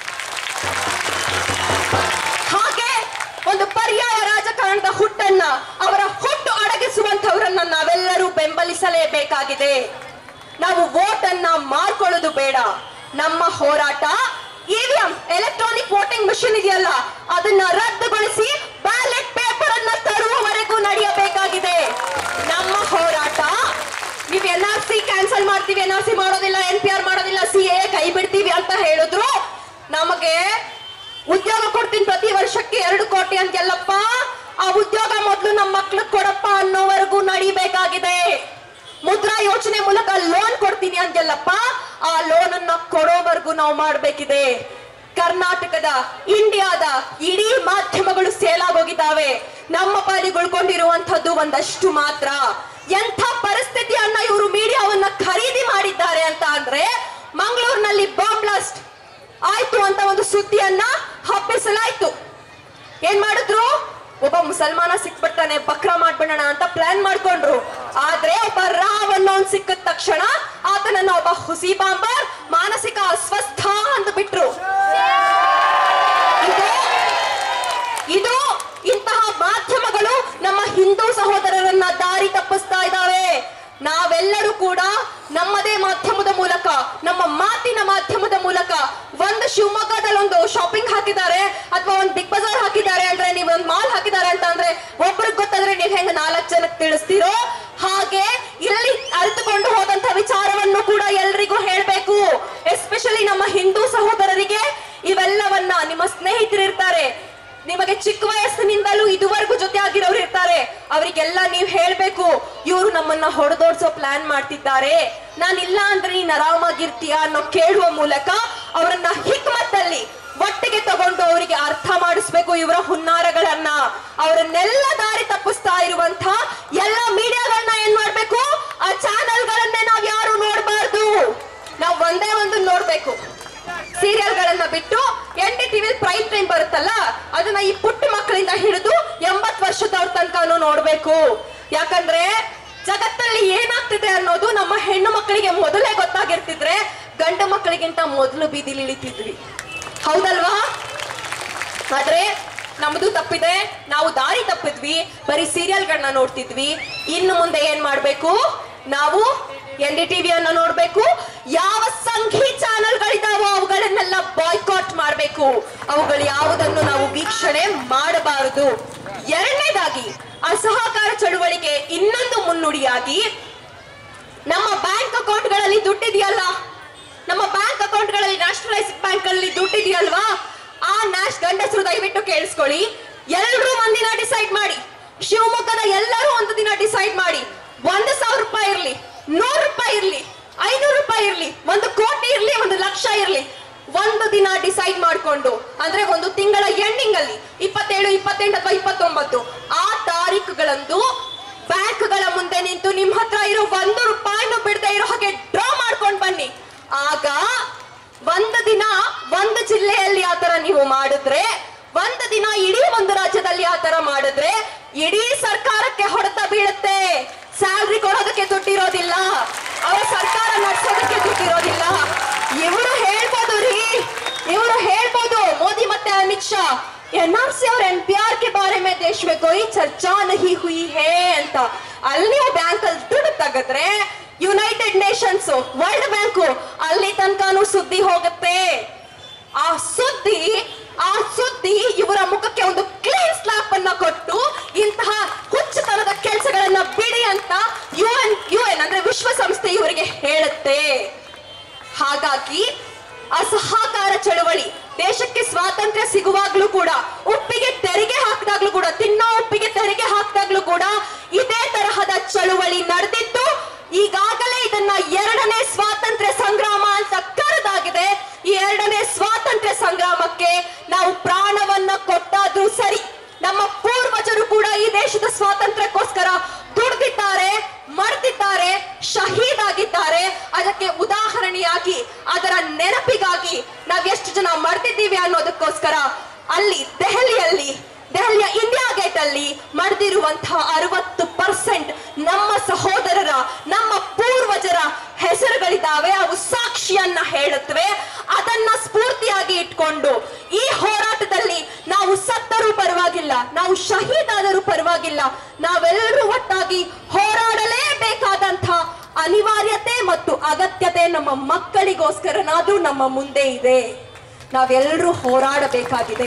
ಹಾಗೆ ಒಂದು ಪರ್ಯಾಯ ರಾಜಕಾರಣದ ಹುಟ್ಟನ್ನ ಅವರ ಹುಟ್ಟು ಅಡಗಿಸುವಂತವರನ್ನ ನಾವೆಲ್ಲರೂ ಬೆಂಬಲಿಸಲೇಬೇಕಾಗಿದೆ ನಾವು ವೋಟ್ ಅನ್ನ ಮಾರ್ಕೊಳ್ಳೋದು ಬೇಡ ನಮ್ಮ ಹೋರಾಟ ಇವಿಎಂ ಎಲೆಕ್ಟ್ರಾನಿಕ್ ವೋಟಿಂಗ್ ಮಿಷಿನ್ ಇದೆಯಲ್ಲ ಅದನ್ನ ರದ್ದುಗೊಳಿಸಿ ಬ್ಯಾಲೆಟ್ ಪೇಪರ್ ಅನ್ನ ತರುವವರೆಗೂ ನಡೆಯಬೇಕಾಗಿದೆ ನಮ್ಮ ಹೋರಾಟ ನೀವು ಎನ್ ಆರ್ ಸಿ ಕ್ಯಾನ್ಸಲ್ ಮಾಡ್ತೀವಿ ಎನ್ ಆರ್ ಸಿ ಮಾಡೋದಿಲ್ಲ ಎನ್ ಪಿ ಆರ್ ಮಾಡೋದಿಲ್ಲ ಸಿ ಎ ಕೈ ಬಿಡ್ತೀವಿ ಅಂತ ಹೇಳಿದ್ರು ನಮಗೆ ಉದ್ಯೋಗ ಕೊಡ್ತೀನಿ ಪ್ರತಿ ವರ್ಷಕ್ಕೆ ಎರಡು ಕೋಟಿ ಅಂತೆಲ್ಲಪ್ಪ ಆ ಉದ್ಯೋಗ ಮೊದಲು ನಮ್ಮ ಮಕ್ಳಿಗೆ ಕೊಡಪ್ಪ ಅನ್ನೋವರೆಗೂ ನಡಿಬೇಕಾಗಿದೆ ಮುದ್ರಾ ಯೋಜನೆ ಮೂಲಕ ಲೋನ್ ಕೊಡ್ತೀನಿ ಅಂತೆಲ್ಲಪ್ಪ ಆ ಲೋನ್ ಅನ್ನ ಕೊಡೋವರೆಗೂ ನಾವು ಮಾಡ್ಬೇಕಿದೆ ಕರ್ನಾಟಕದ ಇಂಡಿಯಾದ ಇಡೀ ಮಾಧ್ಯಮಗಳು ಸೇಲಾಗೋಗಿದ್ದಾವೆ ನಮ್ಮ ಪಾಲಿಗೆ ಉಳ್ಕೊಂಡಿರುವಂತದ್ದು ಒಂದಷ್ಟು ಮಾತ್ರ ಎಂಥ ಪರಿಸ್ಥಿತಿಯನ್ನ ಇವರು ಮೀಡಿಯಾವನ್ನ ಖರೀದಿ ಮಾಡಿದ್ದಾರೆ ಅಂತ ಅಂದ್ರೆ ಮಂಗಳೂರಿನಲ್ಲಿ ಬಾಂಬ್ ಬ್ಲಾಸ್ಟ್ ಆಯ್ತು ಅಂತ ಒಂದು ಸುದ್ದಿಯನ್ನ ಹಬ್ಬಿಸಲಾಯ್ತು ಏನ್ ಮಾಡಿದ್ರು ಒಬ್ಬ ಮುಸಲ್ಮಾನ ಸಿಕ್ಬಿಡ್ತಾನೆ ಬಕ್ರ ಮಾಡ್ಬಿಡೋಣ ಅಂತ ಪ್ಲಾನ್ ಮಾಡ್ಕೊಂಡ್ರು ಆದ್ರೆ ಒಬ್ಬ ರಾವ್ ಅನ್ನೋನ್ ಸಿಕ್ಕಿದ ತಕ್ಷಣ ಆತನನ್ನ ಒಬ್ಬ ಹುಸಿ ಬಾಂಬರ್ ಮಾನಸಿಕ ಅಸ್ವಸ್ಥ ಅಂತ ಬಿಟ್ರು ಇದು ಇದು ಇಂತಹ ಮಾಧ್ಯಮಗಳು ನಮ್ಮ ಹಿಂದೂ ಸಹೋದರರನ್ನ ದಾರಿ ತಪ್ಪಿಸ್ತಾ ಇದ್ದಾವೆ ನಾವೆಲ್ಲರೂ ಕೂಡ ನಮ್ಮದೇ ಮಾಧ್ಯಮದ ಮೂಲಕ ನಮ್ಮ ಮಾತಿನ ಮಾಧ್ಯಮದ ಮೂಲಕ ಒಂದು ಶಿವಮೊಗ್ಗದಲ್ಲಿ ಒಂದು ಶಾಪಿಂಗ್ ಹಾಕಿದ್ದಾರೆ ಅಥವಾ ಒಂದು ಬಿಗ್ ಬಜಾರ್ ಹಾಕಿದ್ದಾರೆ ಅಂದ್ರೆ ನೀವು ಒಂದು ಮಾಲ್ ಹಾಕಿದ್ದಾರೆ ಅಂತ ಅಂದ್ರೆ ಒಬ್ರಿಗೆ ಗೊತ್ತಾದ್ರೆ ನೀವು ಹೆಂಗ ನಾಲ್ಕು ಜನಕ್ಕೆ ತಿಳಿಸ್ತೀರೋ ಹಾಗೆ ಇಲ್ಲಿ ಅರಿತುಕೊಂಡು ಹೋದಂತ ವಿಚಾರವನ್ನು ಕೂಡ ಎಲ್ರಿಗೂ ಹೇಳ್ಬೇಕು ಎಸ್ಪೆಷಲಿ ನಮ್ಮ ಹಿಂದೂ ಸಹೋದರರಿಗೆ ಇವೆಲ್ಲವನ್ನ ನಿಮ್ಮ ಸ್ನೇಹಿತರು ಇರ್ತಾರೆ ನಿಮಗೆ ಚಿಕ್ಕ ವಯಸ್ಸಿನಿಂದಲೂ ಇದುವರೆಗೂ ಜೊತೆ ಆಗಿರೋರು ಇರ್ತಾರೆ ಅವರಿಗೆಲ್ಲ ನೀವು ಹೇಳ್ಬೇಕು ಇವರು ನಮ್ಮನ್ನ ಹೊಡೆದೋಡ್ಸೋ ಪ್ಲಾನ್ ಮಾಡ್ತಿದ್ದಾರೆ ನಾನಿಲ್ಲ ಅಂದ್ರೆ ನೀನ್ ಆರಾಮಾಗಿರ್ತೀಯ ಅನ್ನೋ ಕೇಳುವ ಮೂಲಕ ಅವರನ್ನ ಹಿಕ್ಮತ್ತಲ್ಲಿ ಒಟ್ಟಿಗೆ ತಗೊಂಡು ಅವರಿಗೆ ಅರ್ಥ ಮಾಡಿಸ್ಬೇಕು ಇವರ ಹುನ್ನಾರಗಳನ್ನ ಅವರನ್ನೆಲ್ಲ ದಾರಿ ತಪ್ಪಿಸ್ತಾ ಇರುವಂತ ಎಲ್ಲ ಮೀಡಿಯಾಗಳನ್ನ ಏನ್ ಮಾಡ್ಬೇಕು ಆ ಚಾನೆಲ್ಗಳನ್ನೇ ನಾವ್ ಯಾರು ನೋಡ್ಬಾರ್ದು ನಾವ್ ಒಂದೇ ಒಂದು ನೋಡ್ಬೇಕು ಸೀರಿಯಲ್ ಗಳನ್ನ ಬಿಟ್ಟು N D TV prime time ಬರುತ್ತಲ್ಲ ಅದನ್ನ ಈ ಪುಟ್ಟ ಮಕ್ಕಳಿಂದ ಹಿಡಿದು ಎಂಬತ್ ವರ್ಷದವ್ರ ತನಕನೂ ನೋಡ್ಬೇಕು ಯಾಕಂದ್ರೆ ಜಗತ್ತಲ್ಲಿ ಏನಾಗ್ತಿದೆ ಅನ್ನೋದು ನಮ್ಮ ಹೆಣ್ಣು ಮಕ್ಕಳಿಗೆ ಮೊದಲೇ ಗೊತ್ತಾಗಿರ್ತಿದ್ರೆ ಗಂಡು ಮಕ್ಕಳಿಗಿಂತ ಮೊದಲು ಬೀದಿಲಿ ಇಳಿತಿದ್ವಿ ಹೌದಲ್ವಾ ಆದ್ರೆ ನಮ್ದು ತಪ್ಪಿದೆ ನಾವು ದಾರಿ ತಪ್ಪಿದ್ವಿ ಬರೀ ಸೀರಿಯಲ್ಗಳನ್ನ ನೋಡ್ತಿದ್ವಿ ಇನ್ನು ಮುಂದೆ ಏನ್ ಮಾಡ್ಬೇಕು ನಾವು ಎನ್ ಡಿ ಟಿವಿಯನ್ನ ನೋಡ್ಬೇಕು ಯಾವ ಸಂಘಿ ಚಾನೆಲ್ಗಳಿದಾವೋ ಅವುಗಳನ್ನೆಲ್ಲ ಬಾಯ್ಕಾಟ್ ಮಾಡ್ಬೇಕು ಅವುಗಳು ಯಾವುದನ್ನು ನಾವು ವೀಕ್ಷಣೆ ಮಾಡಬಾರದು ಎರಡನೇದಾಗಿ ಅಸಹಕಾರ ಚಳುವಳಿಗೆ ಇನ್ನೊಂದು ಮುನ್ನುಡಿಯಾಗಿ ನಮ್ಮ ಬ್ಯಾಂಕ್ ಅಕೌಂಟ್ಗಳಲ್ಲಿ ದುಡ್ಡಿದೆಯಲ್ಲ ನಮ್ಮ ಬ್ಯಾಂಕ್ ಅಕೌಂಟ್ಗಳಲ್ಲಿ ನ್ಯಾಷನಲೈಸ್ಡ್ ಬ್ಯಾಂಕ್ ಅಲ್ಲಿ ದುಡ್ಡಿದೆಯಲ್ವಾ ಆ ನ್ಯಾಷ್ ಗಂಡಸರು ದಯವಿಟ್ಟು ಕೇಳಿಸ್ಕೊಳ್ಳಿ ಎಲ್ಲರೂ ಒಂದಿನ ಡಿಸೈಡ್ ಮಾಡಿ ಶಿವಮೊಗ್ಗದ ಎಲ್ಲರೂ ಒಂದು ದಿನ ಡಿಸೈಡ್ ಮಾಡಿ ಒಂದು ಸಾವಿರ ರೂಪಾಯಿ ಇರ್ಲಿ ನೂರು ರೂಪಾಯಿ ಇರ್ಲಿ ಐನೂರು ರೂಪಾಯಿ ಇರ್ಲಿ ಒಂದು ಕೋಟಿ ಇರ್ಲಿ ಒಂದು ಲಕ್ಷ ಇರ್ಲಿ ಒಂದು ದಿನ ಡಿಸೈಡ್ ಮಾಡ್ಕೊಂಡು ಅಂದ್ರೆ ಒಂದು ತಿಂಗಳ ಎಂಡಿಂಗ್ ಅಲ್ಲಿ ಇಪ್ಪತ್ತೇಳು ಇಪ್ಪತ್ತೆಂಟು ಅಥವಾ ಇಪ್ಪತ್ತೊಂಬತ್ತು ಆ ತಾರೀಕುಗಳಂದು ಬ್ಯಾಂಕ್ಗಳ ಮುಂದೆ ನಿಂತು ನಿಮ್ ಹತ್ರ ಇರೋ ಒಂದು ರೂಪಾಯಿನೂ ಬಿಡದೆ ಇರೋ ಹಾಗೆ ಡ್ರಾ ಮಾಡ್ಕೊಂಡು ಬನ್ನಿ ಆಗ ಒಂದು ದಿನ ಒಂದು ಜಿಲ್ಲೆಯಲ್ಲಿ ಆ ತರ ನೀವು ಮಾಡಿದ್ರೆ ಒಂದು ದಿನ ಇಡೀ ಒಂದು ರಾಜ್ಯದಲ್ಲಿ ಆ ತರ ಮಾಡಿದ್ರೆ ಇಡೀ ಸರ್ಕಾರಕ್ಕೆ ಹೊಡೆತ ಬೀಳುತ್ತೆ ಸ್ಯಾಲ್ರಿ ಕೊಡೋದಕ್ಕೆ ದುಡ್ಡಿರೋದಿಲ್ಲ ಅವರ ಸರ್ಕಾರ ನಡೆಸೋದಕ್ಕೆ ದುಡ್ಡಿರೋದಿಲ್ಲ ಇವರು ಹೇಳ್ಬೋದು ರೀ ಇವರು ಹೇಳ್ಬೋದು ಮೋದಿ ಮತ್ತೆ ಅಮಿತ್ ಶಾ ಎನ್ಆರ್ಸಿ और एनपीआर के बारे में देश में कोई चर्चा नहीं हुई है ಅಂತ ಅಲ್ಲಿ ನೀವು ಬ್ಯಾಂಕ್ ಅಲ್ಲಿ ದುಡ್ಡು ತೆಗೆದ್ರೆ ಯುನೈಟೆಡ್ ನೇಷನ್ಸ್ ವರ್ಲ್ಡ್ ಬ್ಯಾಂಕು ಅಲ್ಲಿ ತನಕನೂ ಸುದ್ದಿ ಹೋಗುತ್ತೆ ಆ ಸುದ್ದಿ ಆ ಸುದ್ದಿ ಇವರ ಮುಖಕ್ಕೆ ಒಂದು ಕ್ಲೀನ್ ಸ್ಲಾಪ್ ಅನ್ನ ಕೊಟ್ಟು ಇಂತಹ ಹುಚ್ಚುತನದ ಕೆಲಸಗಳನ್ನ ಬಿಡಿ ಅಂತ ಯು ಎನ್ ಯು ಎನ್ ಅಂದ್ರೆ ವಿಶ್ವಸಂಸ್ಥೆ ಇವರಿಗೆ ಹೇಳುತ್ತೆ ಹಾಗಾಗಿ ಅಸಹಕಾರ ಚಳವಳಿ ದೇಶಕ್ಕೆ ಸ್ವಾತಂತ್ರ್ಯ ಸಿಗುವಾಗ್ಲೂ ಕೂಡ ಉಪ್ಪಿಗೆ ತೆರಿಗೆ ಹಾಕಿದಾಗ್ಲೂ ಕೂಡ ತಿನ್ನೋ ಉಪ್ಪಿಗೆ ತೆರಿಗೆ ಹಾಕಿದಾಗ್ಲೂ ಕೂಡ ಇದೇ ತರಹದ ಚಳುವಳಿ ನಡೆದಿತ್ತು ಈಗಾಗಲೇ ಇದನ್ನ ಎರಡನೇ ಸ್ವಾತಂತ್ರ್ಯ ಸಂಗ್ರಾಮ ಅಂತ ಕರೆದಾಗಿದೆ ಈ ಎರಡನೇ ಸ್ವಾತಂತ್ರ್ಯ ಸಂಗ್ರಾಮಕ್ಕೆ ನಾವು ಪ್ರಾಣವನ್ನ ಕೊಟ್ಟಾದ್ರೂ ಸರಿ ನಮ್ಮ ಪೂರ್ವಜರು ಕೂಡ ಈ ದೇಶದ ಸ್ವಾತಂತ್ರ್ಯಕ್ಕೋಸ್ಕರ ದುಡಿದಿದ್ದಾರೆ ಮರ್ತಿದ್ದಾರೆ ಶಹೀದ್ ಆಗಿದ್ದಾರೆ ಅದಕ್ಕೆ ಉದಾಹರಣೆಯಾಗಿ ಅದರ ನೆನಪಿಗಾಗಿ ನಾವ್ ಎಷ್ಟು ಜನ ಮರ್ತಿದ್ದೀವಿ ಅನ್ನೋದಕ್ಕೋಸ್ಕರ ಅಲ್ಲಿ ದೆಹಲಿಯಲ್ಲಿ ದೆಹಲಿಯ ಇಂಡಿಯಾ ಗೇಟ್ ಅಲ್ಲಿ ಮಡ್ದಿರುವಂತಹ ಅರವತ್ತು ಪರ್ಸೆಂಟ್ ನಮ್ಮ ಸಹೋದರರ ನಮ್ಮ ಪೂರ್ವಜರ ಹೆಸರುಗಳಿದ್ದಾವೆ ಅವು ಸಾಕ್ಷಿಯನ್ನ ಹೇಳುತ್ತವೆ ಅದನ್ನ ಸ್ಫೂರ್ತಿಯಾಗಿ ಇಟ್ಕೊಂಡು ಈ ಹೋರಾಟದಲ್ಲಿ ನಾವು ಸತ್ತರೂ ಪರವಾಗಿಲ್ಲ ನಾವು ಶಹೀದಾದರೂ ಪರವಾಗಿಲ್ಲ ನಾವೆಲ್ಲರೂ ಒಟ್ಟಾಗಿ ಹೋರಾಡಲೇಬೇಕಾದಂಥ ಅನಿವಾರ್ಯತೆ ಮತ್ತು ಅಗತ್ಯತೆ ನಮ್ಮ ಮಕ್ಕಳಿಗೋಸ್ಕರನಾದ್ರೂ ನಮ್ಮ ಮುಂದೆ ಇದೆ ನಾವೆಲ್ಲರೂ ಹೋರಾಡಬೇಕಾಗಿದೆ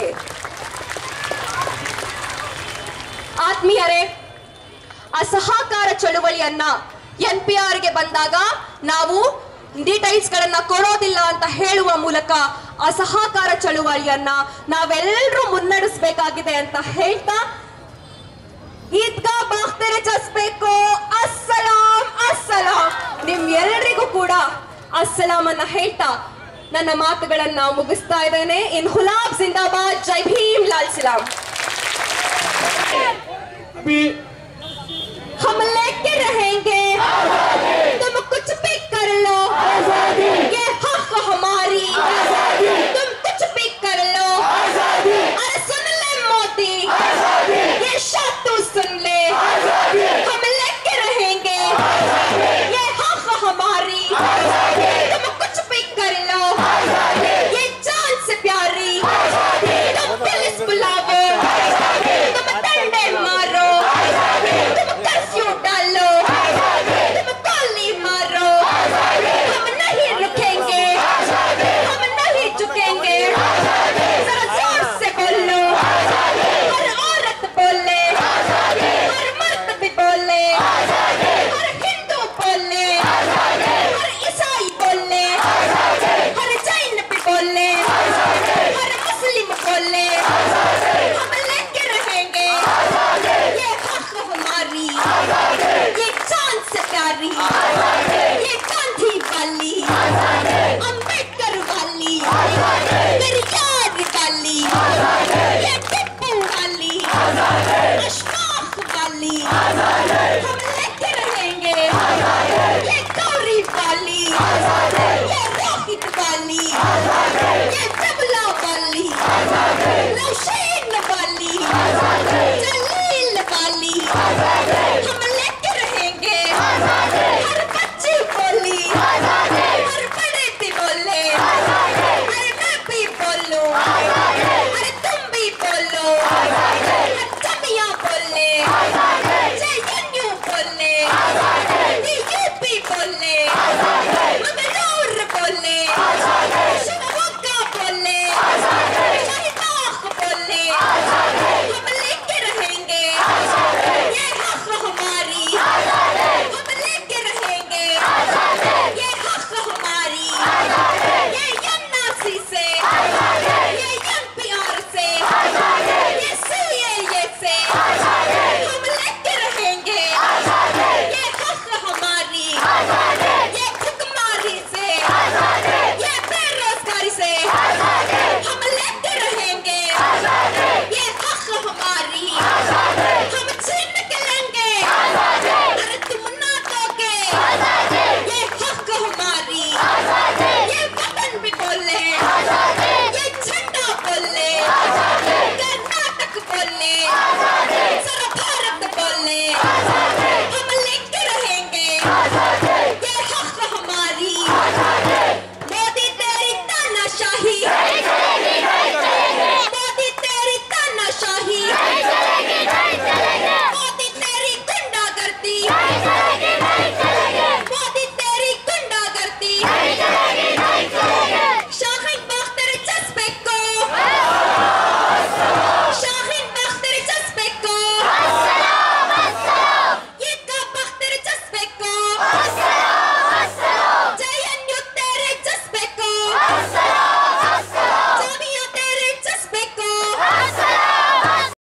ಆತ್ಮೀಯರೇ ಅಸಹಕಾರ ಚಳುವಳಿಯನ್ನ ಎನ್ ಪಿ ಆರ್ಗೆ ಬಂದಾಗ ನಾವು ಡೀಟೈಲ್ಸ್ ಗಳನ್ನ ಕೊಡೋದಿಲ್ಲ ಅಂತ ಹೇಳುವ ಮೂಲಕ ಅಸಹಕಾರ ಚಳುವಳಿಯನ್ನ ನಾವೆಲ್ಲರೂ ಮುನ್ನಡೆಸಬೇಕಾಗಿದೆ ಅಂತ ಹೇಳ್ತಾ ಈದ್ಗಾ ಬಾಗ್ತೆರೆ ಚಸ್ಬೇಕು ಅಸ್ಸಲಾಂ ಅಸ್ಸಲಾಂ ನಿಮ್ ಎಲ್ರಿಗೂ ಕೂಡ ಅಸ್ಸಲಾಂ ಅನ್ನ ಹೇಳ್ತಾ ನನ್ನ ಮಾತುಗಳನ್ನ ಮುಗಿಸ್ತಾ ಇದ್ದೇನೆ ಇನ್ ಹುಲಾಬ್ ಜಿಂದಾಬಾದ್ ಜೈ ಭೀಮ್ ಲಾಲ್ ಸಲಾಂ अभी हम लेके रहेंगे